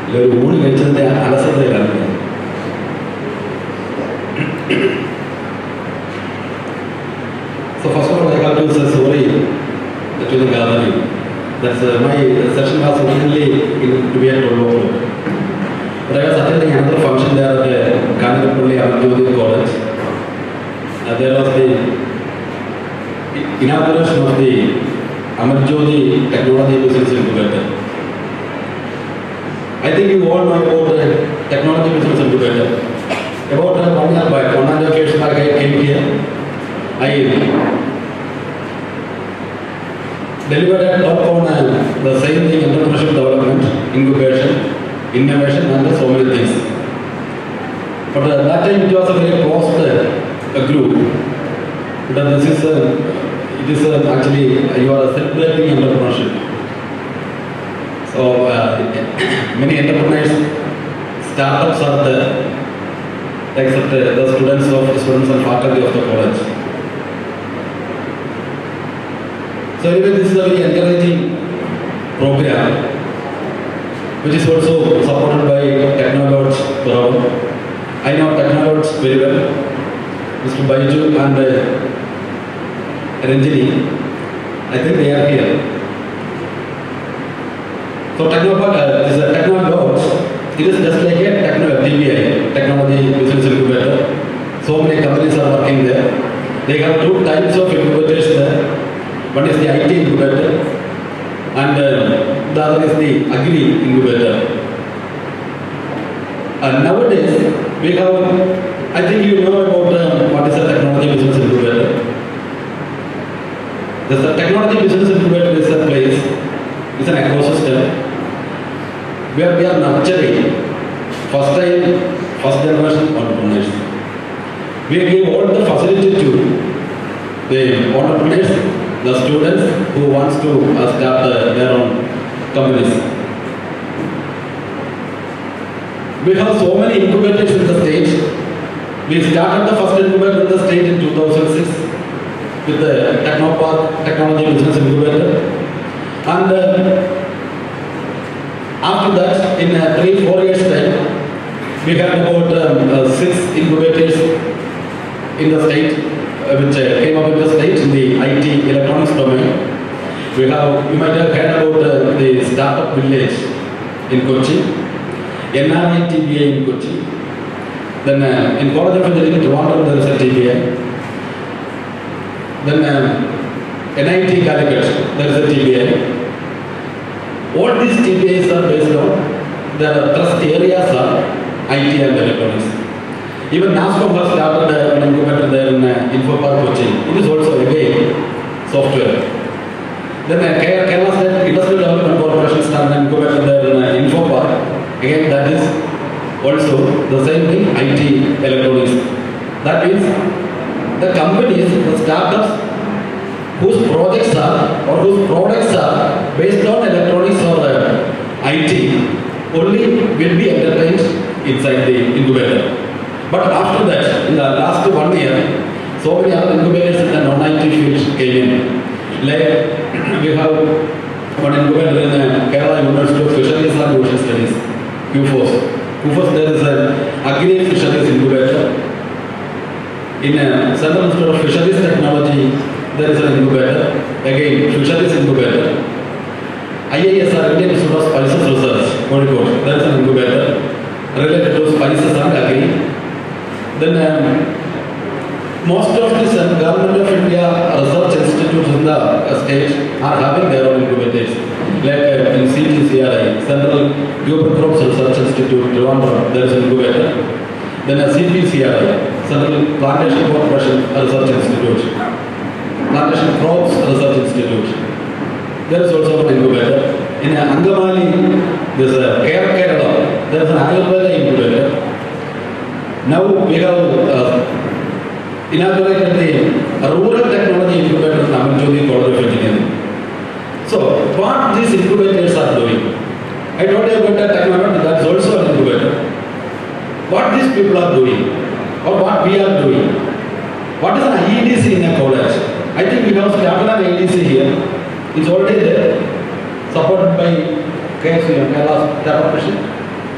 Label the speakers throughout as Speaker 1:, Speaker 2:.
Speaker 1: ഇല്ല ഒരു ഊണ് കഴിച്ചതിൻ്റെ അലസതയിലാണ് ഞാൻ. So first of all, I have to say sorry to the gathering. That's uh, my session was originally in, to be at Tolopur. But I was attending another function there at uh, Kanipulli Amadjyothi College. Uh, there was the inauguration of the Amadjyothi Technology Business Incubator. I think you all know about the Technology Business Incubator. About uh, one year back, on an occasion I came here. I delivered a talk on uh, the same thing entrepreneurship development, incubation, innovation, and so many things. But uh, that time it was a very closed uh, group. But uh, this is uh, it is uh, actually uh, you are celebrating entrepreneurship. So uh, many entrepreneurs, startups are there, except uh, the students of students and faculty of the college. So anyway, this is a very encouraging program, which is also supported by Technologs Bravo. I know Technologs very well. Mr. Baiju and uh, Ranjini, I think they are here. So Technobot, uh, this is a Technologs, it is just like a techno, TBI, Technology Business Incubator. So many companies are working there. They have two types of incubators there. One is the IT incubator and uh, the other is the agri incubator. And nowadays, we have, I think you know about uh, what is a technology business incubator. The technology business incubator is a place, it's an ecosystem where we are nurturing first time, first generation entrepreneurs. We give all the facility to the entrepreneurs, the students who wants to uh, start uh, their own companies. We have so many incubators in the state. We started the first incubator in the state in 2006 with the Technopark Technology Business Incubator. And uh, after that, in uh, three, four years time, we had about um, uh, six incubators in the state, uh, which uh, came up in the state in the IT electronics domain. We have, you might have heard about uh, the startup village in Kochi, NRI TBI in Kochi. Then uh, in College of Engineering, Toronto, there is a TBI. Then um, NIT Calicut, there is a TBI. All these TBIs are based on the trust areas are IT and electronics. Even NASCOM has started uh, an incubator there in uh, Infopark Kochi. It is also again software. Then uh, Ke- Kerala State Industrial Development Corporation started an incubator there in uh, Infopark. Again, that is also the same thing, IT electronics. That means the companies, the startups whose projects are or whose products are based on electronics or uh, IT only will be entertained inside the incubator. But after that, in the last one year, so many other incubators in the non-IT field came in. Like we have one incubator in uh, Kerala University of Fisheries and Ocean Studies, QFOS. QFOS there is an agri fisheries incubator. In uh, Central Institute of Fisheries Technology, there is an incubator. Again, fisheries incubator. IISR, Indian Institute of Spices Research, Kozhikode, there is an incubator related to spices and agri. Then um, most of these uh, government of India research institutes in the uh, state are having their own incubators. Like uh, in CTCRI, Central Human Crops Research Institute, Trivandrum, there is an incubator. Then a CPCRI, Central Plantation Corporation Research Institute. Plantation Crops Research Institute. There is also an incubator. In Angamali, there is a Care Kerala, there is an Ayurveda incubator. Now we have uh, inaugurated the rural technology incubator in Amanjodi College of Engineering. So, what these incubators are doing? I told you about the technology, that is also an incubator. What these people are doing, or what we are doing. What is an EDC in a college? I think we have started an EDC here. It's already there, supported by KSU, Kerala Startup Mission.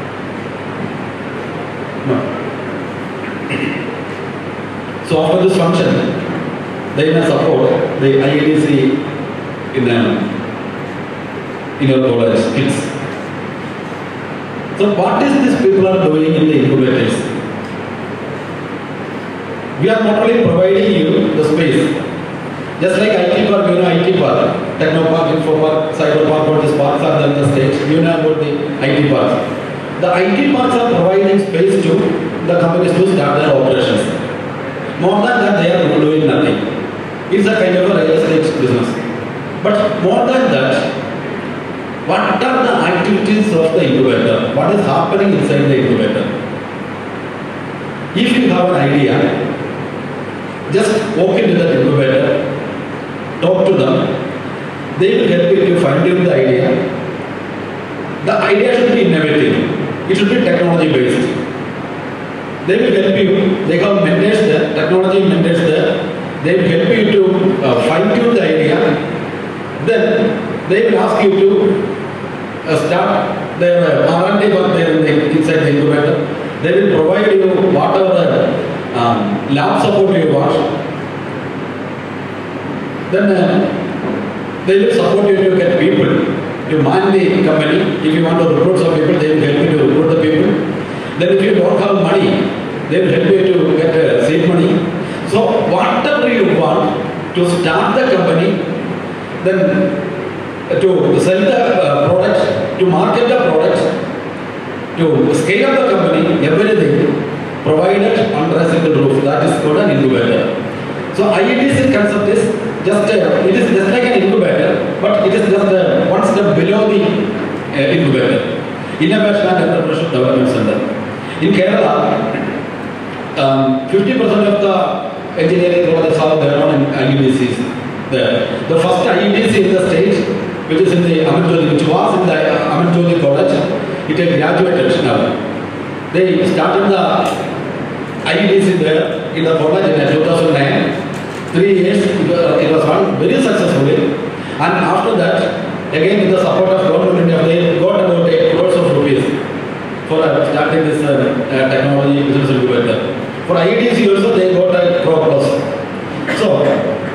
Speaker 1: So after this function, they may support the IEDC in, um, in your college kids. So what is this people are doing in the incubators? We are not only providing you the space, just like IT park, you know IT park, Techno Park, Info Park, Cyber Park, all these parks are there in the state. You know about the IT parks. The IT parks are providing space to the companies to start their operations. More than that, they are doing nothing. It's a kind of a real estate business. But more than that, what are the activities of the incubator? What is happening inside the incubator? If you have an idea, just walk into the incubator, talk to them. They will help you to find out the idea. The idea should be innovative. It should be technology based. They will help you. They have mentors there, technology mentors there. They will help you to uh, fine tune the idea. Then they will ask you to uh, start their uh, R&D work there in the, inside the incubator. They will provide you whatever um, lab support you want. Then uh, they will support you to get people to man the company. If you want to recruit some people, they will help you to recruit the people. Then if you don't have money, they will help you to get uh, seed money. So whatever you want to start the company, then to sell the uh, product, to market the product, to scale up the company, everything provided under a single roof. That is called an incubator. So IEDC concept is just uh, it is just like an incubator, but it is just uh, one step below the uh, incubator. Innovation and Entrepreneurship Development Center. In Kerala, um, 50% of the engineering colleges have their own IEDCs there. The first IEDC in the state, which is in the Amit which was in the uh, Amit Jyoti College, it had graduated now. They started the IEDC there in the college in 2009. Three years it was, it was run very successfully. And after that, again with the support of government of India, they got about 8 crores of rupees for uh, starting this uh, uh, technology business incubator. For IEDC also they got a crore plus. So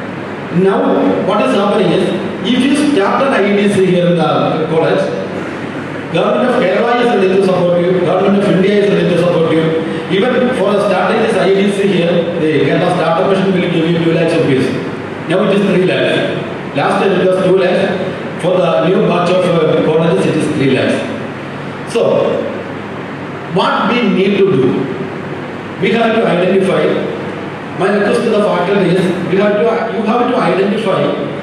Speaker 1: now what is happening is if you start an IEDC here in the college, government of Kerala is ready to support you, government of India is ready to support you. Even for starting this IEDC here, the Kerala Startup Mission will give you 2 lakhs rupees. Now it is 3 lakhs. Last year it was 2 lakhs. For the new batch of uh, colleges it is 3 lakhs. So, what we need to do, we have to identify, my request to the faculty is, we have to, you have to identify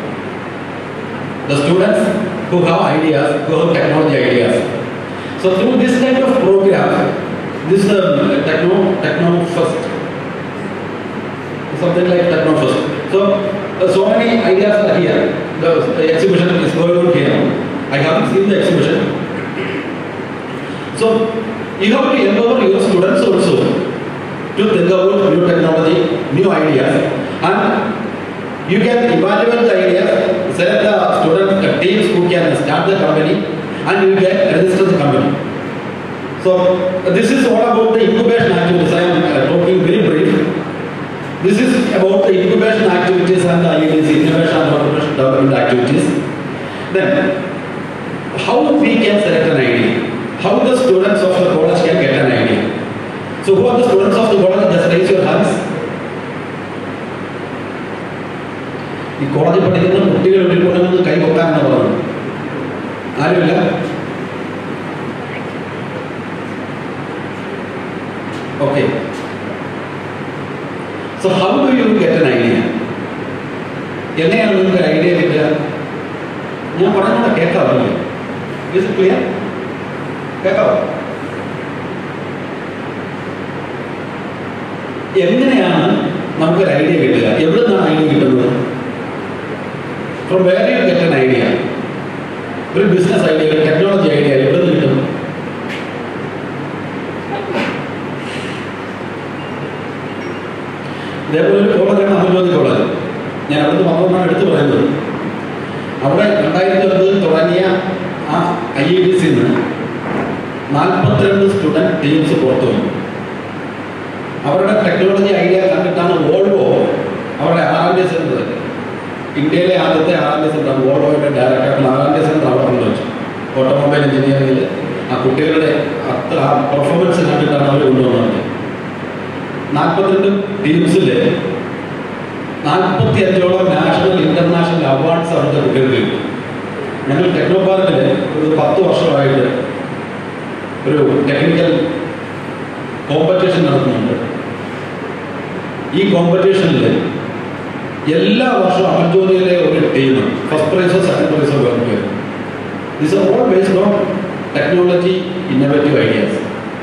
Speaker 1: the students who have ideas, who have technology ideas. So through this kind of program, this uh, techno, techno first, something like techno first. So, uh, so many ideas are here. The, the exhibition is going on here. I haven't seen the exhibition. So, you have to empower your students also to think about new technology, new ideas, and you can evaluate the ideas, select the student uh, teams who can start the company, and you can register the company. So, uh, this is all about the incubation activities. I am uh, talking very brief. This is about the incubation activities and the IEDC, innovation and entrepreneurship development activities. Then, how we can select an idea? How the students of the college can get an idea? So, who are the students of the college? Just raise your hands. ഈ കോളേജിൽ പഠിക്കുന്ന കുട്ടികൾ വീട്ടിൽ കൈ പൊക്കാമെന്ന് പറഞ്ഞു ആരുമില്ല okay so how do you get an idea എങ്ങനെയാണ് നിങ്ങൾക്ക് ഐഡിയ കിട്ടുക ഞാൻ പറഞ്ഞത് കേൾക്കാവില്ലേ ഇസ് ക്ലിയർ കേൾക്കാവോ എങ്ങനെയാണ് നമുക്കൊരു ഐഡിയ കിട്ടുക എവിടെ നിന്നാണ് ഐഡിയ കിട്ടുന്നത് from where you get an idea ഒരു ബിസിനസ് ഐഡിയ ഒരു ടെക്നോളജി ഐഡിയ എവിടെ നിന്ന് കിട്ടും ഇതേപോലെ ഒരു കോളേജാണ് അമൽജ്യോതി കോളേജ് ഞാൻ അവിടുന്ന് വന്നതാണ് എടുത്തു പറയുന്നത് അവിടെ രണ്ടായിരത്തി ഒൻപതിൽ തുടങ്ങിയ ആ ഐ ഐ ഡി സിന്ന് നാൽപ്പത്തിരണ്ട് സ്റ്റുഡൻറ് ടീംസ് പുറത്തു വന്നു അവരുടെ ടെക്നോളജി ഐഡിയ കണ്ടിട്ട് സമയത്താണ് വോൾവോ അവരുടെ ആറാം ഡേ സെന്റർ ഇന്ത്യയിലെ ആദ്യത്തെ ആറാം ഡേ സെന്റർ വോൾവോയുടെ ഡയറക്ടർ ആറാം ഡേ സെന്റർ അവിടെ കൊണ്ടുവച്ചു ഓട്ടോമൊബൈൽ എഞ്ചിനീയറിംഗിൽ ആ കുട്ടികളുടെ അത്ര പെർഫോമൻസ് കണ്ടിട്ടാണ് അവർ കൊണ്ടുവന്നത് നാൽപ്പത്തിരണ്ട് ടീംസിൽ നാൽപ്പത്തി അഞ്ചോളം നാഷണൽ ഇന്റർനാഷണൽ അവാർഡ്സ് അവിടുത്തെ കുട്ടികൾക്ക് കിട്ടും ഞങ്ങൾ ടെക്നോ പാർക്കിൽ ഒരു പത്ത് വർഷമായിട്ട് ഒരു ടെക്നിക്കൽ കോമ്പറ്റീഷൻ നടത്തുന്നുണ്ട് ഈ കോമ്പറ്റീഷനിൽ എല്ലാ വർഷവും അമർജോതിയിലെ ഒരു ടീം ഫസ്റ്റ് പ്രൈസോ സെക്കൻഡ് പ്രൈസോ വേണ്ടി this are all based on technology innovative ideas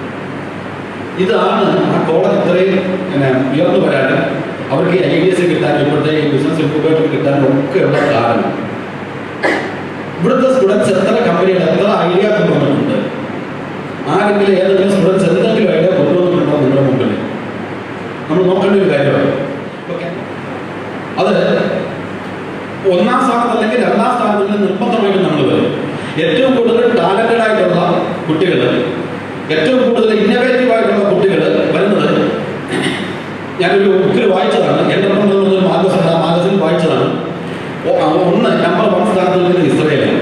Speaker 1: ഇതാണ് ആ കോളേജ് ഇത്രയും പിന്നെ ഉയർന്നു വരാനും അവർക്ക് ഈ ഐഡിയസ് കിട്ടാനും ഇവിടുത്തെ ഈ ബിസിനസ് ഇൻക്യുബേറ്റർ കിട്ടാനും ഒക്കെയുള്ള കാരണം ഇവിടുത്തെ സ്റ്റുഡൻസ് എത്ര കമ്പനികൾ എത്ര ഐഡിയ കൊണ്ടുവന്നിട്ടുണ്ട് ആരെങ്കിലും ഏതെങ്കിലും സ്റ്റുഡൻസ് എന്തെങ്കിലും ഐഡിയ കൊണ്ടുവന്നിട്ടുണ്ടോ നിങ്ങളുടെ മുമ്പിൽ നമ്മൾ നോക്കേണ്ട ഒരു കാര്യമാണ് ഓക്കെ അത് ഒന്നാം സ്ഥാനത്ത് അല്ലെങ്കിൽ രണ്ടാം സ്ഥാനത്തിൽ നിർബന്ധമായിട്ടും നമ്മൾ വരും ഏറ്റവും കൂടുതൽ ടാലന്റഡ് ആയിട്ടുള്ള കുട്ടികൾ ഏറ്റവും കൂടുതൽ ഇന്നോവേറ്റീവ് ആയിട്ടുള്ള കുട്ടികൾ വരുന്നത് ഞാനൊരു ബുക്കിൽ വായിച്ചതാണ് എൻ്റെ മാഗസിൻ ആ മാഗസിൻ വായിച്ചതാണ് ഒ- ആ ഒന്ന് നമ്പർ വൺ സ്ഥാനത്ത് നിൽക്കുന്നത് ഇസ്രയേലാണ്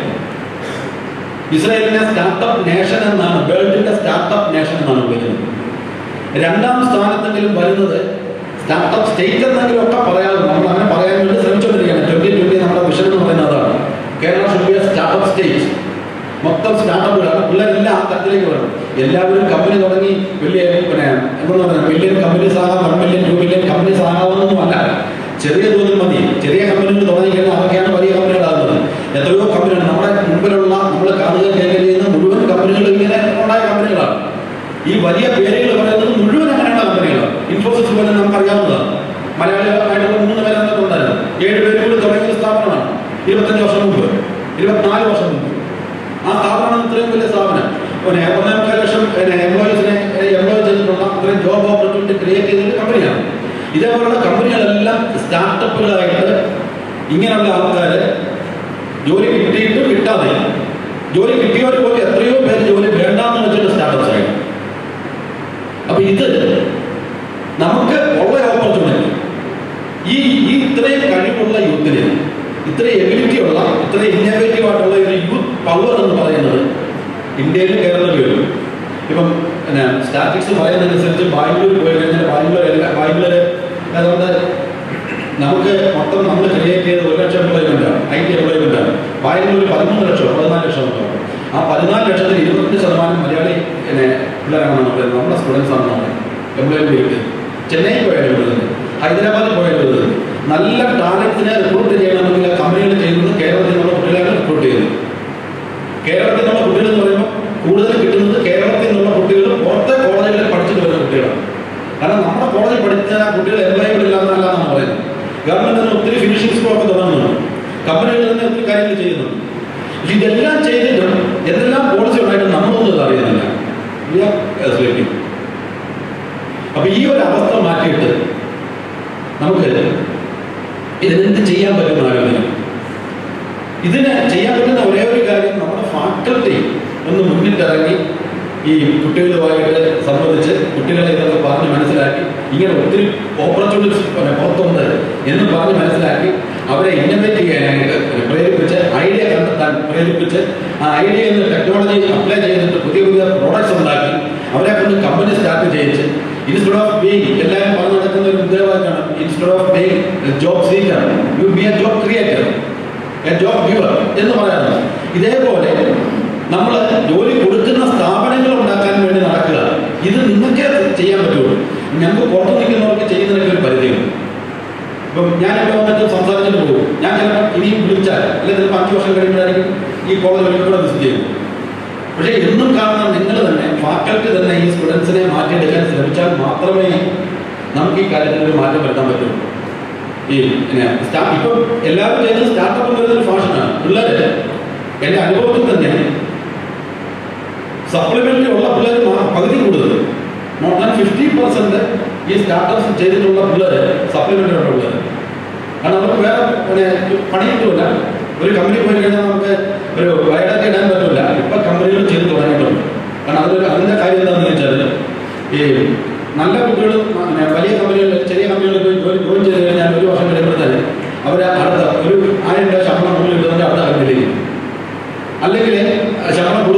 Speaker 1: ഇസ്രയേലിനെ സ്റ്റാർട്ടപ്പ് നേഷൻ എന്നാണ് വേൾഡിന്റെ സ്റ്റാർട്ടപ്പ് നേഷൻ എന്നാണ് വിളിക്കുന്നത് രണ്ടാം സ്ഥാനത്തെങ്കിലും വരുന്നത് സ്റ്റാർട്ടപ്പ് സ്റ്റേറ്റ് എന്നെങ്കിലും ഒക്കെ പറയാറുണ്ട് നമ്മൾ അങ്ങനെ പറയാൻ വേണ്ടി ശ്രമിച്ചുകൊണ്ടിരിക്കുകയാണ് ട്വന്റി ട്വന്റി നമ്മുടെ വിഷൻ എന്ന് പറയുന്നത് അതാണ് Kerala should be startup state മൊത്തം സ്റ്റാർട്ടപ്പുകളാണ് പിള്ളേരെല്ലാം ആ തരത്തിലേക്ക് വരണം എല്ലാവരും കമ്പനി തുടങ്ങി വലിയ പിന്നെ എന്താ പറയുക മില്യൺ കമ്പനീസ് ആകാം one million two million companies ആകാമെന്നൊന്നുമല്ല ചെറിയ തോതിൽ മതി ചെറിയ കമ്പനികൾ തുടങ്ങി കഴിഞ്ഞാൽ അതൊക്കെയാണ് വലിയ കമ്പനികളാകുന്നത് എത്രയോ കമ്പനികൾ നമ്മുടെ മുമ്പിലുള്ള നമ്മൾ കാണുക കേൾക്കുക ചെയ്യുന്ന മുഴുവൻ കമ്പനികളും ഇങ്ങനെ ഉണ്ടായ കമ്പനികളാണ് ഈ വലിയ പേരുകൾ പറയുന്നത് മുഴുവൻ അങ്ങനെയുള്ള കമ്പനികളാണ് ഇൻഫോസിസ് പോലെ നമുക്കറിയാവുന്നതാണ് മലയാളികളായിട്ടുള്ള മൂന്ന് പേര് അതിനകത്തുണ്ടായിരുന്നു ഏഴ് പേര് കൂടി തുടങ്ങിയ സ്ഥാപനമാണ് ഇരുപത്തഞ്ച് വർഷം മുമ്പ് ഇരുപത്തിനാല് വർഷം മുമ്പ് ആ സ്ഥാപനമാണ് ഇത്രയും വലിയ സ്ഥാപനം പിന്നെ ഒന്നേ മുക്കാൽ ലക്ഷം എംപ്ലോയീസിനെ എംപ്ലോയ് ചെയ്തിട്ടുള്ള ഇത്രയും ജോബ് ഓപ്പർച്യൂണിറ്റി ക്രിയേറ്റ് ചെയ്തൊരു കമ്പനിയാണ് ഇതേപോലുള്ള കമ്പനികളെല്ലാം സ്റ്റാർട്ടപ്പുകളായിട്ട് ഇങ്ങനെയുള്ള ആൾക്കാർ ജോലി കിട്ടിയിട്ടും കിട്ടാതെ ജോലി കിട്ടിയവർ പോലും എത്രയോ പേര് ജോലി വേണ്ടാന്ന് വെച്ചിട്ട് സ്റ്റാർട്ടപ്സ് ആയി അപ്പൊ ഇത് നമുക്ക് ഉള്ള ഓപ്പർച്യൂണിറ്റി ഈ ഈ ഇത്രയും കഴിവുള്ള യൂത്തിന് ഇത്രയും എബിലിറ്റി ഉള്ള ഇത്രയും ഇന്നോവേറ്റീവ് ആയിട്ടുള്ള ഒരു യൂത്ത് പവർ എന്ന് പറയുന്നത് ഇന്ത്യയിൽ കേരളത്തിൽ വരും ഇപ്പം പിന്നെ സ്റ്റാറ്റിക്സ് പറയുന്നതനുസരിച്ച് ബാംഗ്ലൂർ പോയി കഴിഞ്ഞാൽ ബാംഗ്ലൂർ എല്ലാ ബാംഗ്ലൂർ അതുകൊണ്ട് നമുക്ക് മൊത്തം നമ്മൾ ക്രിയേറ്റ് ചെയ്ത ഒരു ലക്ഷം എംപ്ലോയ്മെന്റ് ആണ് ഐ ടി എംപ്ലോയ്മെന്റ് ആണ് ബാംഗ്ലൂർ പതിമൂന്ന് ലക്ഷം പതിനാല് ലക്ഷം ഉണ്ടാവും ആ പതിനാല് ലക്ഷത്തിൽ ഇരുപത്തഞ്ച് ശതമാനം മലയാളി പിന്നെ പിള്ളേരാണെന്നാണ് പറയുന്നത് നമ്മുടെ സ്റ്റുഡൻസ് ആണെന്നാണ് എംപ്ലോയ്മെന്റ് കിട്ടിയത് ചെന്നൈ പോയാലും എഴുതുന്നത് ഹൈദരാബാദിൽ പോയാലും എഴുതുന്നത് നല്ല ടാലൻസിനെ റിക്രൂട്ട് ചെയ്യണമെങ്കിൽ കമ്പനികൾ ചെയ്യുന്നത് കേരളത്തിൽ നിന്നുള്ള കുട്ടികളാണ് റിക്രൂട്ട് ചെയ്യുന്നത് കേരളത്തിൽ നിന്നുള്ള കുട്ടികൾ എന്ന് പറയുമ്പോൾ കൂടുതൽ കിട്ടുന്നത് കേരളത്തിൽ നിന്നുള്ള കുട്ടികൾ പുറത്തെ കോളേജുകളിൽ പഠിച്ചിട്ട് വരുന്ന കുട്ടികളാണ് കാരണം നമ്മുടെ കോളേജിൽ പഠിച്ച കുട്ടികൾ എംപ്ലോയബിൾ ഇല്ലാന്നല്ല എന്നാണ് പറയുന്നത് ഗവൺമെന്റ് തന്നെ ഒത്തിരി ഫിനിഷിംഗ് സ്കൂൾ ഒക്കെ തുടങ്ങുന്നുണ്ട് കമ്പനികൾ തന്നെ ഒത്തിരി കാര്യങ്ങൾ ചെയ്യുന്നുണ്ട് പക്ഷെ ഇതെല്ലാം ചെയ്തിട്ടും എന്തെല്ലാം പോളിസി ഉണ്ടായിട്ടും നമ്മളൊന്നും ഇത് അറിയുന്നില്ല We are sleeping. അപ്പൊ ഈ ഒരു അവസ്ഥ മാറ്റിയിട്ട് നമുക്ക് ഇതിനെന്ത് ചെയ്യാൻ പറ്റുന്ന ആലോചന ഇതിന് ചെയ്യാൻ പറ്റുന്ന ഒരേ ഒരു കാര്യം നമ്മുടെ ഫാക്കൽറ്റി ഒന്ന് മുന്നിട്ടിറങ്ങി ഈ കുട്ടികളുമായിട്ട് സംബന്ധിച്ച് കുട്ടികളെ ഇതൊക്കെ പറഞ്ഞ് മനസ്സിലാക്കി ഇങ്ങനെ ഒത്തിരി ഓപ്പർച്യൂണിറ്റീസ് പുറത്തുണ്ട് എന്ന് പറഞ്ഞ് മനസ്സിലാക്കി അവരെ ഇന്നോവേറ്റ് ചെയ്യാനായിട്ട് പ്രേരിപ്പിച്ച് ഐഡിയ കണ്ടെത്താൻ പ്രേരിപ്പിച്ച് ആ ഐഡിയയിൽ നിന്ന് ടെക്നോളജി അപ്ലൈ ചെയ്തിട്ട് പുതിയ പുതിയ പ്രോഡക്ട്സ് ഉണ്ടാക്കി അവരെ കൊണ്ട് കമ്പനി സ്റ്റാർട്ട് ചെയ്യിച്ച് ഇൻസ്റ്റഡ് ഓഫ് ബീങ് എല്ലാവരും പറഞ്ഞു നടക്കുന്ന ഒരു ഉത്തരവാദിത്തമാണ് instead of being job seeker you be a job creator a job giver എന്ന് പറയാറുണ്ട് ഇതേപോലെ നമ്മൾ ജോലി കൊടുക്കുന്ന സ്ഥാപനങ്ങൾ ഉണ്ടാക്കാൻ വേണ്ടി നടക്കുക ഇത് നിങ്ങൾക്കേ ചെയ്യാൻ പറ്റുള്ളൂ ഞങ്ങൾക്ക് പുറത്ത് നിൽക്കുന്നവർക്ക് ചെയ്യുന്നതിനൊക്കെ ഒരു പരിധിയുണ്ട് ഇപ്പം ഞാനിവിടെ വന്നിട്ട് സംസാരിച്ചിട്ട് പോകും ഞാൻ ചിലപ്പോൾ ഇനിയും വിളിച്ചാൽ അല്ലെങ്കിൽ ചിലപ്പോൾ അഞ്ച് വർഷം കഴിയുമ്പോഴായിരിക്കും ഈ കോളേജ് കൂടെ വിസിറ്റ് ചെയ്യുന്നത് പക്ഷേ എന്നും കാണുന്ന നിങ്ങൾ തന്നെ ഫാക്കൽറ്റി തന്നെ ഈ സ്റ്റുഡൻസിനെ മാറ്റിയെടുക്കാൻ ശ്രമിച്ചാൽ മാത്രമേ നമുക്ക് ഈ കാര്യത്തിൽ ഒരു മാറ്റം വരുത്താൻ പറ്റുള്ളൂ ഈ പിന്നെ സ്റ്റാ- ഇപ്പം എല്ലാവരും ചെയ്യുന്നത് സ്റ്റാർട്ടപ്പ് എന്ന് പറയുന്ന ഒരു ഫാഷനാണ് പിള്ളേര് എൻ്റെ അനുഭവത്തിൽ തന്നെ സപ്ലിമെന്ററി ഉള്ള പിള്ളേർ പകുതി കൂടുതൽ മോർ ദാൻ ഫിഫ്റ്റി പെർസെന്റ് ഈ സ്റ്റാർട്ടപ്സ് ചെയ്തിട്ടുള്ള പിള്ളേർ സപ്ലിമെന്ററി ഉള്ള പിള്ളേർ കാരണം അവർക്ക് വേറെ പിന്നെ പണി കിട്ടുമില്ല ഒരു കമ്പനി പോയി കഴിഞ്ഞാൽ നമുക്ക് ഒരു ബയോഡാറ്റ ഇടാൻ പറ്റില്ല ഇപ്പൊ കമ്പനികൾ ചെയ്ത് തുടങ്ങിയിട്ടുണ്ട് കാരണം അതൊരു അതിന്റെ കാര്യം എന്താണെന്ന് വെച്ചാൽ ഈ നല്ല കുട്ടികൾ പിന്നെ വലിയ കമ്പനികളിൽ ചെറിയ കമ്പനികളിൽ പോയി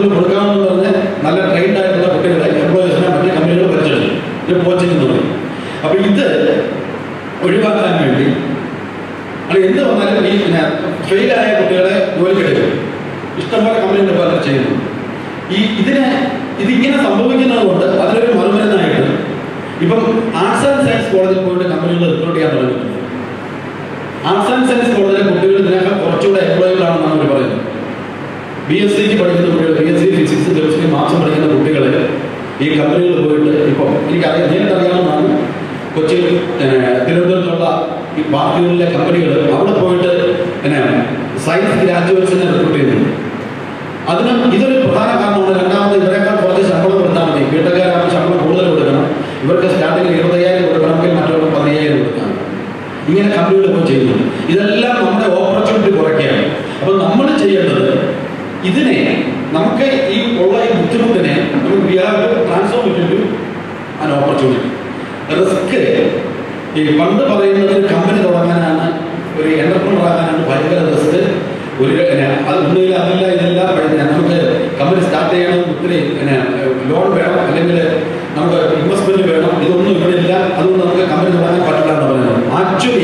Speaker 1: കൂടുതൽ കൊടുക്കാമെന്ന് പറഞ്ഞ് നല്ല ട്രെയിൻഡ് ആയിട്ടുള്ള കുട്ടികളെ എംപ്ലോയീസിനെ മറ്റു കമ്പനികൾ പരിചയം ഇത് കോച്ചിങ് എന്ന് പറയും അപ്പോൾ ഇത് ഒഴിവാക്കാൻ വേണ്ടി അത് എന്ത് വന്നാലും ഈ പിന്നെ ഫെയിലായ കുട്ടികളെ ജോലിക്കെടുക്കും ഇഷ്ടംപോലെ കമ്പനികൾ ഇപ്പോൾ അങ്ങനെ ചെയ്യുന്നു ഈ ഇതിനെ ഇതിങ്ങനെ സംഭവിക്കുന്നത് കൊണ്ട് അതിനൊരു മറുമരുന്നായിട്ട് ഇപ്പം ആർട്സ് ആൻഡ് സയൻസ് കോളേജിൽ പോയിട്ട് കമ്പനികൾ റിക്രൂട്ട് ചെയ്യാൻ തുടങ്ങിയിട്ടുണ്ട് ആർട്സ് ആൻഡ് സയൻസ് കോളേജിലെ കുട്ടികൾ ഇതിനേക്കാൾ കുറച്ചുകൂടെ എംപ്ലോയബിളാണെന്നാണ് അവർ പറയുന്നത് ബി എസ് സിക്ക് പഠിക്കുന്ന കുട്ടികൾ B S C physics chemistry മാത്സം പഠിക്കുന്ന കുട്ടികൾ ഈ കമ്പനികളിൽ പോയിട്ട് ഇപ്പം എനിക്കറിയാം നേരിട്ടറിയാവുന്നതാണ് കൊച്ചി ഏഹ്, തിരുവനന്തപുരത്തുള്ള ഈ പാർട്ടികളിലെ കമ്പനികൾ അവിടെ പോയിട്ട് പിന്നെ സയൻസ് ഗ്രാജുവേറ്റ്സിനെ റിക്രൂട്ട് ചെയ്യുന്നുണ്ട് അതിന് ഇതൊരു പ്രധാന കാരണമാണ് രണ്ടാമത് ഇവരെക്കാൾ കുറച്ച് ശമ്പളം കൊടുത്താൽ മതി വീട്ടുകാരാണ് ശമ്പളം കൂടുതൽ കൊടുക്കണം ഇവർക്ക് സ്റ്റാർട്ടിങ്ങിൽ ഇരുപത്തയ്യായിരം കൊടുക്കണമെങ്കിൽ മറ്റുള്ള പതിനയ്യായിരം കൊടുക്കണം ഇങ്ങനെ കമ്പനികൾ ഇപ്പോൾ ചെയ്യുന്നുണ്ട് ഇതെല്ലാം നമ്മുടെ ഓപ്പർച്യൂണിറ്റി കുറയ്ക്കുകയാണ് അപ്പോൾ നമ്മൾ ചെയ്യേണ്ടത് ഇതിനെ നമുക്ക് ഈ ഉള്ള ഈ ബുദ്ധിമുട്ടിനെ നമുക്ക് we have to transform it to an opportunity risk ഈ പണ്ട് പറയുന്നത് ഒരു കമ്പനി തുടങ്ങാനാണ് ഒരു എന്റർപ്രണർ ആകാനാണ് ഭയങ്കര റിസ്ക് ഒരു പിന്നെ അത് ഒന്നുമില്ല അതല്ല ഇതെല്ലാം പിന്നെ നമുക്ക് കമ്പനി സ്റ്റാർട്ട് ചെയ്യണം ഒത്തിരി പിന്നെ ലോൺ വേണം അല്ലെങ്കിൽ നമുക്ക് ഇൻവെസ്റ്റ്മെന്റ് വേണം ഇതൊന്നും ഇവിടെ ഇല്ല അതുകൊണ്ട് നമുക്ക് കമ്പനി തുടങ്ങാൻ പറ്റില്ല എന്ന് പറയുന്നത് ആക്ച്വലി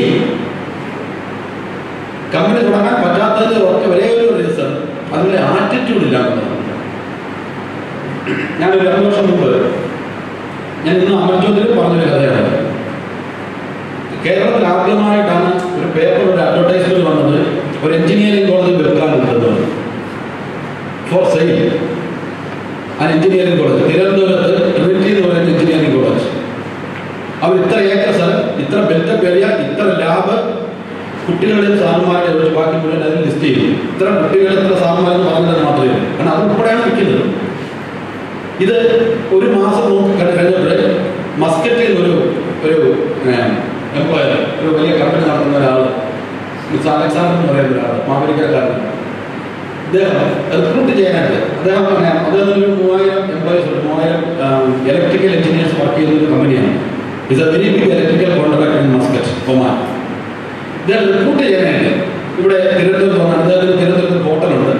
Speaker 1: കമ്പനി തുടങ്ങാൻ പറ്റാത്തതിന് ഒറ്റ ഒരേ ഒരു റീസൺ അതിന്റെ ആറ്റിറ്റ്യൂഡ് ഇല്ല എന്നുള്ളതാണ് ഞാൻ ഒരു രണ്ട് വർഷം മുമ്പ് ഞാൻ ഇന്ന് അമർചോദ്യത്തിൽ പറഞ്ഞൊരു കഥയാണ് കേരളത്തിൽ ആദ്യമായിട്ടാണ് ഒരു പേപ്പർ ഒരു അഡ്വർടൈസ്മെന്റ് വന്നത് ഒരു എഞ്ചിനീയറിംഗ് കോളേജ് വെക്കാനുണ്ടെന്ന് ഫോർ സെയിൽ ആ എഞ്ചിനീയറിംഗ് കോളേജ് തിരുവനന്തപുരത്ത് ട്രിനിറ്റി എന്ന് പറയുന്ന എഞ്ചിനീയറിംഗ് കോളേജ് അവർ ഇത്ര ഏക്കർ സ്ഥലം ഇത്ര ബെൽറ്റപ്പ് ഏരിയ ഇത്ര ലാബ് കുട്ടികളെയും സാറുമാരുടെ ഒരു ബാക്കി മുഴുവൻ അതിൽ ലിസ്റ്റ് ചെയ്യും ഇത്ര കുട്ടികൾ ഇത്ര സാറുമാരെന്ന് പറഞ്ഞത് മാത്രമേ ഉള്ളൂ കാരണം അത് ഉൾപ്പെടെയാണ് വിൽക്കുന്നത് ഇത് ഒരു മാസം നോക്കി കഴി- കഴിഞ്ഞപ്പോൾ മസ്കറ്റിൽ ഒരു ഒരു എംപ്ലോയർ ഒരു വലിയ കമ്പനി നടത്തുന്ന ഒരാൾ മിസ് അലക്സാണ്ടർ എന്ന് പറയുന്ന ഒരാൾ മാവേലിക്കരക്കാരൻ ഇദ്ദേഹം റിക്രൂട്ട് ചെയ്യാനായിട്ട് അദ്ദേഹം പിന്നെ അദ്ദേഹം ഒരു മൂവായിരം എംപ്ലോയീസ് ഉണ്ട് മൂവായിരം ഇലക്ട്രിക്കൽ എഞ്ചിനീയേഴ്സ് വർക്ക് ചെയ്യുന്ന ഒരു കമ്പനിയാണ് is a very big electrical contract in Muscat Oman ഇദ്ദേഹം റിക്രൂട്ട് ചെയ്യാനായിട്ട് ഇവിടെ തിരുവനന്തപുരത്ത് വന്ന അദ്ദേഹത്തിന് തിരുവനന്തപുരത്ത് ഹോട്ടലുണ്ട്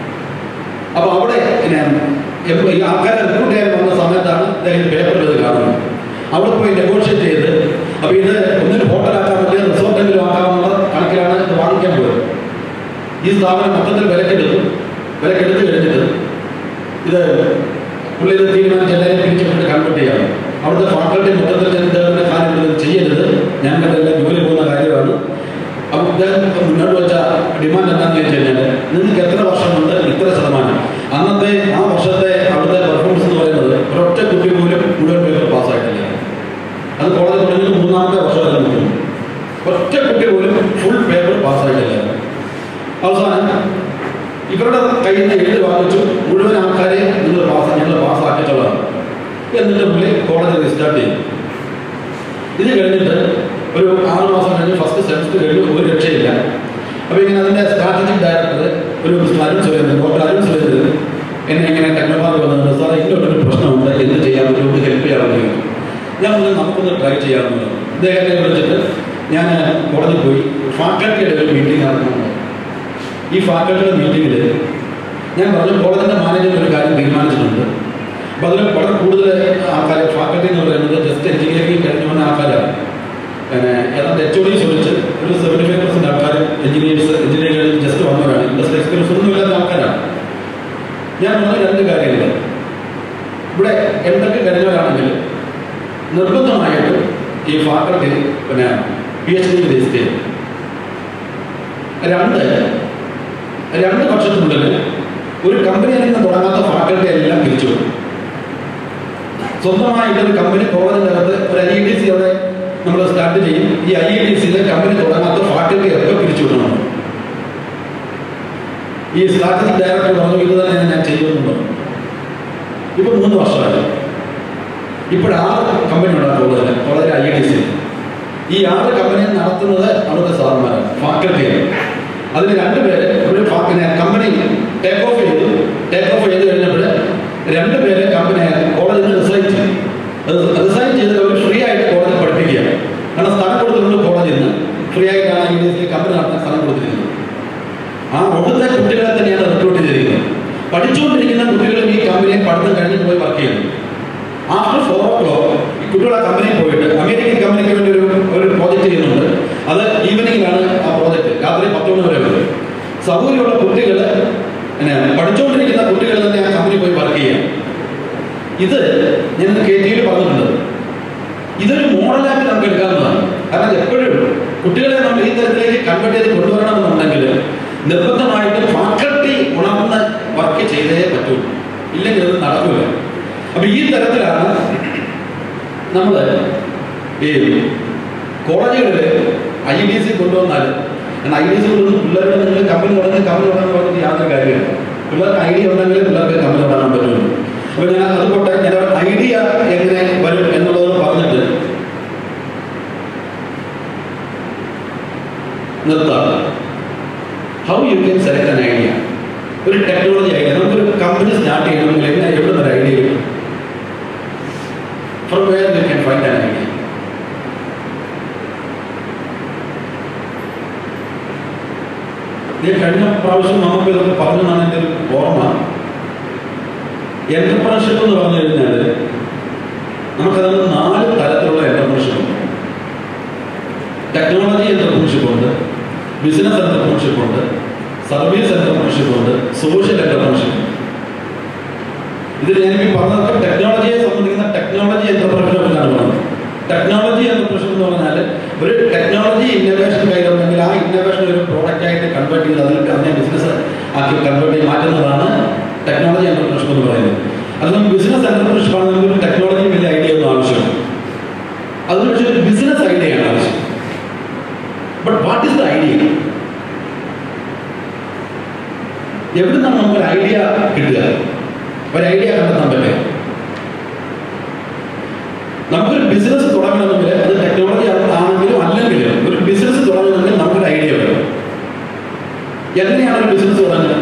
Speaker 1: അപ്പോൾ അവിടെ പിന്നെ എപ്പോ ഈ ആൾക്കാരെ റിക്രൂട്ട് ചെയ്യാൻ വന്ന സമയത്താണ് അദ്ദേഹം പേപ്പറിൽ ഇത് കാണുന്നത് അവിടെ പോയി നെഗോഷിയേറ്റ് ചെയ്ത് അപ്പോൾ ഇത് ഒന്നിന് ഹോട്ടലാക്കാൻ പറ്റിയ റിസോർട്ടെങ്കിലും ആക്കാമെന്നുള്ള കണക്കിലാണ് ഇത് വാങ്ങിക്കാൻ പോയത് ഈ സ്ഥാപനം മൊത്തത്തിൽ വിലക്കെടുത്തു വിലക്കെടുത്ത് കഴിഞ്ഞിട്ട് ഇത് പുള്ളി ഇത് തീരുമാനിച്ച് എല്ലാവരെയും പിരിച്ചുകൊണ്ട് കൺവേർട്ട് ചെയ്യാം അവിടുത്തെ ഫാക്കൽറ്റി മൊത്തത്തിൽ ഞാൻ ഇദ്ദേഹത്തിന്റെ കാര്യം ഇത് ചെയ്യരുത് ഞങ്ങളുടെ എല്ലാം ജോലി പോകുന്ന കാര്യമാണ് അപ്പോൾ ഇദ്ദേഹം ഇപ്പം മുന്നോട്ട് വെച്ച ഡിമാൻഡ് എന്താണെന്ന് വെച്ച് കഴിഞ്ഞാൽ നിങ്ങൾക്ക് എത്ര വർഷമുണ്ട് ഇത്ര ശതമാനം അന്നത്തെ ആ വർഷത്തെ അവിടുത്തെ പെർഫോമൻസ് എന്ന് പറയുന്നത് ഒരൊറ്റ കുട്ടി പോലും മുഴുവൻ പേപ്പർ പാസ്സായിട്ടില്ല അത് കോളേജ് തുടങ്ങി മൂന്നാമത്തെ വർഷത്തിൽ നിൽക്കുന്നു ഒറ്റ കുട്ടി പോലും ഫുൾ പേപ്പർ പാസ്സായിട്ടില്ല അവസാനം ഇവരുടെ കയ്യിൽ നിന്ന് എഴുതി വാങ്ങിച്ചു മുഴുവൻ ആൾക്കാരെ നിങ്ങൾ പാസ് ഞങ്ങൾ പാസ്സാക്കിച്ചോളാം എന്നിട്ട് പുള്ളി കോളേജ് റീസ്റ്റാർട്ട് ചെയ്തു ഇത് കഴിഞ്ഞിട്ട് ഒരു ആറ് മാസം കഴിഞ്ഞ് ഫസ്റ്റ് സെമസ്റ്റർ കഴിഞ്ഞ് ഒരു രക്ഷയില്ല അപ്പോൾ ഇങ്ങനെ അതിൻ്റെ സ്ട്രാറ്റജിക് ഡയറക്ടർ ഒരു മിസ്റ്റർ അരുൺ സുരേന്ദ്രൻ ഡോക്ടർ അരുൺ സുരേന്ദ്രൻ എന്നെ ഇങ്ങനെ ടെക്നോപാർക്ക് വന്നിട്ട് സാർ ഇങ്ങോട്ടൊരു പ്രശ്നമുണ്ട് എന്ത് ചെയ്യാൻ പറ്റും ഒന്ന് ഹെൽപ്പ് ചെയ്യാമെന്ന് ചോദിച്ചു ഞാൻ പറഞ്ഞു നമുക്കൊന്ന് ട്രൈ ചെയ്യാമെന്ന് പറഞ്ഞു ഇദ്ദേഹത്തെ വിളിച്ചിട്ട് ഞാൻ കോടതിയിൽ പോയി ഫാക്കൽറ്റിയുടെ ഒരു മീറ്റിംഗ് നടക്കുന്നുണ്ട് ഈ ഫാക്കൽറ്റിയുടെ മീറ്റിങ്ങിൽ ഞാൻ പറഞ്ഞു കോളേജിൻ്റെ മാനേജ്മെന്റ് ഒരു കാര്യം തീരുമാനിച്ചിട്ടുണ്ട് അപ്പോൾ അതിൽ വളരെ കൂടുതൽ ആൾക്കാർ ഫാക്കൽറ്റി എന്ന് പറയുന്നത് ജസ്റ്റ് എഞ്ചിനീയറിംഗ് കഴിഞ്ഞു വന്ന ആൾക്കാരാണ് പിന്നെ ഏതാണ്ട് എച്ച് ഒ ഡി ചോദിച്ച് ഒരു സെവൻറ്റി ഫൈവ് പെർസെൻറ്റ് ആൾക്കാർ എഞ്ചിനീയേഴ്സ് എഞ്ചിനീയറിംഗ് ജസ്റ്റ് വന്നവരാണ് ഇൻഡസ്ട്രി എക്സ്പീരിയൻസ് ഒന്നും ഇല്ലാത്ത ആൾക്കാരാണ് ഞാൻ പറഞ്ഞ രണ്ട് കാര്യങ്ങൾ ഇവിടെ എന്തൊക്കെ കഴിഞ്ഞവരാണെങ്കിൽ നിർബന്ധമായിട്ടും ഈ ഫാക്കൽറ്റി പിന്നെ പി എച്ച് ഡി രജിസ്റ്റർ ചെയ്യും രണ്ട് രണ്ട് വർഷത്തിനുള്ളിൽ ഒരു കമ്പനിയിൽ നിന്ന് തുടങ്ങാത്ത ഫാക്കൽറ്റി എല്ലാം പിരിച്ചു വിടും. സ്വന്തമായിട്ട് ഒരു കമ്പനി കോളേജിൻ്റെ അകത്ത് ഒരു ഐ ഡി സി അവിടെ നമ്മൾ സ്റ്റാർട്ട് ചെയ്യും ഈ ഐ ഡി സിയിലെ കമ്പനി തുടങ്ങാത്ത ഫാക്കൽറ്റി ഒക്കെ പിരിച്ചു വിടണം ഈ സ്ട്രാറ്റജിക് ഡയറക്ടർ പറഞ്ഞു ഇത് തന്നെ ഞാൻ ചെയ്യുമെന്ന് പറഞ്ഞു ഇപ്പൊ മൂന്ന് വർഷമായി ഇപ്പോഴാറ് കമ്പനി ഉണ്ടാകും കോളേജിൽ കോളേജിലെ ഐ ഡി സി ഈ ആറ് കമ്പനി നടത്തുന്നത് അവിടുത്തെ സാറന്മാരാണ് ഫാക്കൽറ്റിയാണ് അതിൽ രണ്ടുപേര് ഒരു ഫാ- പിന്നെ കമ്പനി ടേക്ക് ഓഫ് ചെയ്തു ടേക്ക് ഓഫ് ചെയ്ത് കഴിഞ്ഞപ്പോൾ രണ്ടുപേര് കമ്പനി കോളേജിൽ നിന്ന് റിസൈൻ ചെയ്തു റിസൈൻ ചെയ്തിട്ട് അവർ ഫ്രീ ആയിട്ട് കോളേജിൽ പഠിപ്പിക്കുകയാണ് കാരണം സ്ഥലം കൊടുത്തിട്ടുണ്ട് കോളേജിൽ നിന്ന് ഫ്രീ ആയിട്ടാണ് ഐ ഡി സി കമ്പനി നടത്താൻ സ്ഥലം കൊടുത്തിരിക്കുന്നത് ആ അവിടുത്തെ കുട്ടികളെ തന്നെയാണ് റിക്രൂട്ട് ചെയ്തിരിക്കുന്നത് പഠിച്ചുകൊണ്ടിരിക്കുന്ന പഠിക്കുന്ന കുട്ടികളും ഈ കമ്പനിയിൽ പഠിത്തം കഴിഞ്ഞിട്ട് പോയി വർക്ക് ചെയ്യുന്നു ആഫ്റ്റർ ഫോർ ഓ ക്ലോക്ക് ഈ കുട്ടികൾ ആ കമ്പനിയിൽ പോയിട്ട് അമേരിക്കൻ കമ്പനിക്ക് വേണ്ടി ഒരു ഒരു പ്രോജക്റ്റ് ചെയ്യുന്നുണ്ട് അത് ഈവനിങ്ങിലാണ് ആ പ്രോജക്റ്റ് രാത്രി പത്ത് മണി വരെ വരും സൗകര്യമുള്ള കുട്ടികൾ പിന്നെ പഠിച്ചുകൊണ്ടിരിക്കുന്ന കുട്ടികൾ തന്നെ ആ കമ്പനി പോയി വർക്ക് ചെയ്യാം ഇത് ഞാൻ കെ ടിയിൽ പറഞ്ഞിട്ടുണ്ട് ഇതൊരു മോഡലായിട്ട് നമുക്ക് എടുക്കാവുന്നതാണ് കാരണം എപ്പോഴും കുട്ടികളെ നമ്മൾ ഈ തരത്തിലേക്ക് കൺവേർട്ട് ചെയ്ത് കൊണ്ടുവരണമെന്നുണ്ടെങ്കിൽ നിർബന്ധമായിട്ടും ഫാക്കൽറ്റി ഉണർന്ന് വർക്ക് ചെയ്തേ പറ്റൂ ഇല്ലെങ്കിൽ അത് നടക്കില്ല അപ്പൊ ഈ തരത്തിലാണ് നമ്മൾ ഈ കോളേജുകളിൽ ഐ ഡി സി കൊണ്ടുവന്നാൽ ഐ ഡി സി കൊണ്ടുവന്ന് പിള്ളേരുടെ നിങ്ങൾ കമ്പനി തുടങ്ങി കമ്പനി തുടങ്ങി പറഞ്ഞിട്ട് യാതൊരു കാര്യമില്ല പിള്ളേർക്ക് ഐഡിയ ഉണ്ടെങ്കിൽ പിള്ളേർക്ക് കമ്പനി തുടങ്ങാൻ പറ്റുള്ളൂ അപ്പൊ ഞാൻ അതുകൊണ്ട് ഞാൻ ഐഡിയ എങ്ങനെ വരും എന്നുള്ളത് പറഞ്ഞിട്ട് നിർത്താം how you can select an idea ഒരു ടെക്നോളജി ഐഡിയ നമുക്കൊരു കമ്പനി സ്റ്റാർട്ട് ചെയ്യണമെങ്കിൽ എങ്ങനെ എവിടെ നിന്ന് ഒരു ഐഡിയ കിട്ടും from where you can find an idea ഞാൻ കഴിഞ്ഞ പ്രാവശ്യം നമുക്ക് ഇതൊക്കെ പറഞ്ഞതാണ് എൻ്റെ ഒരു ഓർമ്മ എന്റർപ്രണർഷിപ്പ് എന്ന് പറഞ്ഞു കഴിഞ്ഞാൽ നമുക്കതിന് നാല് തരത്തിലുള്ള എന്റർപ്രണർഷിപ്പ് ഉണ്ട് ടെക്നോളജി എന്റർപ്രണർഷിപ്പ് ഉണ്ട് ബിസിനസ് എന്റർപ്രണർഷിപ്പ് ഉണ്ട് സർവീസ് എന്റർപ്രണർഷിപ്പ് ഉണ്ട് സോഷ്യൽ എന്റർപ്രണർഷിപ്പ് ഇതിൽ ഞാൻ ഈ പറഞ്ഞതൊക്കെ ടെക്നോളജിയെ സംബന്ധിക്കുന്ന ടെക്നോളജി എന്റർപ്രണർഷിപ്പ് എന്നാണ് പറഞ്ഞത് ടെക്നോളജി എന്റർപ്രണർഷിപ്പ് എന്ന് പറഞ്ഞാൽ ഒരു ടെക്നോളജി ഇന്നോവേഷൻ കയ്യിലുണ്ടെങ്കിൽ ആ ഇന്നോവേഷൻ ഒരു പ്രോഡക്റ്റ് ആയിട്ട് കൺവേർട്ട് ചെയ്ത് അതിൽ അതിനെ ബിസിനസ് ആക്കി കൺവേർട്ട് ചെയ്ത് മാറ്റുന്നതാണ് ടെക്നോളജി എന്റർപ്രണർഷിപ്പ് എന്ന് പറയുന്നത് അത് നമുക്ക് ബിസിനസ് എന്റർപ്രണർഷിപ്പ് ആണ് നമുക്ക് ഒരു ടെക്നോളജി വലിയ ഐഡിയ ഒന്നും ആവശ്യമില്ല അതിന് പക്ഷേ ഒരു ബിസിനസ് ഐഡിയയാണ് ആവശ്യം but what is the idea എവിടുന്നാണ് നമുക്ക് ഒരു ഐഡിയ കിട്ടുക ഒരു ഐഡിയ കണ്ടെത്താൻ പറ്റുക നമുക്കൊരു ബിസിനസ് തുടങ്ങണമെങ്കിൽ അത് ടെക്നോളജി ആണെങ്കിലും അല്ലെങ്കിലും ഒരു ബിസിനസ് തുടങ്ങണമെങ്കിൽ നമുക്കൊരു ഐഡിയ വേണം എങ്ങനെയാണ് ഒരു ബിസിനസ് തുടങ്ങുന്നത്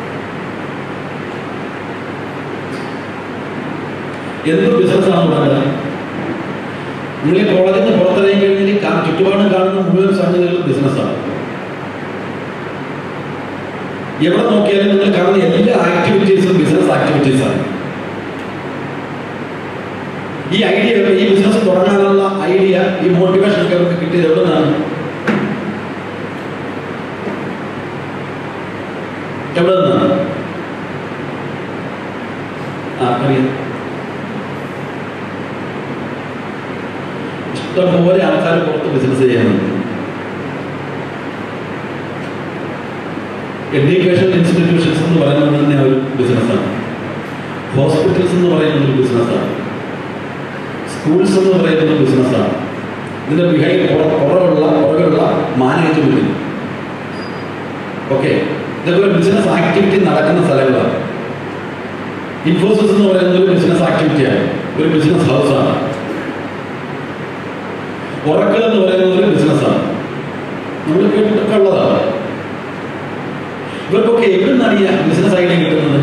Speaker 1: എന്ത് ബിസിനസ്സാണ് തുടങ്ങുന്നത് നിങ്ങൾ ഈ കോളേജിൽ നിന്ന് പുറത്തിറങ്ങി കഴിഞ്ഞാൽ കാ- ചുറ്റുപാടും കാണുന്ന മുഴുവൻ സംഗതികളും ബിസിനസ്സാണ് എവിടെ നോക്കിയാലും നിങ്ങൾ കാണുന്ന എല്ലാ ആക്ടിവിറ്റീസും ബിസിനസ് ആക്ടിവിറ്റീസാണ് ഈ ഐഡിയ ഈ ബിസിനസ് തുടങ്ങാനുള്ള ഐഡിയ ഈ മോട്ടിവേഷൻ ഒക്കെ അവർക്ക് കിട്ടിയത് എവിടെ നിന്നാണ് എവിടെ നിന്നാണ് ആ അറിയാം ഇഷ്ടംപോലെ ആൾക്കാർ പുറത്ത് ബിസിനസ് ചെയ്യുന്നുണ്ട് എഡ്യൂക്കേഷൻ ഇൻസ്റ്റിറ്റ്യൂഷൻസ് എന്ന് പറയുന്നത് തന്നെ ഒരു ബിസിനസ്സാണ് ഹോസ്പിറ്റൽസ് എന്ന് പറയുന്നത് ഒരു ബിസിനസ്സാണ് സ്കൂൾസ് എന്ന് പറയുന്നത് ബിസിനസ്സാണ് ഇതിന്റെ ബിഹൈൻഡ് പുറകുള്ള പുറകുള്ള മാനേജ്മെന്റ് ഓക്കെ ഇതൊക്കെ ഒരു ബിസിനസ് ആക്ടിവിറ്റി നടക്കുന്ന സ്ഥലങ്ങളാണ് ഇൻഫോസിസ് എന്ന് പറയുന്നത് ഒരു ബിസിനസ് ആക്ടിവിറ്റിയാണ് ഒരു ബിസിനസ് ഹൗസാണ് ഉറക്കൽ എന്ന് പറയുന്നത് ഒരു ബിസിനസ്സാണ് നമ്മൾ കേട്ടിട്ടൊക്കെ ഉള്ളതാണ് ഇവർക്കൊക്കെ എവിടെ നിന്നാണ് ഈ ബിസിനസ് ഐഡിയ കിട്ടുന്നത്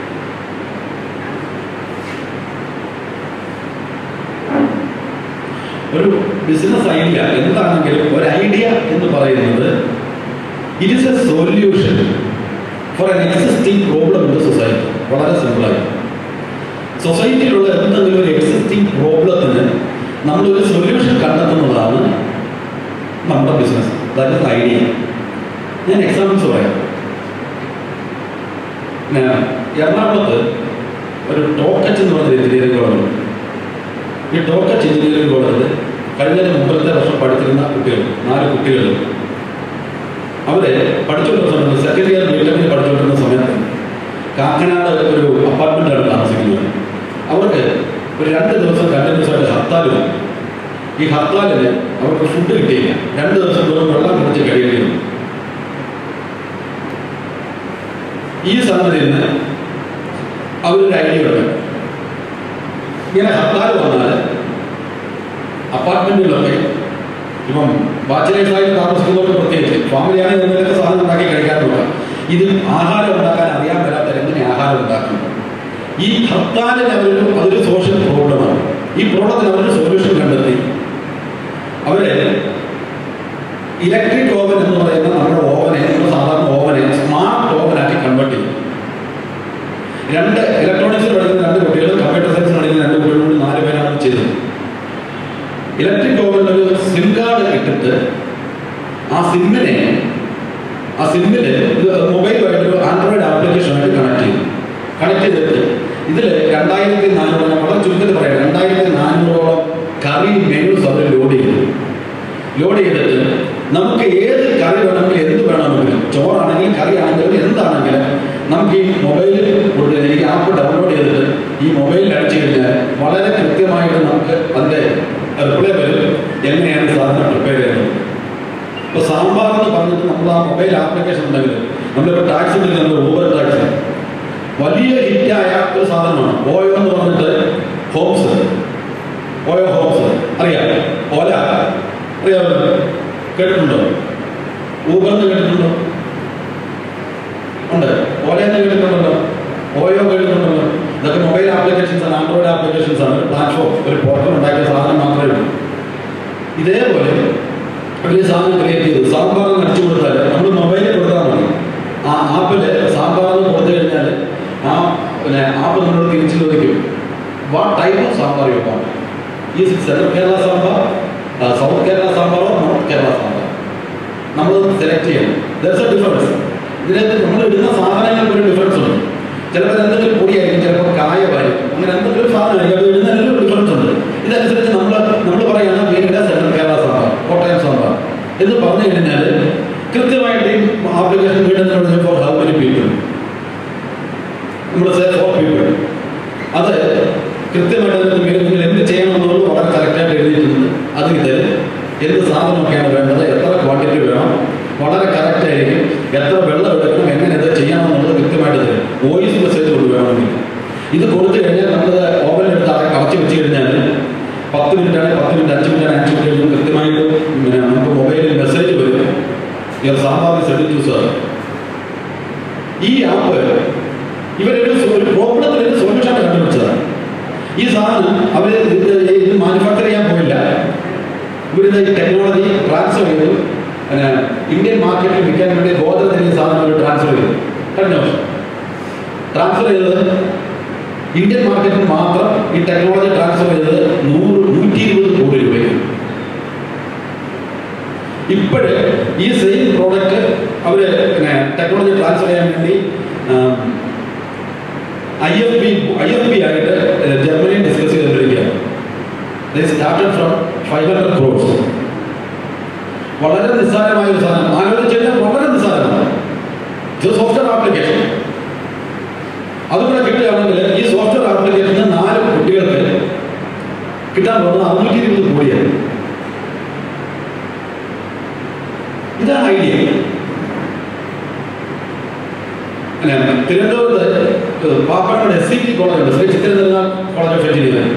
Speaker 1: ഒരു ബിസിനസ് ഐഡിയ എന്താണെങ്കിലും ഒരു ഐഡിയ എന്ന് പറയുന്നത് it is a solution for an existing problem in the society വളരെ സിമ്പിളായി സൊസൈറ്റിയിലുള്ള എന്തെങ്കിലും ഒരു എക്സിസ്റ്റിംഗ് പ്രോബ്ലത്തിന് നമ്മളൊരു സൊല്യൂഷൻ കണ്ടെത്തുന്നതാണ് നമ്മുടെ ബിസിനസ് ദാറ്റ് ഇസ് ഐഡിയ ഞാൻ എക്സാമ്പിൾസ് പറയാം പിന്നെ എറണാകുളത്ത് ഒരു ടോക്കറ്റ് എന്ന് പറഞ്ഞ എഞ്ചിനീയറിംഗ് കോളേജ് ഈ ടോക്കറ്റ് എഞ്ചിനീയറിംഗ് കോളേജിൽ കഴിഞ്ഞ മുമ്പത്തെ വർഷം പഠിച്ചിരുന്ന കുട്ടികൾ നാല് കുട്ടികൾ അവര് പഠിച്ചുകൊണ്ടിരുന്ന സമയത്ത് സെക്കൻഡ് ഇയർ ബിടെക്കിൽ പഠിച്ചുകൊണ്ടിരുന്ന സമയത്ത് കാക്കനാട് ഒരു അപ്പാർട്ട്മെന്റാണ് താമസിക്കുന്നത് അവർക്ക് ഒരു രണ്ട് ദിവസം കണ്ടിന്യൂസ് ആയിട്ട് ഹർത്താൽ വന്നു ഈ ഹർത്താലിന് അവർക്ക് ഫുഡ് കിട്ടിയില്ല രണ്ട് ദിവസം വെറും വെള്ളം കുടിച്ച് കഴിയേണ്ടി വന്നു ഈ സംഗതിയിൽ നിന്ന് അവരൊരു ഐഡിയ ഉണ്ട് ഇങ്ങനെ ഹർത്താൽ വന്നാൽ അപ്പാർട്ട്മെന്റുകളൊക്കെ ഇപ്പം ബാച്ചിലേഴ്സായിട്ട് താമസിക്കുന്നവർക്ക് പ്രത്യേകിച്ച് ഫാമിലിയാണെങ്കിൽ എന്തെങ്കിലുമൊക്കെ സാധനം ഉണ്ടാക്കി കഴിക്കാറുണ്ട് ഇത് ആഹാരം ഉണ്ടാക്കാൻ അറിയാൻ വരാത്തവർ എങ്ങനെ ആഹാരം ഉണ്ടാക്കും ഈ ഹർത്താലിന് അവരൊരു അതൊരു സോഷ്യൽ പ്രോബ്ലമാണ് ഈ പ്രോബ്ലത്തിന് അവരൊരു സൊല്യൂഷൻ കണ്ടെത്തി അവര് ഇലക്ട്രിക് ഓവൻ എന്ന് പറയുന്ന നമ്മുടെ ഓവനെ നമ്മുടെ സാധാരണ ഓവനെ സ്മാർട്ട് ഓവനാക്കി കൺവേർട്ട് ചെയ്തു രണ്ട് ഇലക്ട്രോണിക്സിൽ പഠിക്കുന്ന രണ്ട് കുട്ടികൾ കമ്പ്യൂട്ടർ സയൻസ് പഠിക്കുന്ന രണ്ട് കുട്ടികളും കൂടി നാല് പേരാണ് ചെയ്തത് ഇലക്ട്രിക് ഓവനിൽ ഒരു സിം കാർഡ് ഇട്ടിട്ട് ആ സിമ്മിനെ ആ സിമ്മിൽ മൊബൈലുമായിട്ട് ഒരു ആൻഡ്രോയിഡ് ആപ്ലിക്കേഷനായിട്ട് കണക്ട് ചെയ്തു കണക്ട് ചെയ്തിട്ട് ഇതിൽ രണ്ടായിരത്തി നാനൂറ് ഞാൻ വളരെ ചുരുക്കത്തിൽ പറയാം രണ്ടായിരത്തി നാനൂറോളം കറി മെനുസ് അവർ ലോഡ് ചെയ്തു ലോഡ് ചെയ്തിട്ട് നമുക്ക് ഏത് കറി വേണമെങ്കിലും എന്ത് വേണമെങ്കിലും ചോറാണെങ്കിലും കറി ആണെങ്കിലും എന്താണെങ്കിലും നമുക്ക് ഈ മൊബൈലിൽ ഈ ആപ്പ് ഡൗൺലോഡ് ചെയ്തിട്ട് ഈ മൊബൈലിൽ അടിച്ചു കഴിഞ്ഞാൽ വളരെ കൃത്യമായിട്ട് നമുക്ക് അതിൻ്റെ റിപ്ലൈ വരും എങ്ങനെയാണ് സാധനം പ്രിപ്പയർ ചെയ്യുന്നത് ഇപ്പോൾ സാമ്പാർ എന്ന് പറഞ്ഞിട്ട് നമ്മൾ ആ മൊബൈൽ ആപ്ലിക്കേഷൻ ഉണ്ടെങ്കിൽ നമ്മളിപ്പോൾ ടാക്സി വിളിക്കുന്നത് ഊബർ ടാക്സി വലിയ ഹിറ്റായ ഒരു സാധനമാണ് ഓയോ എന്ന് പറഞ്ഞിട്ട് ഹോംസ് ഓയോ ഹോംസ് അറിയാം ഓല അറിയാമല്ലോ കേട്ടിട്ടുണ്ടോ ഊബർ എന്ന് കേട്ടിട്ടുണ്ടോ ഉണ്ട് ഓല എന്ന് കേട്ടിട്ടുണ്ടല്ലോ ഓയോ കേട്ടിട്ടുണ്ടല്ലോ ഇതൊക്കെ മൊബൈൽ ആപ്ലിക്കേഷൻസ് ആണ് ആൻഡ്രോയിഡ് ആപ്ലിക്കേഷൻസ് ആണ് ഒരു പ്ലാറ്റ്ഫോം ഒരു പോർട്ടൽ ഉണ്ടാക്കിയ സാധനം മാത്രമേ ഉള്ളൂ ഇതേപോലെ ഒരു സാധനം ക്രിയേറ്റ് ചെയ്തു സാമ്പാർ എന്ന് അടിച്ചു കൊടുത്താൽ നമ്മൾ മൊബൈലിൽ കൊടുത്താൽ മതി ആ ആപ്പിൽ സാമ്പാർ എന്ന് കൊടുത്തു കഴിഞ്ഞാൽ ആ പിന്നെ ആപ്പ് നമ്മൾ തിരിച്ചു ചോദിക്കും what type of sambar you want ഈ സെൻട്രൽ കേരള സാമ്പാർ സൗത്ത് കേരള സാമ്പാറോ നോർത്ത് കേരള സാമ്പാർ നമ്മൾ സെലക്ട് ചെയ്യണം ദർസ് എ ഡിഫറൻസ് ഇതിനകത്ത് നമ്മൾ ഇടുന്ന സാധനങ്ങൾക്ക് ഒരു ഡിഫറൻസ് ഉണ്ട് ചിലപ്പോൾ എന്തെങ്കിലും പൊടിയായിരിക്കും ചിലപ്പോൾ കായമായിരിക്കും അങ്ങനെ എന്തെങ്കിലും സാധനമായിരിക്കും അത് ഇടുന്നതിലും ഡിഫറൻസ് ഉണ്ട് ഇതനുസരിച്ച് നമ്മൾ നമ്മൾ പറയുകയാണ് വീടിൻ്റെ സെൻട്രൽ കേരള സാമ്പാർ കോട്ടയം സാമ്പാർ എന്ന് പറഞ്ഞു കഴിഞ്ഞാൽ കൃത്യമായിട്ട് ഈ ആപ്ലിക്കേഷൻ വീടുന്നതിനോട് ഫോർ ഹൗ മെനി പീപ്പിൾ നമ്മൾ സേ ഫോർ പീപ്പിൾ അത് കൃത്യമായിട്ട് അതിന് പേര് നിങ്ങൾ എന്ത് ചെയ്യണമെന്നുള്ളത് വളരെ കറക്റ്റായിട്ട് എഴുതിയിട്ടുണ്ട് അത് ഇത് എന്ത് സാധനമൊക്കെയാണ് വേണ്ടത് എത്ര ക്വാണ്ടിറ്റി വേണം വളരെ കറക്റ്റ് ആയിരിക്കും എത്ര വെള്ളം എടുക്കണം എങ്ങനെ ഇത് ചെയ്യണമെന്നുള്ളത് കൃത്യമായിട്ട് തരും വോയിസ് മെസ്സേജ് കൊണ്ട് വേണമെങ്കിൽ ഇത് കൊടുത്തു കഴിഞ്ഞാൽ നമ്മൾ ഓവനിലെടുത്ത് അടച്ചു വെച്ച് കഴിഞ്ഞാൽ പത്ത് മിനിറ്റ് ആണ് പത്ത് മിനിറ്റ് അഞ്ച് മിനിറ്റ് ആണ് അഞ്ച് മിനിറ്റ് കൃത്യമായിട്ട് പിന്നെ നമുക്ക് മൊബൈലിൽ മെസ്സേജ് വരും your sambar said to sir ഈ ആപ്പ് ഇവരൊരു സൊ- ഒരു പ്രോബ്ലത്തിന് ഒരു സൊല്യൂഷൻ കണ്ടുപിടിച്ചതാണ് ഈ സാധനം അവർ ഇത് ഇത് മാനുഫാക്ചർ ചെയ്യാൻ പോയില്ല ഇവരിത് ഈ ടെക്നോളജി ട്രാൻസ്ഫർ ചെയ്തു പിന്നെ ഇന്ത്യൻ മാർക്കറ്റിൽ വിൽക്കാൻ വേണ്ടി ഗോത്രത്തിന് ഈ സാധനം അവർ ട്രാൻസ്ഫർ ചെയ്തു കഴിഞ്ഞ വർഷം ട്രാൻസ്ഫർ ചെയ്തത് ഇന്ത്യൻ മാർക്കറ്റിൽ മാത്രം ഈ ടെക്നോളജി ട്രാൻസ്ഫർ ചെയ്തത് നൂറ് നൂറ്റി ഇരുപത് കോടി രൂപയ്ക്ക് ഇപ്പോഴ് ഈ സെയിം പ്രോഡക്റ്റ് അവർ പിന്നെ ടെക്നോളജി ട്രാൻസ്ഫർ ചെയ്യാൻ വേണ്ടി I F B I F B ആയിട്ട് ജർമ്മനി ഡിസ്കസ് ചെയ്തുകൊണ്ടിരിക്കുകയാണ് started from five hundred crores വളരെ നിസ്സാരമായ ഒരു സാധനം ആലോചിച്ച് കഴിഞ്ഞാൽ വളരെ നിസ്സാരമാണ് ഇത് സോഫ്റ്റ്വെയർ ആപ്ലിക്കേഷൻ അതുകൂടെ കിട്ടുകയാണെങ്കിൽ ഈ സോഫ്റ്റ്വെയർ ആപ്ലിക്കേഷന് നാല് കുട്ടികൾക്ക് കിട്ടാൻ പോകുന്നത് അറുന്നൂറ്റി ഇരുപത് കോടിയാണ് ഇതാണ് ഐഡിയ അല്ല, തിരുവനന്തപുരത്ത് പാപ്പാട് എസ് സി ടി കോളേജ് ഉണ്ട് Shri Chitranath college of engineering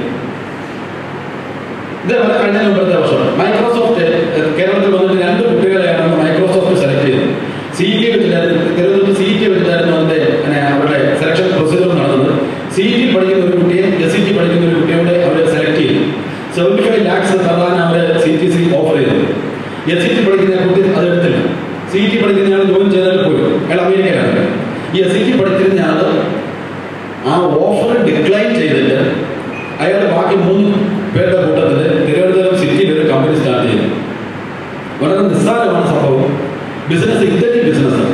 Speaker 1: ഇതേപോലെ കഴിഞ്ഞ മുമ്പത്തെ വർഷം മൈക്രോസോഫ്റ്റ് ഏഹ്, കേരളത്തിൽ വന്നിട്ട് രണ്ട് കുട്ടികളെയാണ് അന്ന് മൈക്രോസോഫ്റ്റ് സെലക്ട് ചെയ്തത് സി ടി വെച്ചിട്ടായിരുന്നു തിരുവനന്തപുരത്ത് സി ടി വെച്ചിട്ടായിരുന്നു അതിന്റെ പിന്നെ, അവരുടെ സെലക്ഷൻ പ്രൊസീജിയർ നടന്നത് സി ടി പഠിക്കുന്ന ഒരു കുട്ടിയെ എസ് സി ടി പഠിക്കുന്ന ഒരു കുട്ടിയോടെ അവർ സെലക്ട് ചെയ്തു സെവൻറ്റി ഫൈവ് ലാക്സ് തരാൻ അവർ സി ടി സി ഓഫർ ചെയ്തത് എസ് സി ടി പഠിക്കുന്ന കുട്ടി അത് എടുത്തില്ല സി ടി പഠിക്കുന്ന ആൾ ജോയിൻ ചെയ്താൽ പോയി അയാൾ അമേരിക്കയിലാണ് ഈ എസ് സി ടി പഠിച്ചിരുന്ന ആൾ ആ ഓഫർ ഡിക്ലൈൻ ചെയ്തിട്ട് അയാൾ ബാക്കി മൂന്ന് പേരുടെ കൂട്ടത്തിൽ തിരുവനന്തപുരം സിറ്റിയിൽ ഒരു കമ്പനി സ്റ്റാർട്ട് ചെയ്തു വളരെ നിസ്സാരമാണ് സംഭവം ബിസിനസ് ഇത്തരം ബിസിനസ്സാണ്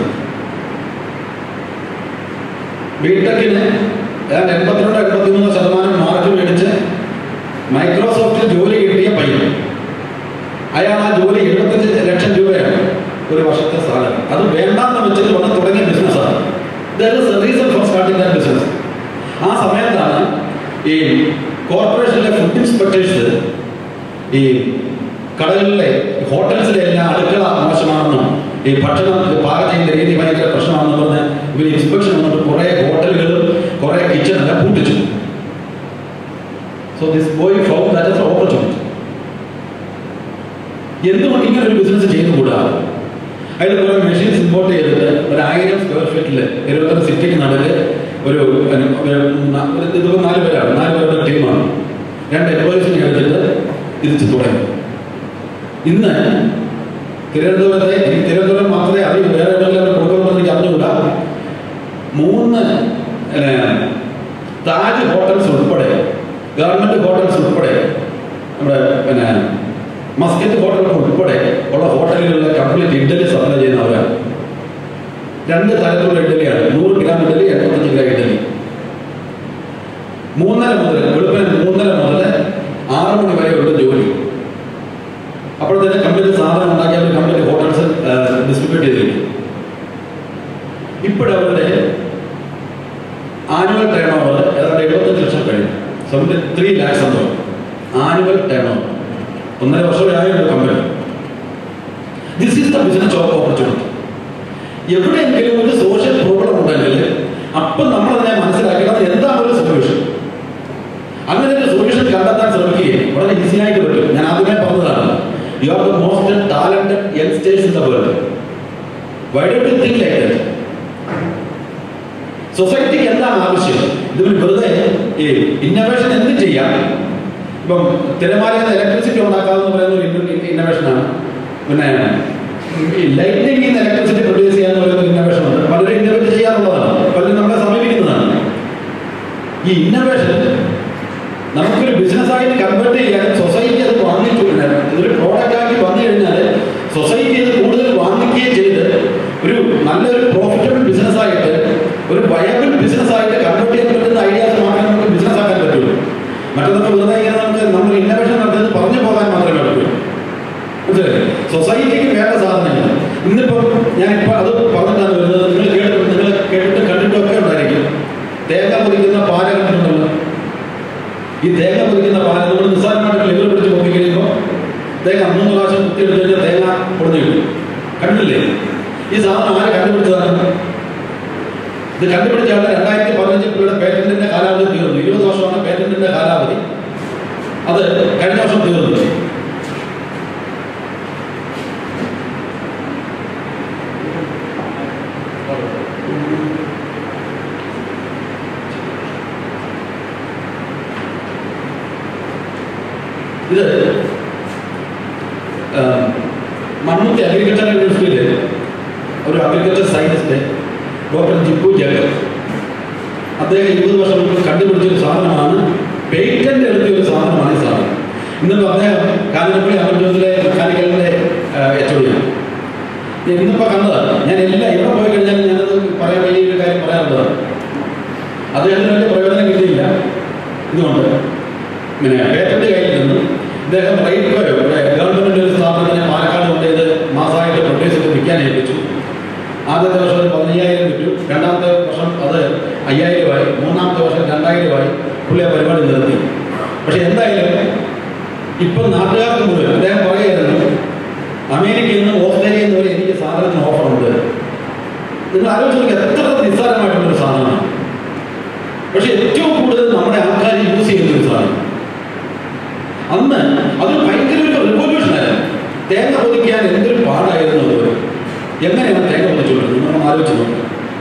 Speaker 1: ബിടെക്കിന് ഏതാണ്ട് എൺപത്തിരണ്ട് എൺപത്തിമൂന്ന് ശതമാനം മാർക്ക് മേടിച്ച് മൈക്രോസോഫ്റ്റിൽ ജോലി കിട്ടിയ പയ്യൻ അയാൾ ആ ജോലി എഴുപത്തഞ്ച് ലക്ഷം രൂപയാണ് ഒരു വർഷത്തെ സാലറി അത് വേണ്ടാന്ന് വെച്ചിട്ട് വന്ന് തുടങ്ങിയ ബിസിനസ്സാണ് reason for starting that business ആ സമയത്താണ് ഈ കോർപ്പറേഷനിലെ ഫുഡ് ഇൻസ്പെക്ടേഴ്സ് ഈ കടകളിലെ ഹോട്ടൽസിലെ എല്ലാ അടുക്കള മോശമാണെന്നും ഈ ഭക്ഷണം പാകം ചെയ്യുന്ന രീതി ഭയങ്കര പ്രശ്നമാണെന്ന് പറഞ്ഞ് ഇവർ ഇൻസ്പെക്ഷൻ വന്നിട്ട് കുറേ ഹോട്ടലുകളും കുറേ കിച്ചണെല്ലാം പൂട്ടിച്ചു so this boy found that is opportunity എന്തുകൊണ്ട് ഇങ്ങനെ ഒരു ബിസിനസ് ചെയ്തുകൂടാ അതിൽ കുറെ മെഷീൻസ് ഇമ്പോർട്ട് ചെയ്തിട്ട് ഒരു ആയിരം സ്ക്വയർ ഫീറ്റിൽ ഇരുപത്തൊന്ന് സിറ്റിക്ക് നടുവിൽ ഒരു ഒരു- ഒരു ന- ഒരു ഇതിപ്പോ നാല് പേരാണ് നാല് പേരുടെ ടീമാണ് രണ്ട് എംപ്ലോയീസിനെ എടുത്തിട്ട് ഇത് തുടങ്ങി ഇന്ന് തിരുവനന്തപുരത്തെ ഈ തിരുവനന്തപുരം മാത്രമേ അറിയൂ വേറെ എവിടെയെങ്കിലും അവർ കൊടുക്കുമെന്ന് എനിക്ക് അറിഞ്ഞുകൂടാ മൂന്ന് പിന്നെ താജ് ഹോട്ടൽസ് ഉൾപ്പെടെ ഗവൺമെന്റ് ഹോട്ടൽസ് ഉൾപ്പെടെ നമ്മുടെ പിന്നെ മസ്കറ്റ് ഹോട്ടലുകൾ ഉൾപ്പെടെ ഉള്ള ഹോട്ടലുകളിലെ കംപ്ലീറ്റ് ഇഡ്ഡലി സപ്ലൈ ചെയ്യുന്നവരാണ് രണ്ട് തരത്തിലുള്ള ഇഡ്ഡലിയാണ് നൂറ് ഗ്രാം ഇഡ്ഡലി എൺപത്തഞ്ച് ഗ്രാം ഇഡ്ഡലി മൂന്നര മുതൽ വെളുപ്പിന് മൂന്നര മുതൽ ആറ് മണി വരെ ഉള്ള ജോലി അപ്പോഴത്തേന് കംപ്ലീറ്റ് സാധനം ഉണ്ടാക്കി അവർ കംപ്ലീറ്റ് ഹോട്ടൽസ് ഡിസ്ട്രിബ്യൂട്ട് ചെയ്തിരിക്കും ഇപ്പോഴവരുടെ ആനുവൽ ടേൺ ഓവർ ഏതാണ്ട് എഴുപത്തഞ്ച് ലക്ഷം കഴിഞ്ഞു സെവൻറ്റി ത്രീ ലാക്സ് എന്തോ ആനുവൽ ടേൺ ഓവർ ഒന്നര വർഷമായി ഒരു company this is the business of opportunity എവിടെയെങ്കിലും ഒരു സോഷ്യൽ പ്രോബ്ലം ഉണ്ടെങ്കിൽ അപ്പം നമ്മൾ അതിനെ മനസ്സിലാക്കണം എന്താണ് ഒരു സൊല്യൂഷൻ അങ്ങനെ ഒരു സൊല്യൂഷൻ കണ്ടെത്താൻ ശ്രമിക്കുകയും വളരെ ഈസി ആയിട്ട് പറ്റും ഞാൻ ആദ്യമേ പറഞ്ഞതാണ് you are the most talented youngsters in the world why do you think like that സൊസൈറ്റിക്ക് എന്താണ് ആവശ്യം ഇതിൽ വെറുതെ ഈ ഇന്നോവേഷൻ എന്ത് ചെയ്യാം ഇപ്പം തിരമാലയിൽ നിന്ന് ഇലക്ട്രിസിറ്റി ഉണ്ടാക്കാമെന്ന് പറയുന്ന ഒരു ഇന്നോവേഷനാണ് പിന്നെ ഈ ലൈറ്റിംഗ് നിന്ന് ഇലക്ട്രിസിറ്റി പ്രൊഡ്യൂസ് ചെയ്യാന്ന് പറയുന്ന ഒരു ഇന്നോവേഷൻ ഉണ്ട് പലരും ഇന്നോവേറ്റ് ചെയ്യാറുള്ളതാണ് പലരും നമ്മളെ സമീപിക്കുന്നതാണ് ഈ ഇന്നോവേഷൻ നമുക്കൊരു ബിസിനസ്സായിട്ട് കൺവേർട്ട് ചെയ്യാൻ സൊസൈറ്റി അത് വാങ്ങിച്ചു കഴിഞ്ഞാൽ ഇതൊരു പ്രോഡക്റ്റ് ആക്കി വന്നു കഴിഞ്ഞാൽ സൊസൈറ്റി അത് കൂടുതൽ വാങ്ങിക്കുകയും ചെയ്ത് ഒരു നല്ലൊരു പ്രോഫിറ്റബിൾ ബിസിനസ്സായിട്ട് ഒരു വയബിൾ ബിസിനസ്സായിട്ട് കൺവേർട്ട് ചെയ്യാൻ പറ്റുന്ന ഐഡിയാസ് മാത്രമേ നമുക്ക് ബിസിനസ് ആക്കാൻ പറ്റുള്ളൂ മറ്റൊന്നൊക്കെ വെറുതെ ഇങ്ങനെ നമുക്ക് നമ്മൾ ഇന്നോവേഷൻ നടത്തുന്നത് പറഞ്ഞു പോകാൻ മാത്രമേ പറ്റുള്ളൂ മനസ്സിലായില്ലേ സൊസൈറ്റിക്ക് വേണ്ട സാധനങ്ങൾ ഇന്നിപ്പം ഞാനിപ്പോൾ അത് പറഞ്ഞിട്ടാണ് വരുന്നത് നിങ്ങൾ കേട്ട് നിങ്ങൾ കേട്ടിട്ട് കണ്ടിട്ടൊക്കെ ഉണ്ടായിരിക്കും തേങ്ങ പൊതിക്കുന്ന പാല കണ്ടിട്ടുണ്ടല്ലോ ഈ തേങ്ങ പൊതിക്കുന്ന പാല നമ്മൾ നിസ്സാരമായിട്ട് ലിവർ പിടിച്ച് പൊക്കി കഴിയുമ്പോൾ തേങ്ങ മൂന്ന് പ്രാവശ്യം കുത്തിയെടുത്ത് കഴിഞ്ഞാൽ തേങ്ങ പൊടിഞ്ഞു കിട്ടും കണ്ടില്ലേ ഈ സാധനം ആരെ കണ്ടുപിടിച്ചതാണ് ഇത് കണ്ടുപിടിച്ച ആളെ രണ്ടായിരത്തി പതിനഞ്ച് പുള്ളിയുടെ പേറ്റന്റിന്റെ കാലാവധി തീർന്നു ഇരുപത് വർഷമാണ് പേറ്റന്റിന്റെ കാലാവധി അത് കഴിഞ്ഞ വർഷം തീർന്നു ഇത് ആ, മണ്ണുത്തി അഗ്രികൾച്ചർ യൂണിവേഴ്സിറ്റിയിൽ ഒരു agriculture scientist doctor Jippu Jagar അദ്ദേഹം ഇരുപത് വർഷം മുമ്പ് കണ്ടുപിടിച്ചൊരു സാധനമാണ് പേറ്റന്റ് എടുത്തിയ ഒരു സാധനമാണ് ഈ സാധനം ഇന്നിപ്പോൾ അദ്ദേഹം കാഞ്ഞിരപ്പള്ളി അമർജോസിലെ മെക്കാനിക്കലിന്റെ എച്ച് ഒടിയാണ് ഇന്നിപ്പോൾ കണ്ടതാണ് ഞാൻ എല്ലാം എവിടെ പോയി കഴിഞ്ഞാൽ ഞാനത് പറയാൻ വലിയ ഒരു കാര്യം പറയാനുള്ളതാണ് അദ്ദേഹത്തിന് വലിയ പ്രയോജനം കിട്ടിയില്ല ഇതുകൊണ്ട് പിന്നെ പേറ്റന്റ് കയ്യിൽ നിന്ന് ഇദ്ദേഹം റൈറ്റ് പോയോ ഇവിടെ ഗവൺമെന്റ് ഒരു സ്ഥാപനത്തിന് പാലക്കാട് കൊണ്ട് ഇത് മാസമായിട്ട് പ്രൊഡ്യൂസ് ചെയ്ത് വിൽക്കാൻ ഏൽപ്പിച്ചു ആദ്യത്തെ വർഷം അത് പതിനയ്യായിരം വിറ്റു രണ്ടാമത്തെ വർഷം അത് അയ്യായിരമായി മൂന്നാമത്തെ വർഷം രണ്ടായിരമായി പുള്ളി ആ പരിപാടി നിർത്തി പക്ഷെ എന്തായാലും ഇപ്പം നാട്ടുകാർക്ക് മുഴുവൻ അദ്ദേഹം പറയുമായിരുന്നു അമേരിക്കയിൽ നിന്ന് ഓസ്ട്രേലിയയിൽ നിന്ന് വരെ എനിക്ക് സാധനത്തിന് ഓഫർ ഉണ്ട് നിങ്ങൾ ആലോചിച്ച് നോക്കി എത്ര നിസ്സാരമായിട്ടുള്ളൊരു സാധനമാണ് പക്ഷെ ഏറ്റവും കൂടുതൽ നമ്മുടെ ആൾക്കാർ യൂസ് ചെയ്യുന്ന ഒരു സാധനം അന്ന് അതൊരു ഭയങ്കര ഒരു റിവല്യൂഷനായിരുന്നു തേങ്ങ പൊതിക്കാൻ എന്തൊരു പാടായിരുന്നു അത് എങ്ങനെയാണ് തേങ്ങ പൊതിച്ചുകൊണ്ടിരുന്നത് നമ്മൾ ആലോചിച്ച് നോക്കുക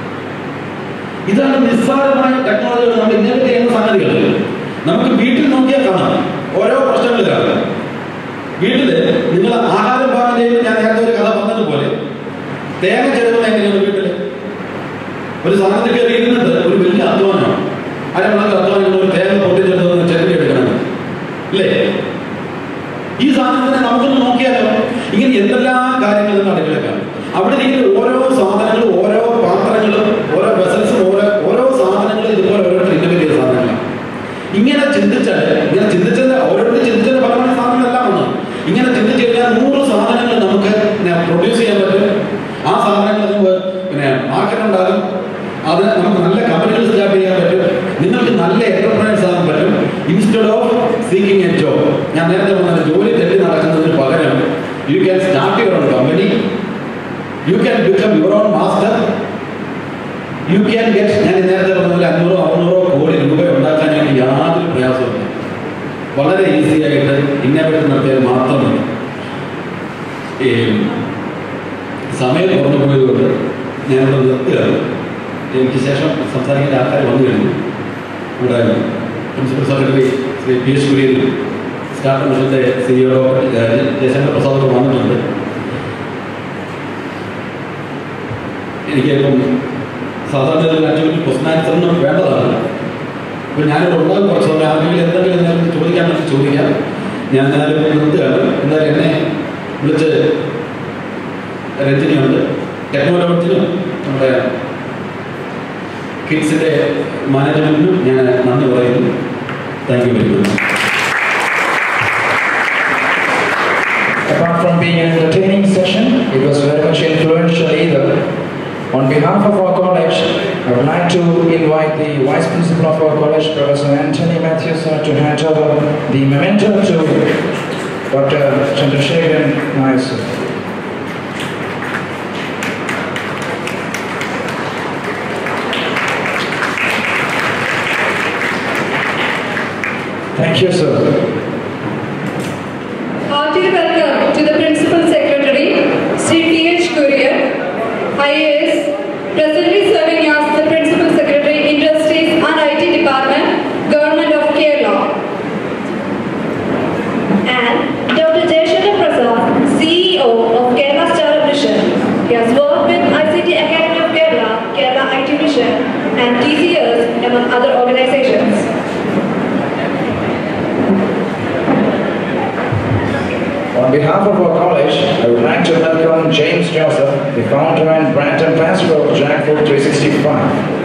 Speaker 1: ഇതാണ് നിസ്സാരമായ ടെക്നോളജികൾ നമ്മൾ ഇന്നലെ ചെയ്യുന്ന സംഗതികൾ നമുക്ക് വീട്ടിൽ നോക്കിയാൽ കാണാം ഓരോ പ്രശ്നങ്ങൾ കാണാം വീട്ടില് നിങ്ങൾ ആഹാരം പാകം ചെയ്യുമ്പോൾ ഞാൻ നേരത്തെ ഒരു കഥ പറഞ്ഞതുപോലെ തേങ്ങ ചെലവ് എങ്ങനെയാണ് വീട്ടില് ഒരു സാധനത്തിൽ കയറി ഇരുന്നിട്ട് ഒരു വലിയ അധ്വാനമാണ് അരമണക്ക് അധ്വാനം ഒരു തേങ്ങ പൊട്ടിച്ചെടുത്ത് ചെലവ് എടുക്കണം അല്ലേ ഈ സാധനത്തിനെ നമുക്കൊന്ന് നോക്കിയാലോ ഇങ്ങനെ എന്തെല്ലാം കാര്യങ്ങൾ നിങ്ങൾ അടുക്കളക്കാണ് അവിടെ ഇരിക്കുന്ന ഓരോ സാധനങ്ങളും ഓരോ പാത്രങ്ങളും ഓരോ വെസൽസും ഓരോ ഓരോ സാധനങ്ങളും ഇതുപോലെ ഓരോരുത്തർ ഇന്നോവേറ്റ് ചെയ്ത സാധനങ്ങളാണ് ഇങ്ങനെ ചിന്തിച്ചാൽ ഇങ്ങനെ ചിന്തിച്ചതിന്റെ ഓരോരുത്തർ ചിന്തിച്ചതിന്റെ ഫലമാണ് സാധനങ്ങളെല്ലാം വന്നത് ഇങ്ങനെ ചിന്തിച്ചു കഴിഞ്ഞാൽ നൂറ് സാധനങ്ങൾ നമുക്ക് പ്രൊഡ്യൂസ് ചെയ്യാൻ പറ്റും ആ സാധനങ്ങൾ നമുക്ക് പിന്നെ മാർക്കറ്റ് ഉണ്ടാകും അത് നമുക്ക് നല്ല കമ്പനികൾ സ്റ്റാർട്ട് ചെയ്യാൻ പറ്റും നിങ്ങൾക്ക് നല്ല എന്റർപ്രൈസ് ആകാൻ പറ്റും instead of seeking a job ഞാൻ നേരത്തെ പറഞ്ഞ ജോലി തെറ്റി നടക്കുന്നതിന് പകരം you can start your own company you can become your own master you can get ഞാൻ നേരത്തെ പറഞ്ഞ പോലെ അഞ്ഞൂറോ അറുന്നൂറോ കോടി രൂപ ഉണ്ടാക്കാനായിട്ട് യാതൊരു പ്രയാസമില്ല വളരെ ഈസി ആയിട്ട് ഇന്നോവേഷൻ നടത്തിയാൽ മാത്രം മതി ഈ സമയം കുറഞ്ഞു പോയതുകൊണ്ട് ഞാനിവിടെ നിർത്തുകയാണ് എനിക്ക് ശേഷം സംസാരിക്കേണ്ട ആൾക്കാർ വന്നു കഴിഞ്ഞു ഇവിടെ principal secretary Shri P S Kurian start മിഷന്റെ സിഇഒ ജയശങ്കർ പ്രസാദ് ഒക്കെ വന്നിട്ടുണ്ട് എനിക്കിപ്പം സാധാരണ ഒരു ആക്ടിവിറ്റി ക്വസ്റ്റൻ ആൻസറിനും വേണ്ടതാണ് അപ്പോൾ ഞാനിവിടെ ഉണ്ടാകും കുറച്ച് സമയം ആരെങ്കിലും എന്തെങ്കിലും നേരം ചോദിക്കാൻ വേണ്ടി ചോദിക്കാം ഞാൻ എന്നാലും നിർത്തുകയാണ് എന്തായാലും എന്നെ വിളിച്ച് രഞ്ജിനിയുണ്ട് ടെക്നോളജിനും നമ്മുടെ കിഡ്സിൻ്റെ മാനേജ്മെൻറ്റിനും ഞാൻ നന്ദി പറയുന്നു thank you very much
Speaker 2: Apart from being an entertaining session, it was very much influential either. On behalf of our college, I would like to invite the Vice Principal of our college, Professor Anthony Matthews, sir, to hand over the memento to Dr. Chandrasekharan Nair. sir. Thank you, sir.
Speaker 3: Hearty welcome to the Principal Secretary, Sri T.H. Courier, IAS, presently serving as the Principal Secretary, Industries and IT Department, Government of Kerala.
Speaker 4: and Dr. Jayashankar Prasad, CEO of Kerala Startup Mission. He has worked with ICT Academy of Kerala, Kerala IT Mission, and TCS among other organizations.
Speaker 2: On behalf of our college, I would like to welcome James Joseph, the founder and brand ambassador of Jackfruit 365.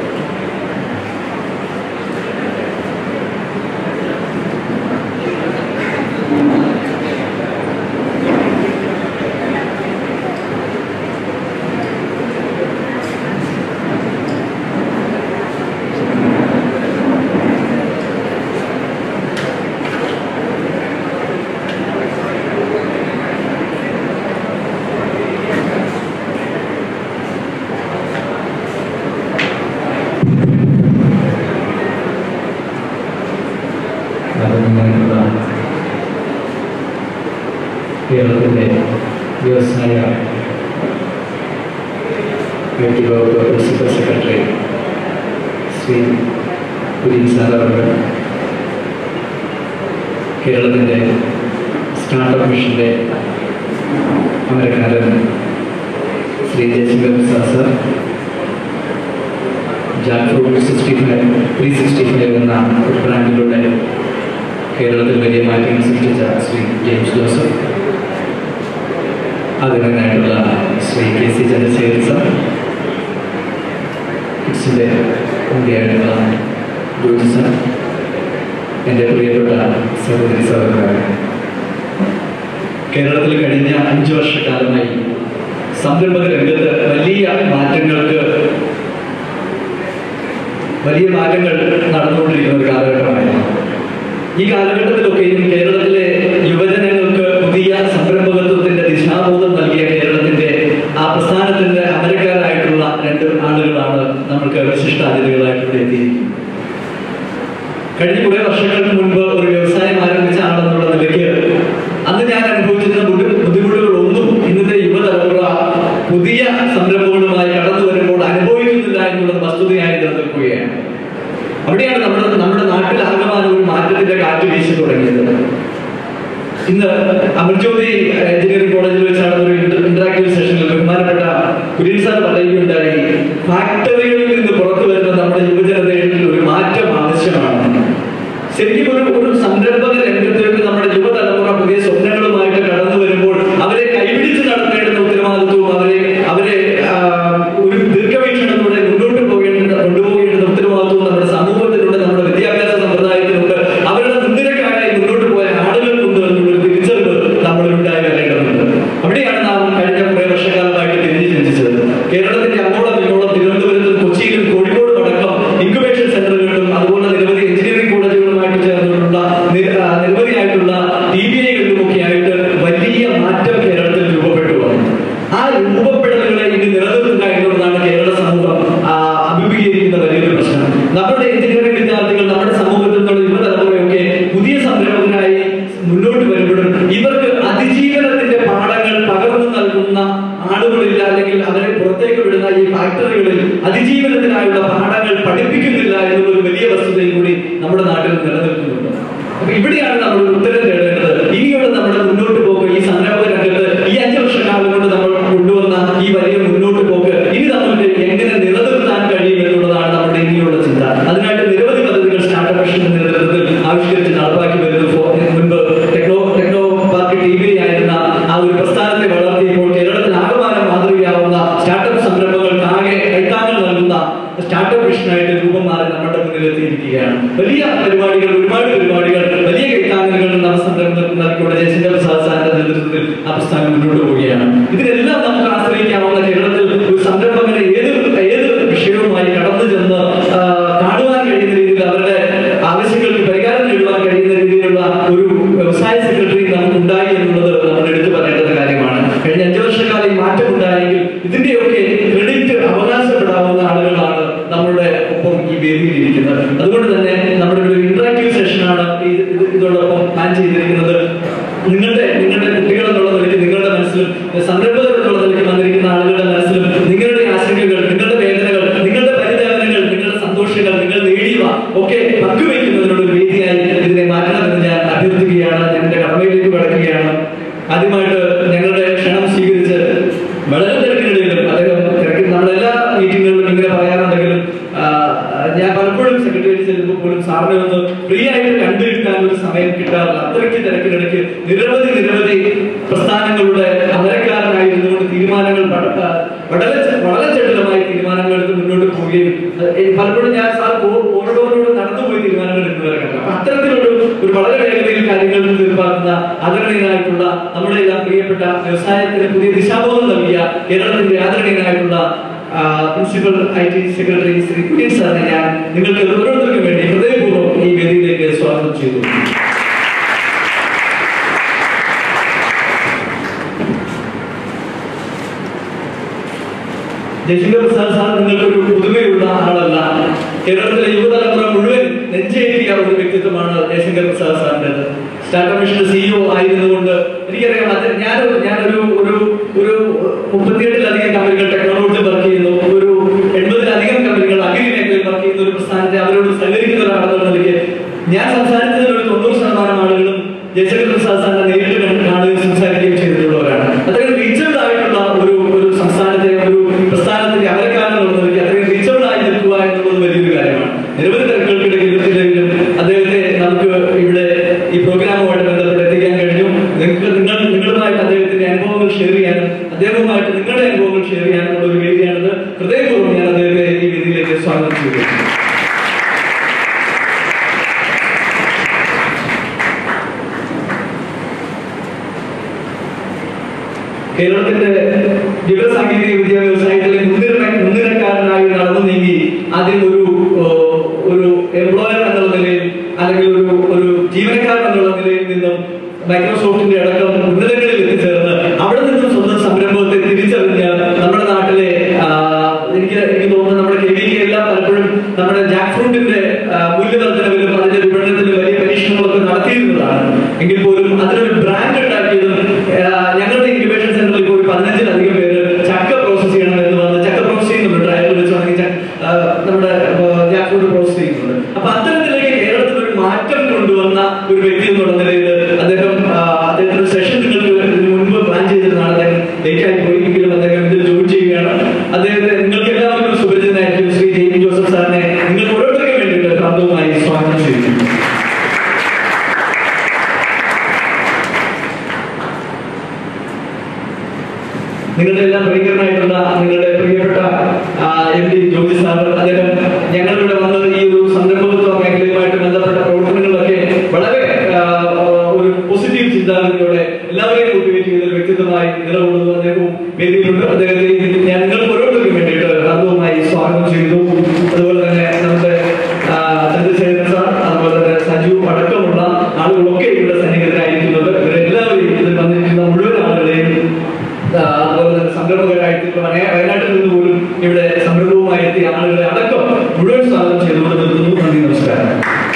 Speaker 5: ആദരണീയനായിട്ടുള്ള കേരളത്തിൻ്റെ വ്യവസായ I T വകുപ്പ് principal secretary Shri Kurian sir അവർ കേരളത്തിൻ്റെ startup മിഷൻ്റെ അമരക്കാരൻ Shri Jayashankar Prasad sir Jackfruit sixty five three sixty five എന്ന ഒരു ബ്രാൻഡിലൂടെ കേരളത്തിൽ വലിയ മാറ്റങ്ങൾ സൃഷ്ടിച്ച ശ്രീ ജെയിംസ് ജോസഫ് അതിനായിട്ടുള്ള Shri K C Chandrasekharan sir കിഡ്സിൻ്റെ മുഖ്യമായിട്ടുള്ള ജോജി സാർ എൻ്റെ പ്രിയപ്പെട്ട സഹോദരി സഹോദരന്മാർ കേരളത്തിൽ കഴിഞ്ഞ അഞ്ച് വർഷക്കാലമായി സംരംഭക രംഗത്ത് വലിയ മാറ്റങ്ങൾക്ക് വലിയ മാറ്റങ്ങൾ നടന്നുകൊണ്ടിരിക്കുന്ന ഒരു കാലഘട്ടമായിരുന്നു ഈ കാലഘട്ടത്തിലൊക്കെയും കേരളത്തിലെ യുവജനങ്ങൾക്ക് പുതിയ സംരംഭകത്വത്തിന്റെ ദിശാബോധം നൽകിയ കേരളത്തിന്റെ ആ പ്രസ്ഥാനത്തിന്റെ അമരക്കാരായിട്ടുള്ള രണ്ട് ആളുകളാണ് നമ്മൾക്ക് വിശിഷ്ടാതിഥികളായിട്ട് ഇവിടെ എത്തിയിരിക്കുന്നത് കഴിഞ്ഞ കുറെ വർഷങ്ങൾക്ക് മുൻപ് ഒരു വ്യവസായം ആരംഭിച്ച ആളെന്നുള്ള നിലയ്ക്ക് അന്ന് ഞാൻ അനുഭവിച്ചിരുന്ന ബുദ്ധി- ബുദ്ധിമുട്ടുകളൊന്നും ഇന്നത്തെ യുവതലമുറ പുതിയ സംരംഭങ്ങളുമായി കടന്നു വരുമ്പോൾ അനുഭവിക്കുന്നില്ല എന്നുള്ളത് വസ്തുതയായി നിലനിൽക്കുകയാണ് അവിടെയാണ് നമ്മുടെ നമ്മുടെ നാട്ടിൽ ആകമാനം ഒരു മാറ്റത്തിന്റെ കാറ്റ് വീശി തുടങ്ങിയത് ഇന്ന് അമർജ്യോതി എഞ്ചിനീയറിംഗ് കോളേജിൽ വെച്ച് നടന്ന ഒരു ഇന്ററാക്റ്റീവ് സെഷനിൽ ബഹുമാനപ്പെട്ട കുര്യൻ സാർ പറയുകയുണ്ടായി ഫാക്ടറികളിൽ നിന്ന് പുറത്തു വരുന്ന നമ്മുടെ യുവജനതയിൽ ഒരു മാറ്റം ആവശ്യമാണ് ശരിക്കും ഒരു ഒരു സംരംഭക രംഗത്തേക്ക് നമ്മുടെ യുവതലമുറ പുതിയ സ്വപ്നങ്ങളുമായിട്ട് കടന്നു വരുമ്പോൾ അവരെ കൈപിടിച്ച് നടത്തേണ്ടുന്ന ഉത്തരവാദിത്വവും അവരെ അവരെ ആ, ഒരു ദീർഘവീക്ഷണത്തോടെ മുന്നോട്ട് പോകേണ്ട കൊണ്ടുപോകേണ്ടുന്ന ഉത്തരവാദിത്വവും നമ്മുടെ സമൂഹത്തിലുണ്ട് നമ്മുടെ വിദ്യാഭ്യാസ സമ്പ്രദായത്തിലുണ്ട് അവരുടെ മുൻനിരക്കാരായി മുന്നോട്ട് പോയ ആളുകൾക്കുണ്ട് എന്നുള്ളൊരു തിരിച്ചറിവ് നമ്മളിൽ ഉണ്ടായി വരേണ്ടതുണ്ട് അവിടെയാണ് നാം കഴിഞ്ഞ കുറെ വർഷക്കാലമായിട്ട് തിരിഞ്ഞു ചിന്തിച്ചത് കേരളത്തിന്റെ അങ്ങോളം ഇങ്ങോളം തിരുവനന്തപുരത്തും കൊച്ചിയിലും കോഴിക്കോടും അടക്കം ഇൻക്യുബേഷൻ സെന്ററുകളിലും അതുപോലെ നിരവധി എഞ്ചിനീയറിംഗ് കോളേജുകളുമായിട്ട് ചേർന്നിട്ടുള്ള നിര- ആ, നിരവധിയായിട്ടുള്ള ടി ബി ഐകളിലും ഒക്കെ ആയിട്ട് വലിയ മാറ്റം കേരളത്തിൽ രൂപപ്പെട്ടു വന്നു ആ രൂപപ്പെടലുകളെ ഇനി നിലനിർത്തുക എന്നുള്ളതാണ് കേരള സമൂഹം ആ, അഭിമുഖീകരിക്കുന്ന വലിയൊരു പ്രശ്നം നമ്മുടെ എഞ്ചിനീയറിംഗ് വിദ്യാർത്ഥികൾ നമ്മുടെ സമൂഹത്തിൽ നിന്നുള്ള യുവതലമുറയൊക്കെ പുതിയ സംരംഭകരായി മുന്നോട്ട് വരുമ്പോഴും ഇവർക്ക് അതിജീവനത്തിന്റെ പാഠങ്ങൾ പകർന്നു നൽകുന്ന ആളുകളില്ല അല്ലെങ്കിൽ അവരെ പുറത്തേക്ക് വിടുന്ന ഈ ഫാക്ടറികളിൽ അതിജീവനത്തിനായുള്ള പാഠങ്ങൾ പഠിപ്പിക്കുന്നില്ല എന്നുള്ളൊരു വലിയ വസ്തുതയും കൂടി നമ്മുടെ നാട്ടിൽ നിലനിൽക്കുന്നുണ്ട് അപ്പൊ ഇവിടെയാണ് നമ്മൾ ഒരു ഉത്തരം തേടേണ്ടത് ഇനിയുള്ള നമ്മുടെ മുന്നോട്ട് പോക്ക് ഈ സംരംഭക രംഗത്ത് ഈ അഞ്ചു വർഷക്കാലം കൊണ്ട് നമ്മൾ കൊണ്ടുവന്ന ഈ വലിയ മുന്നോട്ട് പോക്ക് ഇനി നമ്മൾക്ക് എങ്ങനെ നിലനിർത്താൻ കഴിയും പരിപാടികൾ ഒരുപാട് പരിപാടികൾ വലിയ കൈത്താങ്ങലുകൾ നവസംരംഭങ്ങൾക്ക് നൽകിക്കൊണ്ട് ജയശങ്കർ പ്രസാദ് സാറിന്റെ നേതൃത്വത്തിൽ ആ പ്രസ്ഥാനം മുന്നോട്ട് പോവുകയാണ് ഇതിനെല്ലാം നമുക്ക് ആശ്രയിക്കാവുന്ന കേരളത്തിൽ ഒരു സംരംഭകനെ ഏത് ഏത് വിഷയവുമായി കടന്നു ചെന്ന് ആ, കാണുവാൻ കഴിയുന്ന രീതിയിൽ അവരുടെ ആവശ്യങ്ങൾക്ക് പരിഹാരം നേടുവാൻ കഴിയുന്ന രീതിയിലുള്ള ഒരു വ്യവസായ സെക്രട്ടറി നമുക്ക് ഉണ്ടായി എന്നുള്ളത് നമ്മൾ എടുത്തു പറയേണ്ട കാര്യമാണ് കഴിഞ്ഞ അഞ്ചു വർഷക്കാലം ഈ മാറ്റം ഉണ്ടായെങ്കിൽ ഇതിന്റെയൊക്കെ ക്രെഡിറ്റ് അവകാശപ്പെടാവുന്ന ആളുകളാണ് നമ്മളുടെ ഒപ്പം ഈ വേദിയിൽ ഇരിക്കുന്നത് അതുകൊണ്ട് തന്നെ നമ്മുടെ ഒരു ഇന്ററാക്റ്റീവ് സെഷനാണ് ഈ ഇത് ഇതോടൊപ്പം പ്ലാൻ ചെയ്തിരിക്കുന്നത് നിങ്ങളുടെ നിങ്ങളുടെ കുട്ടികൾ എന്നുള്ള നിലയ്ക്ക് നിങ്ങളുടെ മനസ്സിലും സംരംഭകർ എന്നുള്ള നിലയ്ക്ക് വന്നിരിക്കുന്ന ആളുകളുടെ മനസ്സിലും നിങ്ങളുടെ ആശങ്കകൾ നിങ്ങളുടെ വേദനകൾ നിങ്ങളുടെ പരിദേവനകൾ നിങ്ങളുടെ സന്തോഷങ്ങൾ നിങ്ങൾ നേടിയവ ഒക്കെ പങ്കുവയ്ക്കുന്നതിനുള്ള ഒരു വേദിയായി ഇതിനെ മാറ്റണമെന്ന് ഞാൻ അഭ്യർത്ഥിക്കുകയാണ് ഞാൻ എന്റെ കടമയിലേക്ക് കടക്കുകയാണ് ആദ്യമായിട്ട് ഞങ്ങളുടെ ക്ഷണം സ്വീകരിച്ച് വളരെ തിരക്കിനിടയിലും അദ്ദേഹം തിരക്കിൽ നമ്മളെല്ലാ മീറ്റിങ്ങുകളിലും ഇങ്ങനെ പറയാറുണ്ടെങ്കിലും ആ, ഞാൻ പലപ്പോഴും സെക്രട്ടറി ചെല്ലുമ്പോൾ പോലും സാറിനെ ഒന്ന് ഫ്രീ ആയിട്ട് കണ്ടിരിക്കാൻ ഒരു സമയം കിട്ടാറില്ല അത്രയ്ക്ക് തിരക്കിനിടയ്ക്ക് നിരവധി നിരവധി പ്രസ്ഥാനങ്ങളുടെ അമരക്കാരനായിരുന്നുകൊണ്ട് തീരുമാനങ്ങൾ പട- ആ, വളരെ ച- വളരെ ജടിലമായി തീരുമാനങ്ങൾ എടുത്ത് മുന്നോട്ട് പോവുകയും അത് എ- പലപ്പോഴും ഞാൻ സാർ ഓരോരോരോട് നടന്നുപോയി തീരുമാനങ്ങൾ എടുക്കുന്നവരെ കണ്ടു അപ്പൊ അത്തരത്തിലൊരു ഒരു വളരെ വേഗതയിൽ കാര്യങ്ങൾ തീർപ്പാക്കുന്ന ആദരണീയനായിട്ടുള്ള നമ്മുടെ എല്ലാം പ്രിയപ്പെട്ട വ്യവസായത്തിന് പുതിയ ദിശാബോധം നൽകിയ കേരളത്തിന്റെ ആദരണീയനായിട്ടുള്ള ആ, principal I T secretary Shri Kurian സാറിനെ ഞാൻ നിങ്ങൾക്ക് ഓരോരുത്തർക്കും വേണ്ടി ഹൃദയപൂർവ്വം ഈ വേദിയിലേക്ക് സ്വാഗതം ചെയ്തു ജയശങ്കർ പ്രസാദ് സാർ നിങ്ങൾക്കൊരു പുതുമയുള്ള ആളല്ല കേരളത്തിലെ യുവതലമുറ മുഴുവൻ നെഞ്ചേറ്റിയ ഒരു വ്യക്തിത്വമാണ് ജയശങ്കർ പ്രസാദ് സാറിൻ്റെത് സ്റ്റാർട്ടപ്പ് മിഷന്റെ സിഇഒ ആയിരുന്നുകൊണ്ട് എനിക്കറിയാം അത് ഞാനൊരു ഞാനൊരു ഒരു ഒരു മുപ്പത്തിയെട്ടിലധികം കമ്പനികൾ ടെക്നോളജി വർക്ക് ചെയ്യുന്നു ഒരു എൺപതിലധികം കമ്പനികൾ അഗ്രി മേഖലയിൽ വർക്ക് ചെയ്യുന്ന ഒരു പ്രസ്ഥാനത്തെ അവരോട് സഹകരിക്കുന്ന ഒരാളെന്നുള്ള നിലയ്ക്ക് ഞാൻ സംസാരിച്ചതിൽ ഒരു തൊണ്ണൂറ് ശതമാനം ആളുകളും ജയശങ്കർ പ്രസാദ് സാറിനെ നേരിട്ട് കണ്ട് കാണുകയും സംസാരിക്കുകയും ചെയ്തിട്ടുള്ളവരാണ് അദ്ദേഹം റീച്ചബിൾ ആയിട്ടുള്ള ഒരു ഒരു സംസ്ഥാനത്തെ ഒരു പ്രസ്ഥാനത്തിന്റെ അമരക്കാരൻ എന്നുള്ള നിലയ്ക്ക് അത്രയും റീച്ചബിൾ ആയി നിൽക്കുക എന്നുള്ളത് വലിയൊരു കാര്യമാണ് നിരവധി തിരക്കുകൾക്കിടയിലും അദ്ദേഹത്തെ നമുക്ക് ഇവിടെ ഈ പ്രോഗ്രാമുമായിട്ട് ബന്ധപ്പെട്ട് എത്തിക്കാൻ കഴിഞ്ഞു നിങ്ങൾക്ക് നിങ്ങൾ നിങ്ങളുമായിട്ട് അദ്ദേഹത്തിന്റെ അനുഭവങ്ങൾ ഷെയർ ചെയ്യാനും അദ്ദേഹവുമായിട്ട് നിങ്ങളുടെ അനുഭവങ്ങൾ ഷെയർ ചെയ്യാനുള്ള ഒരു വേദിയാണിത് ഹൃദയപൂർവ്വം ഞാൻ അദ്ദേഹത്തെ ഈ വേദിയിലേക്ക് സ്വാഗതം ചെയ്യുന്നു കേരളത്തിന്റെ വിവരസാങ്കേതിക വിദ്യ വ്യവസായത്തിലെ മുൻനിര മുൻനിരക്കാരനായി നടന്നു നീങ്ങി ആദ്യം ഒരു ഓ, ഒരു എംപ്ലോയർ എന്നുള്ള നിലയിൽ അല്ലെങ്കിൽ ഒരു ഒരു ജീവനക്കാരൻ എന്നുള്ള നിലയിൽ നിന്നും മൈക്രോസോഫ്റ്റിന്റെ അടക്കം ഉന്നതങ്ങളിൽ എത്തിച്ചേർന്ന് അവിടെ നിന്നും സ്വന്തം സംരംഭത്തെ തിരിച്ചറിഞ്ഞ് നമ്മുടെ നാട്ടിലെ ആ, എനിക്ക് എനിക്ക് തോന്നുന്നു നമ്മുടെ കെ വി കെ എല്ലാം പലപ്പോഴും നമ്മുടെ ജാക്ക് ഫ്രൂട്ടിന്റെ ആ, മൂല്യവർദ്ധനവിലും അതിന്റെ വിപണനത്തിലും വലിയ പരീക്ഷണങ്ങളൊക്കെ നടത്തിയിരുന്നതാണ് എങ്കിൽ പോലും അതിനൊരു ബ്രാൻഡ് ഉണ്ടാക്കിയതും ആ, ഞങ്ങളുടെ ഇൻക്യുബേഷൻ സെന്ററിൽ ഇപ്പോൾ ഒരു പതിനഞ്ചിലധികം പേര് ചക്ക പ്രോസസ് ചെയ്യണം എന്ന് വന്ന് ചക്ക പ്രോസസ് ചെയ്യുന്നുണ്ട് ഡ്രൈവർ വെച്ചാണെങ്കിൽ നമ്മുടെ ജാക്ക് ഫ്രൂട്ട് പ്രോസസ് ചെയ്യുന്നുണ്ട് അപ്പൊ അത്തരത്തിലേക്ക് കേരളത്തിൽ ഒരു മാറ്റം കൊണ്ടുവന്ന ഒരു വ്യക്തി എന്നുള്ള നിലയിൽ അദ്ദേഹം ആ, അദ്ദേഹത്തിന്റെ സെഷൻ നിങ്ങൾക്ക് ഇതിനു മുൻപ് പ്ലാൻ ചെയ്തിരുന്നതാണ് അദ്ദേഹം ലേറ്റ് ആയി പോയെങ്കിലും അദ്ദേഹം ഇതിൽ ജോയിൻ ചെയ്യുകയാണ് അദ്ദേഹത്തെ നിങ്ങൾക്ക് എല്ലാവർക്കും സുപരിചിതനായിരിക്കും ശ്രീ ജെയിൻ ജോസഫ് സാറിനെ നിങ്ങൾക്ക് ഓരോരുത്തർക്കും വേണ്ടിയിട്ട് പ്രാന്തവുമായി സ്വാഗതം ചെയ്യുന്നു നിങ്ങളുടെ എല്ലാം പ്രിയങ്കരനായിട്ടുള്ള നിങ്ങളുടെ പ്രിയപ്പെട്ട എം ഡി ജോജി സാർ അദ്ദേഹം ഞങ്ങളിവിടെ വന്നത് ഈ ഒരു സംരംഭകത്വ മേഖലയുമായിട്ട് ബന്ധപ്പെട്ട പ്രവർത്തനങ്ങളിലൊക്കെ വളരെ ആ, ഒരു പോസിറ്റീവ് ചിന്താഗതിയോടെ എല്ലാവരെയും മോട്ടിവേറ്റ് ചെയ്ത ഒരു വ്യക്തിത്വമായി നിലകൊള്ളുന്നു അദ്ദേഹവും വേദിയിലുണ്ട് അദ്ദേഹത്തെ ഈ- ഞാൻ നിങ്ങൾക്ക് ഓരോരുത്തർക്കും വേണ്ടിയിട്ട് ഹാർദവുമായി സ്വാഗതം ചെയ്തു അതുപോലെ തന്നെ നമ്മുടെ ആ, ചന്ദ്രശേഖരൻ സാർ അതുപോലെ തന്നെ സജു അടക്കമുള്ള ആളുകളൊക്കെ ഇവിടെ സന്നിഹിതരായിരിക്കുന്നത് ഇവരെല്ലാവരെയും ഇതിൽ വന്നിരിക്കുന്ന മുഴുവൻ ആളുകളെയും ആ, അതുപോലെ തന്നെ സംരംഭകരായിട്ടുള്ള വയ- വയനാട്ടിൽ നിന്ന് പോലും ഇവിടെ സംരംഭവുമായി എത്തിയ ആളുകളെ അടക്കം മുഴുവൻ സ്വാഗതം ചെയ്തുകൊണ്ട് നിർത്തുന്നു നന്ദി നമസ്കാരം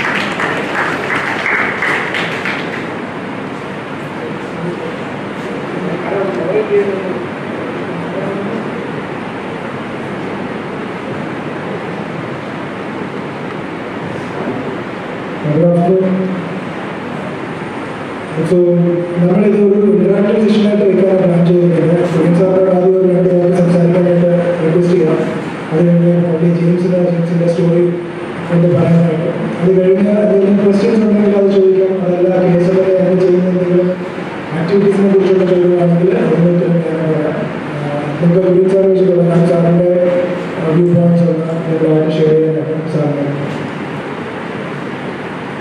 Speaker 6: സോ നമ്മളിത് ഒരു ഇന്ററാക്റ്റീവ് സെഷനായിട്ട് വെക്കാൻ പ്ലാൻ ചെയ്തിട്ടുണ്ട് സുനിൽ സാറിനോട് ആദ്യം ഒരു രണ്ട് വാക്ക് സംസാരിക്കാനായിട്ട് റിക്വസ്റ്റ് ചെയ്യാം അത് കഴിഞ്ഞ് പുള്ളി ജെയിംസിന്റെ ജെയിംസിന്റെ സ്റ്റോറി കൊണ്ട് പറയാനായിട്ട് അത് കഴിഞ്ഞ് എന്തെങ്കിലും ക്വസ്റ്റ്യൻസ് ഉണ്ടെങ്കിൽ അത് ചോദിക്കാം അതല്ല കേസുകളെ ഞങ്ങൾ ചെയ്യുന്ന എന്തെങ്കിലും ആക്ടിവിറ്റീസിനെ കുറിച്ചുള്ള ചോദ്യമാണെങ്കിൽ അതിനൊക്കെ ഞാൻ പറയാം ആഹ് നമുക്ക് സുനിൽ സാർ വെച്ച് തുടങ്ങാം സാറിന്റെ വ്യൂ പോയിന്റ്സ് ഒന്ന് നിങ്ങളായിട്ട് ഷെയർ ചെയ്യാനായിട്ട് സാറിന്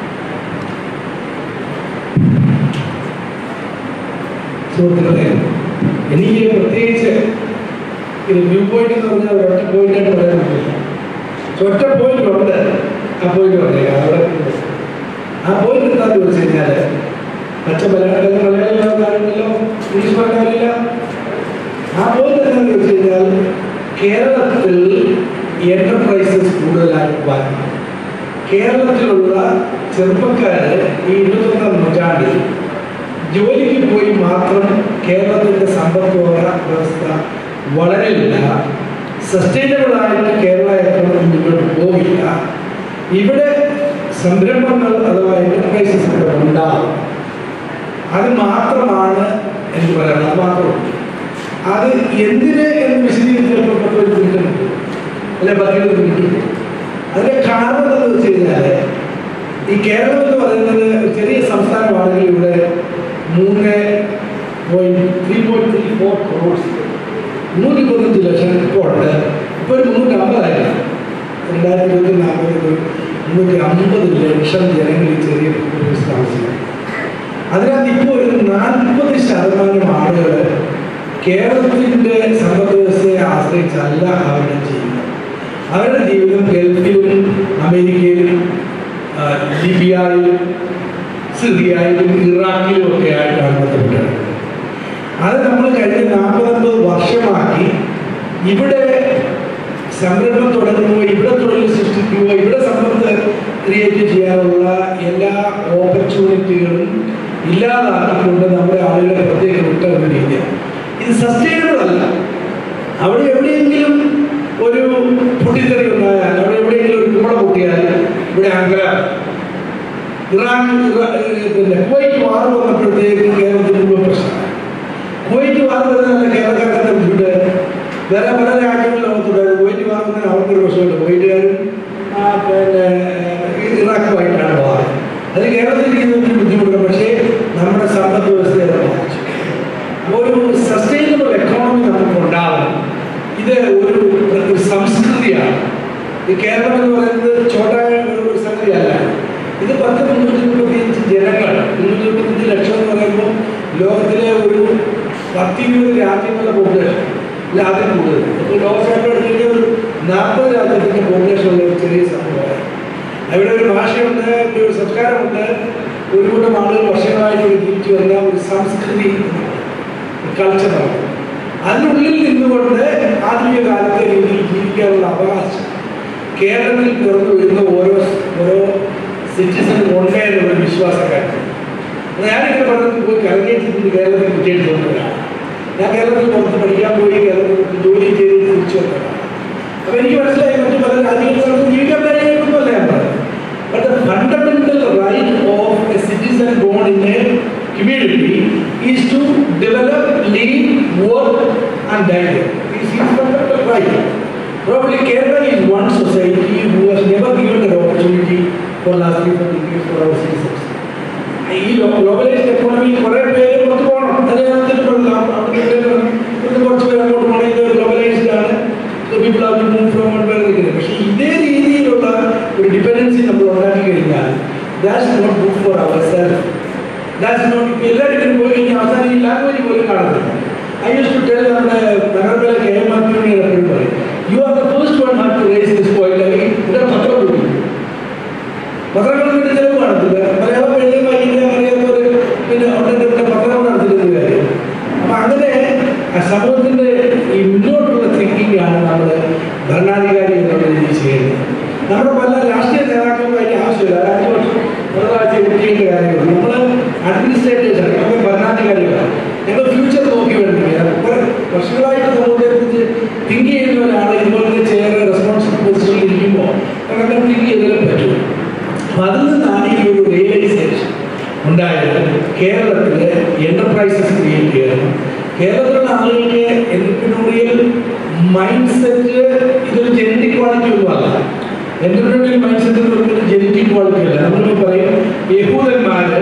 Speaker 6: സുഹൃത്തുക്കളെ എനിക്ക് പ്രത്യേകിച്ച് ഇത് വ്യൂ പോയിന്റ് എന്ന് പറഞ്ഞാൽ ഒരൊറ്റ പോയിന്റായിട്ട് പറയാൻ പറ്റില്ല പക്ഷെ ഒറ്റ പോയിന്റ് ഉണ്ട് ആ പോയിന്റ് പറയാം അവിടെ ആ പോയിന്റ് എന്താണെന്ന് വെച്ച് കഴിഞ്ഞാൽ മറ്റു മലയാളം മലയാളം കാര്യങ്ങളോ ഇംഗ്ലീഷ് പറഞ്ഞാലില്ല ആ പോയിന്റ് എന്താണെന്ന് വെച്ച് കഴിഞ്ഞാൽ കേരളത്തിൽ എന്റർപ്രൈസസ് കൂടുതലായി വന്നു കേരളത്തിലുള്ള ചെറുപ്പക്കാര് ഈ ഇരുപത്തൊന്നാം നൂറ്റാണ്ടിൽ ജോലിക്ക് പോയി മാത്രം കേരളത്തിന്റെ സമ്പദ് വ്യവസ്ഥ വളരില്ല സസ്റ്റൈനബിൾ ആയിട്ട് കേരള എക്കണോമി മുന്നോട്ട് പോകില്ല ഇവിടെ സംരംഭങ്ങൾ അഥവാ എന്റർപ്രൈസസ് ഇവിടെ ഉണ്ടാവും അത് മാത്രമാണ് എന്ന് പറയുന്നത് അത് മാത്രം അത് എന്തിന് എന്ന് വിശദീകരിച്ചപ്പോൾ പത്ത് ഒരു മിനിറ്റ് ഉണ്ട്. അല്ലെ പതിനൊന്ന് മിനിറ്റ് ഉണ്ട്. അതിന്റെ കാരണം എന്താണെന്ന് വെച്ച് കഴിഞ്ഞാൽ ഈ കേരളം എന്ന് പറയുന്നത് ഒരു ചെറിയ സംസ്ഥാനമാണെങ്കിൽ ഇവിടെ മൂന്ന് point three point three four crores മുന്നൂറ്റി പതിനഞ്ച് ലക്ഷം ഇപ്പോൾ ഉണ്ട് ഇപ്പോൾ ഒരു മുന്നൂറ്റി അമ്പതായിരം രണ്ടായിരത്തി ഇരുപത്തി നാൽപ്പത് മുന്നൂറ്റി അമ്പത് ലക്ഷം ജനങ്ങൾ ഈ ചെറിയ പ്രദേശത്ത് താമസിക്കുന്നു അതിനകത്ത് ഇപ്പോൾ ഒരു നാൽപ്പത് ശതമാനം ആളുകൾ കേരളത്തിൻ്റെ സമ്പദ് വ്യവസ്ഥയെ ആശ്രയിച്ചല്ല അവരുടെ ജീവിതം അവരുടെ ജീവിതം ഗൾഫിലും അമേരിക്കയിലും ആ, ലിബിയയിലും സിറിയയിലും ഇറാഖിലും ഒക്കെ ആയിട്ടാണ് ബന്ധപ്പെട്ടത് അത് നമ്മൾ കഴിഞ്ഞ നാൽപ്പത്തൊമ്പത് വർഷമാക്കി ഇവിടെ സംരംഭം തുടങ്ങുകയോ ഇവിടെ തൊഴിൽ സൃഷ്ടിക്കുകയോ ഇവിടെ സമ്പത്ത് ക്രിയേറ്റ് ചെയ്യാനുള്ള എല്ലാ ഓപ്പർച്യൂണിറ്റികളും ഇല്ലാതാക്കിക്കൊണ്ട് നമ്മുടെ ആളുകളെ പ്രത്യേക വിട്ട ഒരു രീതിയാണ് ഇത് സസ്റ്റൈനബിൾ അല്ല അവിടെ എവിടെയെങ്കിലും ഒരു പൊട്ടിത്തെറി ഉണ്ടായാൽ അവിടെ എവിടെയെങ്കിലും ഒരു കുമ്പള പൊട്ടിയാൽ ഇവിടെ അങ്കല ഇറാൻ ഇറാ- പിന്നെ കുവൈറ്റ് വാർ വന്നപ്പോഴത്തേക്ക് കേരളത്തിൽ മുഴുവൻ പ്രശ്നമായി കുവൈറ്റ് വാർ വരുന്നതല്ല കേരളക്കാരുടെ ബുദ്ധിമുട്ട് വേറെ പല രാജ്യങ്ങളിൽ ലോകത്തുണ്ടായത് കുവൈറ്റ് വാർ വന്നാൽ അവർക്കൊരു പ്രശ്നമുണ്ട് കുവൈറ്റുകാരും ആ, പിന്നെ ഈ ഇറാഖുമായിട്ടാണ് വാർ അത് കേരളത്തിൽ ഇരിക്കുന്നതിന് ബുദ്ധിമുട്ടുണ്ട് പക്ഷേ നമ്മുടെ സമ്പദ് വ്യവസ്ഥയെ അത് ബാധിച്ചു ഒരു സസ്റ്റൈനബിൾ എക്കോണമി നമുക്ക് ഉണ്ടാവണം ഇത് ഒരു ഒരു സംസ്കൃതിയാണ് ഈ കേരളം എന്ന് പറയുന്നത് ചോട്ടായ ഒരു സംഗതിയല്ല ഇത് പത്ത് മുന്നൂറ്റി മുപ്പത്തിയഞ്ച് ജനങ്ങൾ മുന്നൂറ്റി മുപ്പത്തിയഞ്ച് ലക്ഷം എന്ന് പറയുമ്പോൾ ലോകത്തിലെ ഒരു പത്തിരുപത് രാജ്യങ്ങളുടെ പോപ്പുലേഷൻ അല്ല അതിൽ കൂടുതൽ ഇപ്പോൾ ലോകസഭയുടെ ഒരു നാൽപ്പത് രാജ്യത്തിൻ്റെ പോപ്പുലേഷൻ ഉള്ള ഒരു ചെറിയ സംഭവമാണ് അവിടെ ഒരു ഭാഷയുണ്ട് ഇവിടെ ഒരു സംസ്കാരമുണ്ട് ഒരു കൂട്ടം ആളുകൾ വർഷങ്ങളായിട്ട് ഇവിടെ ജീവിച്ചു വരുന്ന ഒരു സംസ്കൃതി കൾച്ചറാണ് അതിനുള്ളിൽ നിന്നുകൊണ്ട് ആധുനിക കാലത്തെ രീതിയിൽ ജീവിക്കാനുള്ള അവകാശം കേരളത്തിൽ പിറന്നു വരുന്ന ഓരോ ഓരോ സിറ്റിസൺ ഉണ്ട് എന്നുള്ള വിശ്വാസക്കാരുണ്ട് ഞാനിങ്ങനെ പറഞ്ഞത് പോയി കറങ്ങിയിട്ട് കേരളത്തിൽ കുറ്റിയിട്ട് തോന്നുന്നതാണ് ഞാൻ കേരളത്തിൽ പുറത്ത് പഠിക്കാൻ പോയി കേരളത്തിൽ ജോലി ചെയ്ത് തിരിച്ചു വന്നതാണ് അപ്പൊ എനിക്ക് മനസ്സിലായി മറ്റു പല രാജ്യങ്ങളിലും ജീവിക്കാൻ കഴിയുമെന്നല്ല ഞാൻ പറഞ്ഞത് but the fundamental right of a citizen born in a community is to develop, live, work and die there. This is fundamental right. Probably Kerala is one society who has never given an opportunity for last 50 years for our citizens. ഈ globalised എക്കോണമിയിൽ കുറെ പേര് പുറത്ത് പോകണം അത് ഞാൻ എന്നിട്ട് പറഞ്ഞില്ല. അവിടെ ഇവിടുന്ന് കുറച്ച് പേര് അങ്ങോട്ട് പോകണം ഇത് ഗ്ലോബലൈസ്ഡ് ആണ് people are move from one പേര് പക്ഷേ ഇതേ രീതിയിലുള്ള ഒരു ഡിപ്പെൻഡൻസി നമ്മൾ ഉണ്ടാക്കി കഴിഞ്ഞാൽ that's not good for our self that's not ഇപ്പം എല്ലാവരും പോയി കഴിഞ്ഞാൽ അവസാനം ഈ ലാംഗ്വേജ് പോലും കാണുന്നില്ല ഐ യൂസ് ടു ടെൽ നമ്മുടെ നഗരത്തിലെ കെ എം ആർ എപ്പോഴും പറയും you are the first one have to raise this point അല്ലെങ്കിൽ ഇവിടെ പത്രം കൊടുക്കും പത്രങ്ങൾ പിന്നെ ചിലവ് കാണത്തില്ല മലയാളം എഴുതി വായിക്കാൻ അറിയാത്തവർ പിന്നെ അവിടെ ഇവിടെ പത്രം നടത്തിരുന്ന കാര്യം അപ്പൊ അങ്ങനെ ആ സമൂഹത്തിന്റെ ഈ മുന്നോട്ടുള്ള തിങ്കിങ് ആണ് നമ്മൾ ഭരണാധികാരി എന്നുള്ള രീതിയിൽ ചെയ്യുന്നത് നമ്മുടെ പല രാഷ്ട്രീയ നേതാക്കൾക്കും അതിന്റെ ആവശ്യമില്ല ഒരു അഞ്ച് വർഷം ഒരാഴ്ച കുട്ടിയുടെ കാര്യങ്ങൾ നമ്മൾ അഡ്മിനിസ്ട്രേറ്റേഴ്സ് ആണ് നമ്മൾ ഭരണാധികാരികളാണ് ഞങ്ങൾ ഫ്യൂച്ചർ നോക്കി വേണ്ടിയാണ് കുറെ വർഷങ്ങളായിട്ട് സമൂഹത്തെ കുറിച്ച് തിങ്ക് ചെയ്യുന്ന ഒരാൾ ഇതുപോലത്തെ ചെയർ റെസ്പോൺസിബിൾ പൊസിഷനിൽ ഇരിക്കുമ്പോൾ നമുക്ക് തിങ്ക് ചെയ്തേ പറ്റും അപ്പൊ അതിൽ നിന്നാണ് ഈ ഒരു റിയലൈസേഷൻ ഉണ്ടായത് കേരളത്തില് എന്റർപ്രൈസസ് ക്രിയേറ്റ് ചെയ്യണം കേരളത്തിലുള്ള ആളുകൾക്ക് എന്റർപ്രിനോറിയൽ മൈൻഡ് സെറ്റ് ഇതൊരു ജനറ്റിക് ക്വാളിറ്റി ഒന്നുമല്ല എന്റർപ്രിനോറിയൽ മൈൻഡ് സെറ്റ് എന്ന് പറയുന്നത് ജനറ്റിക് ക്വാളിറ്റി അല്ല നമ്മൾ പറയും യഹൂദന്മാര്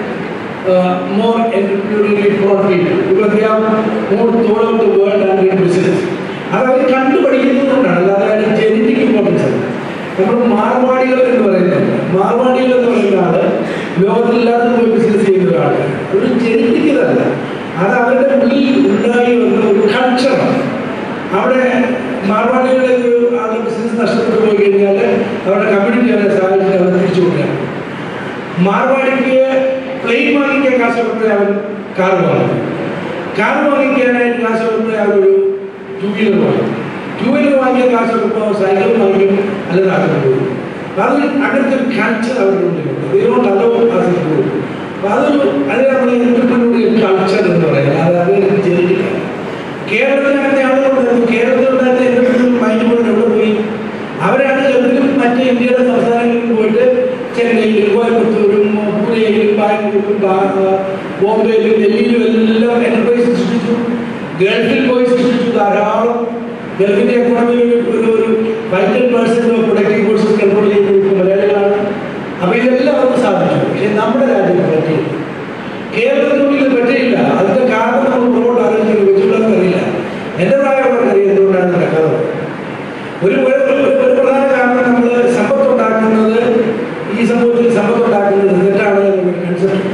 Speaker 6: more entrepreneurially prone people because they are more throughout the world and in business അത് അവർ കണ്ടുപഠിക്കുന്നതുകൊണ്ടാണ് അല്ലാതെ അതിന് ജനറ്റിക് ഇമ്പോർട്ടൻസ് അല്ല നമ്മൾ മാർവാടികൾ എന്ന് പറയുന്നത് മാർവാടികൾ എന്ന് പറയുന്ന ആള് ലോകത്തില്ലാത്ത പോയി ബിസിനസ് ചെയ്യുന്ന ഒരാളാണ് ഒരു ജനറ്റിക് ഇതല്ല അത്
Speaker 7: അവരുടെ ഉള്ളിൽ ഉണ്ടായി വന്ന ഒരു കൾച്ചറാണ് അവിടെ മാർവാടികളുടെ ഒരു ആളുടെ ബിസിനസ് നഷ്ടപ്പെട്ടു പോയി കഴിഞ്ഞാൽ അവരുടെ കമ്മ്യൂണിറ്റി അവരെ സഹായിച്ചിട്ട് അവർ തിരിച്ചു കൊണ്ടുവരാം മാർവാടിക്ക് പ്ലെയിൻ വാങ്ങിക്കാൻ കാശ് കൊടുത്തേ അവൻ കാർ വാങ്ങും കാർ വാങ്ങിക്കാനായിട്ട് കാശ് കൊടുത്തേ അവരൊരു ടൂ വീലർ വാങ്ങും ടൂ വീലർ വാങ്ങിയ കാശ് കൊടുക്കുമ്പോൾ സൈക്കിൾ വാങ്ങിക്കും അല്ലെങ്കിൽ ആക്കാൻ പോകും അപ്പൊ അത് അങ്ങനത്തെ ഒരു കൾച്ചർ അവരുടെ ഉള്ളിലുണ്ട് ഇതിനോട് അലോ ആസിഡ് അപ്പൊ അതൊരു അത് നമ്മുടെ എന്റർപ്രനോറിയൽ കൾച്ചർ എന്ന് പറയുന്നത് അതായത് ജനിക്കുക കേരളത്തിൽ അങ്ങനത്തെ ആളുകളുണ്ടായിരുന്നു കേരളത്തിലുണ്ടായിരുന്ന എന്തെങ്കിലും മൈൻഡ് കൊണ്ട് എവിടെ പോയി അവരാണ് ഗൾഫിലും മറ്റ് ഇന്ത്യയുടെ സംസ്ഥാനങ്ങളിലും പോയിട്ട് ചെന്നൈയിലും കോയമ്പത്തൂരും പൂനെയിലും ബാംഗ്ലൂരും ബാ- ബോംബെയിലും ഡൽഹിയിലും എല്ലാം എന്റർപ്രൈസ് സൃഷ്ടിച്ചു ഗൾഫിൽ പോയി സൃഷ്ടിച്ചു ധാരാളം ഗൾഫിന്റെ എക്കോണമിയിൽ ഒരു ഒരു vital percent of productive forces control ചെയ്യുന്ന മലയാളികളാണ് അപ്പൊ ഇതെല്ലാം അവർക്ക് സാധിച്ചു പക്ഷെ നമ്മുടെ രാജ്യത്ത് പറ്റിയില്ല കേരളത്തിനുള്ളിൽ ഇത് പറ്റിയില്ല അതിന്റെ കാരണം നമ്മൾ പുറകോട്ട് ആലോചിക്കുന്നത് വെച്ചുകൊള്ളാൻ അറിയില്ല എന്റെ പ്രായമുള്ളവർക്ക് അറിയാം എന്തുകൊണ്ടാണ് നടക്കാത്തത് ഒരു ഒരു- ഒരു- ഒരു പ്രധാന കാരണം നമ്മൾ സമ്പത്ത് ഉണ്ടാക്കുന്നത് ഈ സമൂഹത്തിൽ സമ്പത്ത് ഉണ്ടാക്കുന്നത് തെറ്റാണ് എന്നൊരു കൺസെപ്റ്റ്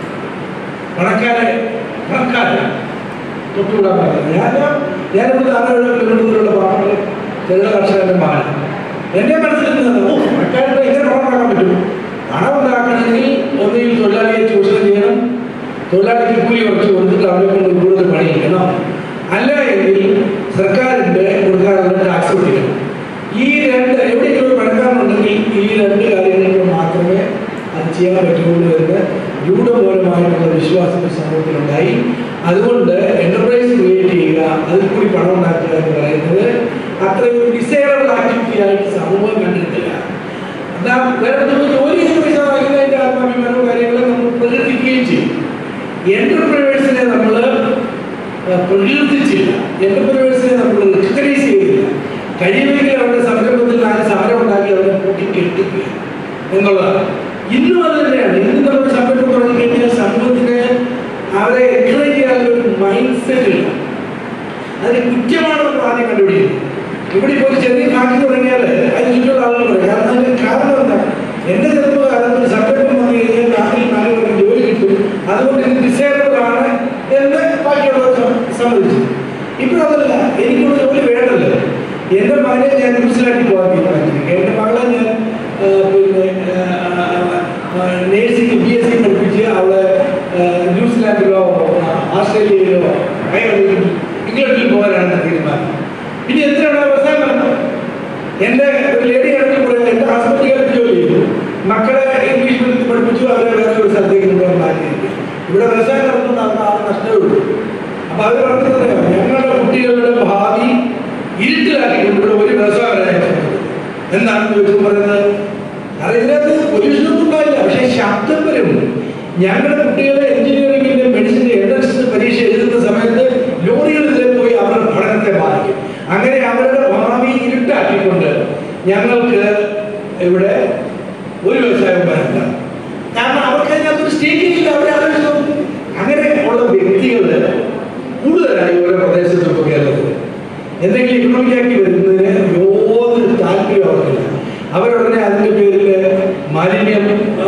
Speaker 7: പണക്കാരെ പണക്കാരെ തൊട്ടുവിടാൻ പാടില്ല ഞാൻ ഞാൻ ഇവിടെ നാല് കിലോമീറ്ററിലുള്ള പാവങ്ങൾ ചെറുകിട കർഷകന്റെ മകൻ എന്റെ മനസ്സിൽ നിന്നത് ഓ പണക്കാരുടെ ഇങ്ങനെ പണം ഉണ്ടാക്കാൻ പറ്റും പണം ഉണ്ടാക്കണമെങ്കിൽ ഒന്നുകിൽ തൊഴിലാളിയെ ചൂഷണം ചെയ്യണം തൊഴിലാളിക്ക് കൂലി കുറച്ച് കൊടുത്തിട്ട് അവരെ കൊണ്ട് കൂടുതൽ പണിയിക്കണം അല്ല എങ്കിൽ സർക്കാരിന്റെ കൊടുക്കാനുള്ള ടാക്സ് പിടിക്കണം ഈ രണ്ട് എവിടെയെങ്കിലും ഒരു പണക്കാരനുണ്ടെങ്കിൽ ഈ രണ്ട് കാര്യങ്ങൾക്ക് മാത്രമേ അത് ചെയ്യാൻ പറ്റുള്ളൂ എന്ന് രൂഢമൂലമായിട്ടുള്ള വിശ്വാസം ഈ സമൂഹത്തിലുണ്ടായി അതുകൊണ്ട് എന്റർപ്രൈസ് ക്രിയേറ്റ് ചെയ്യുക അതിൽ കൂടി പണം ഉണ്ടാക്കുക എന്ന് പറയുന്നത് അത്രയും ഡിസൈറബിൾ ആക്ടിവിറ്റി ആയിട്ട് സമൂഹം കണ്ടിട്ടില്ല എന്നാ വേറെ നമ്മൾ ജോലി ചെയ്ത് പൈസ വാങ്ങുന്നതിന്റെ ആത്മാഭിമാനവും കാര്യങ്ങളും നമ്മൾ പ്രകടിപ്പിക്കുകയും ചെയ്യും എന്റർപ്രൈവേഴ്സിനെ നമ്മൾ പ്രകീർത്തിച്ചില്ല എന്റർപ്രൈവേഴ്സിനെ നമ്മൾ റെക്കഗ്നൈസ് ചെയ്തില്ല കഴിയുമെങ്കിൽ അവരുടെ സംരംഭത്തിൽ നാല് സമരം ഉണ്ടാക്കി അവരെ കൂട്ടി കെട്ടിക്കുക എന്നുള്ളതാണ് ഇന്നും അത് തന്നെയാണ് ഇന്ന് നമ്മൾ സംരംഭം തുടങ്ങിക്കഴിഞ്ഞാൽ സമൂഹത്തിന് അവരെ എൻകറേജ് ചെയ്യാനുള്ള ഒരു മൈൻഡ് സെറ്റ് ഇല്ല അതിന് കുറ്റമാണ് നമ്മൾ ആദ്യം കണ്ടുപിടിക്കുന്നത് ഇവിടെ ഇപ്പോൾ ഒരു ചെറിയ ഫാക്ടറി തുടങ്ങിയാൽ അതിന് ചുറ്റുമുള്ള ആളുകൾ പറയും കാരണം അതിന് കാരണം എന്താ എന്റെ ചെറുപ്പകാലത്ത് ഒരു സംരംഭം വന്നു കഴിഞ്ഞാൽ നാട്ടിൽ നാല് പേർക്ക് ജോലി കിട്ടും അതുകൊണ്ട് ഇത് ഡിസേബിൾ ആണ് എന്ന് ബാക്കിയുള്ളവർ സം- സമ്മതിച്ചു ഇപ്പോഴതല്ല എനിക്കുള്ള ജോലി വേണ്ടല്ലോ എന്റെ മകനെ ഞാൻ ന്യൂസിലാൻഡിൽ പോകാൻ തീരുമാനിച്ചു എന്റെ മകളെ ഞാൻ ആ, പിന്നെ നേഴ്സിംഗ് ബി എസ് സി പഠിപ്പിച്ച് അവളെ ആ, ന്യൂസിലാൻഡിലോ ആ, ഓസ്ട്രേലിയയിലോ അയർലൻഡിൽ ഇംഗ്ലണ്ടിൽ പോകാനാണ് തീരുമാനം ഇനി എന്തിനാണ് അവസാനം നടന്നത് എന്റെ ഒരു ലേഡി ആണെങ്കിൽ പറയാം എന്റെ ഹസ്ബൻഡ് കേരളത്തിൽ ജോലി ചെയ്തു മക്കളെ ഇംഗ്ലീഷ് മീഡിയത്തിൽ പഠിപ്പിച്ചു അവരെ വേറെ ഒരു സ്ഥലത്തേക്ക് കൊണ്ടുപോകാൻ മാറ്റിയിരിക്കും ഇവിടെ വ്യവസായം നടത്തുന്ന അന്ന് ആ നഷ്ടമേ ഉള്ളൂ അപ്പൊ അവർ പറഞ്ഞത് ഞങ്ങളുടെ കുട്ടികളുടെ ഭാവി ഇരുട്ടിലാക്കിക്കൊണ്ട് ഇവിടെ ഒരു വ്യവസായം വരാൻ എന്താണ് ചോദിച്ചു പറയുന്നത് കാരണം ഇതിനകത്ത് പൊല്യൂഷനൊന്നും ഉണ്ടായില്ല പക്ഷേ ശബ്ദം വരും ഞങ്ങളുടെ കുട്ടികളെ എഞ്ചിനീയറിംഗിന്റെ മെഡിസിന്റെ എൻട്രൻസ് പരീക്ഷ എഴുതുന്ന സമയത്ത് ലോറികൾ ഇതിലെ പോയി അവരുടെ പഠനത്തെ ബാധിക്കും അങ്ങനെ അവരുടെ ഭാവി ഇരുട്ടാക്കിക്കൊണ്ട് ഞങ്ങൾക്ക് ഇവിടെ ഒരു വ്യവസായം വരണ്ട കാരണം അവർക്ക് അതിനകത്തൊരു സ്റ്റേജിംഗ് ഇല്ല അവരെ ആലോചിച്ചു അങ്ങനെ ഉള്ള വ്യക്തികൾ കൂടുതലായി ഓരോ പ്രദേശത്തും ഇപ്പോൾ കേരളത്തിൽ എന്തെങ്കിലും ഇക്കണോമിക് ആക്കി വരുന്നതിന് യാതൊരു താല്പര്യം അവർക്കില്ല അവരുടനെ അതിന്റെ പേരിൽ മാലിന്യം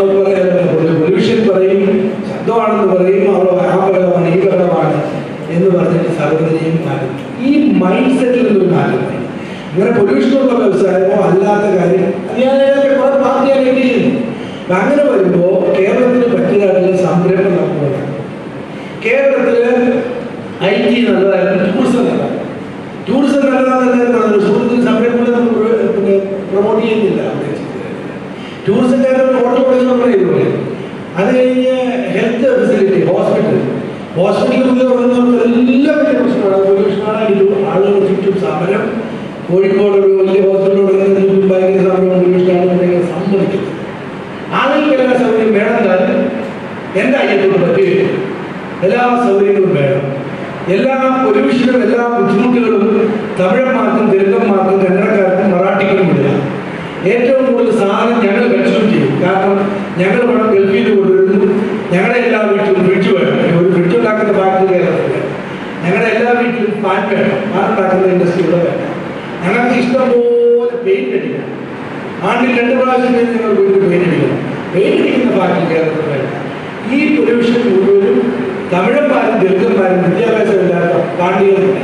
Speaker 7: പൊല്യൂഷൻ പറയും ശബ്ദമാണെന്ന് പറയും അവിടെ ആ ബഹളമാണ് ഈ ബഹളമാണ് എന്ന് പറഞ്ഞിട്ട് സർവ്വതിനെയും മാറ്റും ഈ മൈൻഡ് സെറ്റിൽ നിന്നൊരു മാറ്റം വരും. ഇങ്ങനെ പൊല്യൂഷനുള്ള വ്യവസായമോ അല്ലാത്ത കാര്യം അത് ഞാൻ ഏതൊക്കെ കുറെ പാർട്ടി അലൈൻ ചെയ്യുന്നു അപ്പൊ അങ്ങനെ വരുമ്പോൾ കേരളത്തിന് പറ്റിയതായിട്ടുള്ള സംരംഭം നമുക്ക് വേണം. കേരളത്തില് ഐ ടി നല്ലതായിരുന്നു ടൂറിസം നല്ലതാണ് ടൂറിസം നല്ലതാണെന്ന് പറഞ്ഞു ടൂറിസം സംരംഭങ്ങളെ നമ്മൾ പ്ര- പിന്നെ പ്രൊമോട്ട് ചെയ്യുന്നില്ല അവിടെ ടൂറിസംകാരുടെ ഹോട്ടൽ കൊടുക്കുന്ന പറയുന്നത് അത് കഴിഞ്ഞ് ഹെൽത്ത് ഫെസിലിറ്റി ഹോസ്പിറ്റൽ ഹോസ്പിറ്റലിൽ പുതിയ തുടങ്ങുന്നവർക്ക് എല്ലാം വലിയ പ്രശ്നമാണ് പൊല്യൂഷനാണ് ഇത് ആളുകൾ ചുറ്റും സമരം കോഴിക്കോട് ഒരു വലിയ ഹോസ്പിറ്റൽ തുടങ്ങുന്നതിന് ചുറ്റും ഭയങ്കര സമരം പൊല്യൂഷനാണെന്നുണ്ടെങ്കിൽ സമ്മതിക്കും ആളുകൾക്ക് എല്ലാ സൗകര്യം വേണം താനും എൻ്റെ അയ്യത്തോട് പറ്റുകയില്ല എല്ലാ സൗകര്യങ്ങളും വേണം എല്ലാ പൊല്യൂഷനും എല്ലാ ബുദ്ധിമുട്ടുകളും തമിഴന്മാർക്കും തെലുങ്കന്മാർക്കും കന്നഡക്കാർക്കും മറാഠിക്കും ഇല്ല ഏറ്റവും കൂടുതൽ സാധനം ഞങ്ങൾ കൺസ്യൂം ചെയ്യും കാരണം ഞങ്ങൾ പണം ഗൾഫിൽ നിന്ന് കൊണ്ടുവരുന്നു ഞങ്ങളുടെ എല്ലാ വീട്ടിലും ഫ്രിഡ്ജ് വേണം ഒരു ഫ്രിഡ്ജ് ഉണ്ടാക്കുന്ന ഫാക്ടറി കേരളത്തിൽ ഞങ്ങളുടെ എല്ലാ വീട്ടിലും ഫാൻ വേണം ഫാൻ ഉണ്ടാക്കുന്ന ഇൻഡസ്ട്രി ഇവിടെ വേണം ഞങ്ങൾക്ക് ഇഷ്ടംപോലെ പെയിന്റ് അടിക്കണം ആണ്ടിൽ രണ്ട് പ്രാവശ്യം കഴിഞ്ഞ് ഞങ്ങൾ വീട്ടിൽ പെയിന്റ് അടിക്കണം പെയിന്റ് അടിക്കുന്ന ഫാക്ടറി കേരളത്തിൽ വേണ്ട ഈ പൊല്യൂഷൻ മുഴുവനും തമിഴന്മാരും ദളിതന്മാരും വിദ്യാഭ്യാസമില്ലാത്ത പാണ്ഡികളുണ്ട്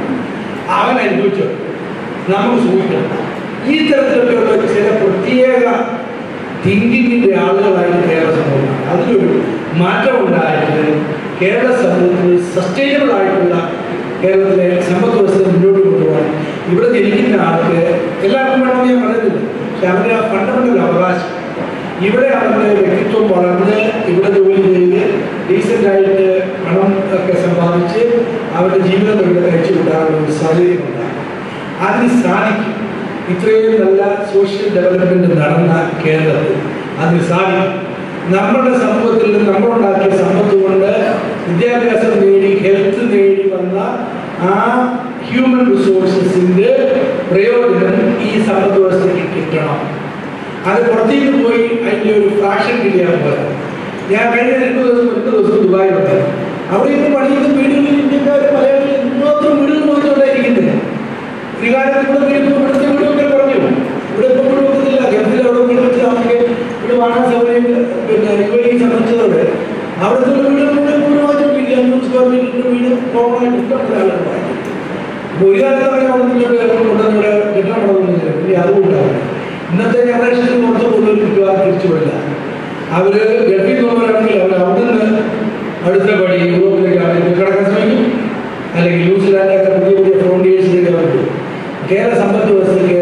Speaker 7: അവൻ അനുഭവിച്ചു നമുക്ക് സൂക്ഷിക്കണം ഈ തരത്തിലൊക്കെയുള്ള ചില പ്രത്യേക തിങ്കിങ്ങിൻ്റെ ആളുകളായിട്ട് കേരള സമൂഹമാണ് അതിലൊരു മാറ്റം ഉണ്ടായിട്ട് കേരള സമൂഹത്തിൽ സസ്റ്റൈനബിൾ ആയിട്ടുള്ള കേരളത്തിലെ സമ്പദ് വ്യവസ്ഥ മുന്നോട്ട് കൊണ്ടുപോകാൻ ഇവിടെ ജനിക്കുന്ന ആൾക്ക് എല്ലാവർക്കും വേണമെന്ന് ഞാൻ പറയുന്നില്ല പക്ഷെ അവരുടെ ആ ഫണ്ടമെന്റൽ അവകാശം ഇവിടെ അവരുടെ വ്യക്തിത്വം വളർന്ന് ഇവിടെ ജോലി ചെയ്ത് ഡീസൻ്റ് ആയിട്ട് പണം ഒക്കെ സമ്പാദിച്ച് അവരുടെ ജീവിതം ഇവിടെ കഴിച്ചു വിടാനുള്ള ഒരു സാഹചര്യം ഉണ്ടാകും അതിന് സാധിക്കും ഇത്രയും നല്ല സോഷ്യൽ ഡെവലപ്മെന്റ് നടന്ന കേരളത്തിൽ അതിന് സാധിക്കും നമ്മുടെ സമൂഹത്തിൽ നിന്ന് നമ്മളുണ്ടാക്കിയ സമ്പത്ത് കൊണ്ട് വിദ്യാഭ്യാസം നേടി ഹെൽത്ത് നേടി വന്ന ആ ഹ്യൂമൻ റിസോഴ്സസിന്റെ പ്രയോജനം ഈ സമ്പദ് വ്യവസ്ഥയ്ക്ക് കിട്ടണം അത് പുറത്തേക്ക് പോയി അതിൻ്റെ ഒരു ഫ്രാക്ഷൻ കിട്ടിയാൽ പോലെ ഞാൻ കഴിഞ്ഞ രണ്ട് ദിവസം രണ്ട് ദിവസം ദുബായിലുണ്ട് അവിടെ ഇപ്പോൾ പണിയുന്ന വീടുകളിൽ ഇന്ത്യക്കാർ മലയാളികൾ മാത്രം വീടുകൾ നോക്കിക്കൊണ്ടേയിരിക്കുന്നത് ഒരു കാലത്ത് ഇവിടെ വീട് ഇവിടുത്തെ വീടുമൊക്കെ പറഞ്ഞു ഇവിടെ ഇപ്പോൾ വീട് വെക്കുന്നില്ല ഗൾഫിൽ അവിടെ വീട് വെച്ച് നമുക്ക് ഇവിടെ വാങ്ങാൻ സൗകര്യം പിന്നെ യു എ സംബന്ധിച്ചതോടെ അവിടുത്തെ വീട് വീട് വീട് വാങ്ങിച്ചോണ്ടിരിക്കുക അഞ്ഞൂറ് സ്ക്വയർ മീറ്ററിന്റെ വീട് കോമണായിട്ട് ഇഷ്ടപ്പെട്ട ആളുകൾ വാങ്ങി അപ്പോൾ ഒരു കാലത്ത് പറയാൻ അവിടെ നിന്നോട്ട് കൊണ്ടുവന്നിവിടെ കെട്ടിടം പണിതൊന്നുമില്ല പിന്നെ അതും ഉണ്ടാവില്ല ഇന്നത്തെ ജനറേഷനിൽ പുറത്ത് പോകുന്നവർ മിക്കവാറും തിരിച്ചു വരില്ല അവര് ഗൾഫിൽ പോകുന്നവരാണെങ്കിൽ അവർ അവിടെ നിന്ന് അടുത്ത പടി യൂറോപ്പിലേക്ക് കിടക്കാൻ ശ്രമിക്കും അല്ലെങ്കിൽ ന്യൂസിലാൻഡൊക്കെ പുതിയ പുതിയ ഫ്രോണ്ടിയേഴ്സിലേക്ക് അവർ പോകും കേരള സമ്പദ് വ്യവസ്ഥയ്ക്ക്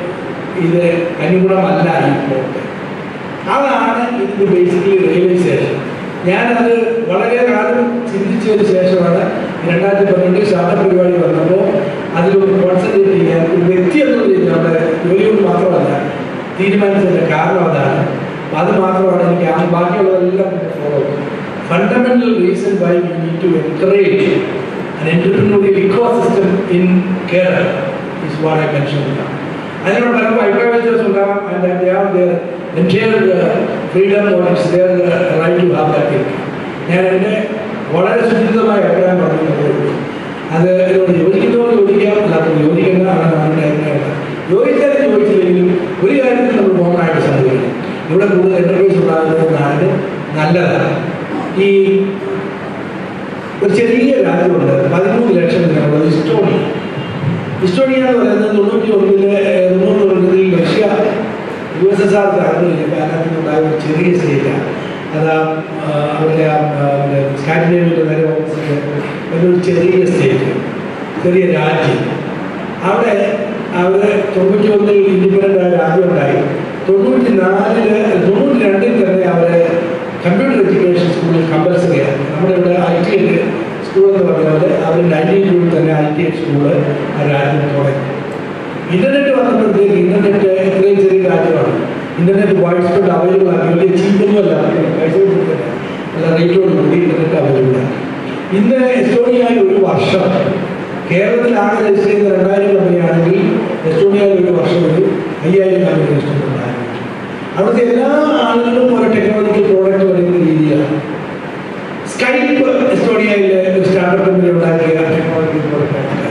Speaker 7: ഇത് അനുഗുണമല്ല ഇപ്പോഴത്തെ അതാണ് ഇതിന്റെ ബേസിക്കലി റിയലൈസേഷൻ ഞാനത് വളരെ കാലം ചിന്തിച്ചതിന് ശേഷമാണ് രണ്ടായിരത്തി പന്ത്രണ്ടിൽ ശാസ്ത്ര പരിപാടി വന്നപ്പോൾ അതിലൊന്ന് കോൺസെൻട്രേറ്റ് ചെയ്യാൻ ഒരു വ്യക്തി എന്നുള്ള രീതിയിൽ നമ്മുടെ ജോലിയോട് മാത്രമല്ല തീരുമാനിച്ചതിന്റെ കാരണം അതാണ് അപ്പൊ അത് മാത്രമാണ് എനിക്ക് ആ ബാക്കിയുള്ളതെല്ലാം follow fundamental reason why we need to encourage an entrepreneurial ecosystem in Kerala is what I mentioned now. അതിനുള്ള പല അഭിപ്രായവ്യത്യാസം ഉണ്ടാകാം and they have their entire uh, freedom or it's their uh, right to have that thing. ഞാൻ എൻ്റെ വളരെ സുചിതമായ അഭിപ്രായം പറഞ്ഞതേ ഉള്ളൂ അത് എന്നോട് യോജിക്കുന്നവർ യോജിക്കാം അല്ലാത്തവർ യോജിക്കേണ്ട ആണ് നമ്മുടെ അഭിപ്രായം യോജിച്ചാലും യോജിച്ചില്ലെങ്കിലും ഒരു കാര്യത്തിൽ നമ്മൾ കോമണായിട്ട് സംഭവിക്കണം ഇവിടെ കൂടുതൽ എൻ്റർപ്രൈസ് ഉണ്ടാകുന്നതാണ് നല്ലതാണ് ഈ ഒരു ചെറിയ രാജ്യമുണ്ട് പതിമൂന്ന് ലക്ഷം ജനങ്ങളുള്ളത് ഇസ്റ്റോണിയ ഇസ്റ്റോണിയ എന്ന് പറയുന്നത് തൊണ്ണൂറ്റി ഒന്നില് തൊണ്ണൂറ്റി ഒൻപതിൽ Russia U S S R തകർന്നില്ല അതിനകത്തുണ്ടായ ഒരു ചെറിയ സ്റ്റേറ്റാണ് അത് ആ, അവരുടെ ആ, ആ, അവരുടെ സ്കാൻഡിനേവിയൻ്റെ നേരെ ഓപ്പോസിറ്റ് ഒരു ചെറിയ സ്റ്റേറ്റ് ചെറിയ രാജ്യം അവിടെ അവർ തൊണ്ണൂറ്റി ഒന്നിൽ ഇൻഡിപെൻഡൻ്റ് ആയ രാജ്യം ഉണ്ടായി തൊണ്ണൂറ്റി നാലില് തൊണ്ണൂറ്റി രണ്ടിൽ തന്നെ അവരെ കമ്പ്യൂട്ടർ എഡ്യൂക്കേഷൻ സ്കൂളിൽ കമ്പൽസറി ആണ് നമ്മുടെ ഇവിടെ ഐ ടി സ്കൂൾ എന്ന് പറഞ്ഞാൽ അവർ നയൻറ്റീൻ ടൂവിൽ തന്നെ ഐ ടി സ്കൂള് ആ രാജ്യം തുടങ്ങി ഇന്റർനെറ്റ് വന്നപ്പോഴത്തേക്ക് ഇന്റർനെറ്റ് ഇത്രയും ചെറിയ രാജ്യമാണ് ഇന്റർനെറ്റ് വൈഡ് സ്പ്രെഡ് അവൈലബിൾ ആണ് വലിയ ചീപ്പൊന്നുമല്ല പൈസ കൊടുത്തിട്ട് നല്ല റേറ്റോട് കൂടി ഇന്റർനെറ്റ് അവൈലബിൾ ആണ് ഇന്ന് എസ്റ്റോണിയയിൽ ഒരു വർഷം കേരളത്തിൽ ആകെ രജിസ്റ്റർ ചെയ്ത രണ്ടായിരം കമ്പനിയാണെങ്കിൽ എസ്റ്റോണിയയിൽ ഒരു വർഷം ഒരു അയ്യായിരം കമ്പനി രജിസ്റ്റർ ഉണ്ടായിരുന്നു അവിടുത്തെ എല്ലാ ആളുകളും ഒരു ടെക്നോളജിക്കൽ പ്രോഡക്റ്റ് വരുന്ന രീതിയിലാണ് സ്കൈപ്പ് എസ്റ്റോണിയയിലെ ഒരു സ്റ്റാർട്ടപ്പ് കമ്പനി ഉണ്ടാക്കിയ ടെക്നോളജിക്കൽ പ്രോഡക്റ്റ്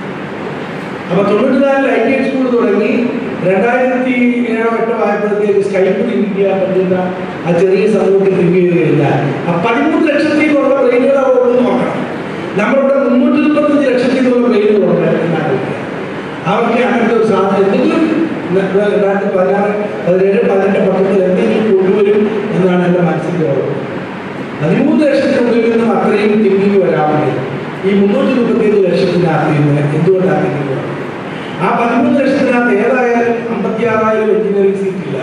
Speaker 7: അപ്പൊ തൊണ്ണൂറ്റിനാലിൽ ഐ ടി സ്കൂൾ തുടങ്ങി രണ്ടായിരത്തി ഏഴോ എട്ടോ ആയപ്പോഴത്തേക്ക് സ്കൈപ്പ് ഇന്ത്യ പറ്റുന്ന ആ ചെറിയ സമൂഹത്തിൽ തിങ്ക് ചെയ്ത് കഴിഞ്ഞാൽ ആ പതിമൂന്ന് ലക്ഷത്തിലുള്ള ബ്രെയിനുകൾ അവരോട് നോക്കണം നമ്മളിവിടെ മുന്നൂറ്റി മുപ്പത്തഞ്ച് ലക്ഷത്തിലുള്ള ബ്രെയിനുകളുണ്ട് എന്നാണ് അവർക്ക് അങ്ങനത്തെ ഒരു സാധനം എന്തെങ്കിലും ന- രണ്ടായിരത്തി പതിനാറ് പതിനേഴ് പതിനെട്ട് പത്തൊമ്പത് എന്തെങ്കിലും കൊണ്ടുവരും എന്നാണ് എൻ്റെ മനസ്സിൻ്റെ ഉറപ്പ് പതിമൂന്ന് ലക്ഷത്തിനുള്ളിൽ നിന്നും അത്രയും തിങ്കിങ് വരാമെങ്കിൽ ഈ മുന്നൂറ്റി മുപ്പത്തിയഞ്ച് ലക്ഷത്തിനകത്ത് നിന്ന് എന്തുകൊണ്ടാണ് തിങ്കിങ് വരുന്നത്? ആ പതിമൂന്ന് ലക്ഷത്തിനകത്ത് ഏതായാലും അമ്പത്തി ആറായിരം എഞ്ചിനീയറിംഗ് സീറ്റ് ഇല്ല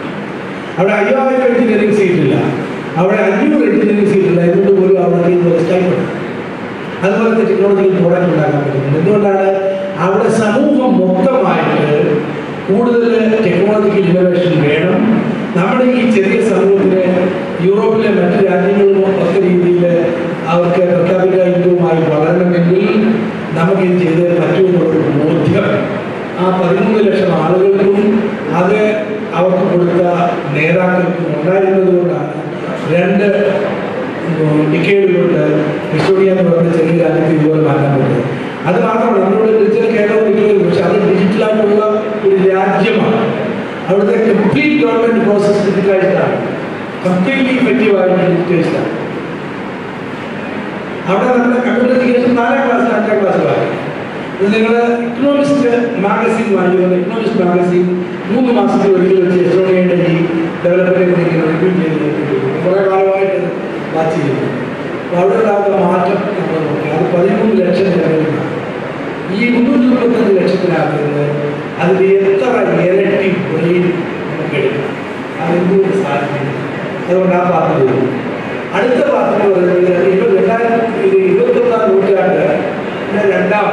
Speaker 7: അവിടെ അയ്യായിരം എഞ്ചിനീയറിംഗ് സീറ്റ് ഇല്ല അവിടെ അഞ്ഞൂറ് എഞ്ചിനീയറിംഗ് സീറ്റ് ഇല്ല ഇതുകൊണ്ട് പോലും അവിടെ ഇതുപോലെ സ്റ്റൈപ്പുണ്ട് അതുപോലത്തെ ടെക്നോളജിക്കൽ പ്രോഡക്റ്റ് ഉണ്ടാക്കാൻ പറ്റുന്നുണ്ട് എന്തുകൊണ്ടാണ് അവിടെ സമൂഹം മൊത്തമായിട്ട് കൂടുതൽ ടെക്നോളജിക്കൽ ഇന്നോവേഷൻ വേണം നമ്മുടെ ഈ ചെറിയ സമൂഹത്തിന് യൂറോപ്പിലെ മറ്റ് രാജ്യങ്ങളിലും ഒക്കെ രീതിയിൽ അവർക്ക് പ്രഖ്യാപിത ഇൻകവുമായി വളരണമെങ്കിൽ നമുക്ക് ഇത് ചെയ്തേ പറ്റുമെന്നുള്ളൊരു ബോധ്യം ആ പതിമൂന്ന് ലക്ഷം ആളുകൾക്കും അത് അവർക്ക് കൊടുത്ത നേതാക്കൾക്കും ഉണ്ടായിരുന്നത് കൊണ്ടാണ് രണ്ട് ഡിക്കേഡുകൊണ്ട് വിക്ടോറിയ എന്ന് പറയുന്ന ചെറിയ രാജ്യത്ത് ഇതുപോലെ മാറ്റാൻ പറ്റും അത് മാത്രമല്ല നമ്മുടെ ഡിജിറ്റൽ കേരളം ഡിജിറ്റൽ പക്ഷെ അത് ഡിജിറ്റലായിട്ടുള്ള ഒരു രാജ്യമാണ് അവിടുത്തെ കംപ്ലീറ്റ് ഗവൺമെന്റ് പ്രോസസ് ഡിജിറ്റലൈസ്ഡ് ആണ് കംപ്ലീറ്റ്ലി ഇഫക്റ്റീവ് ആയിട്ട് ഡിജിറ്റൈസ്ഡ് ആണ് അവിടെ നമ്മുടെ കമ്പ്യൂട്ടറിഫിക്കേഷൻ നാലാം ക്ലാസ് അഞ്ചാം ക്ലാസ്സിലാണ് ഇത് നിങ്ങൾ ഇക്കണോമിസ്റ്റ് മാഗസിൻ വാങ്ങിക്കുന്നത് ഇക്കണോമിസ്റ്റ് മാഗസിൻ മൂന്ന് മാസത്തിൽ ഒരിക്കൽ വെച്ച് എസ്ട്രോണിയുടെ ഈ ഡെവലപ്മെന്റ് റിവ്യൂ ചെയ്ത് കുറേ കാലമായിട്ട് വാച്ച് ചെയ്യുന്നു അപ്പോൾ അവിടെ ഉണ്ടാകുന്ന മാറ്റം നമ്മൾ നോക്കി അത് പതിമൂന്ന് ലക്ഷം ജനങ്ങളിലാണ് ഈ മുന്നൂറ്റി മുപ്പത്തഞ്ച് ലക്ഷത്തിനകത്ത് അതിൽ എത്ര ഇരട്ടി ബ്രെയിൻ നമുക്ക് എടുക്കാം അതെന്തുകൊണ്ട് സാധിക്കും അതുകൊണ്ട് ആ പാർട്ടി ചെയ്തു അടുത്ത പാർട്ടി എന്ന് പറയുന്നത് ഇപ്പൊ രണ്ടായിരത്തി ഇത് ഇരുപത്തൊന്നാം നൂറ്റാണ്ട് ഇതിന്റെ രണ്ടാം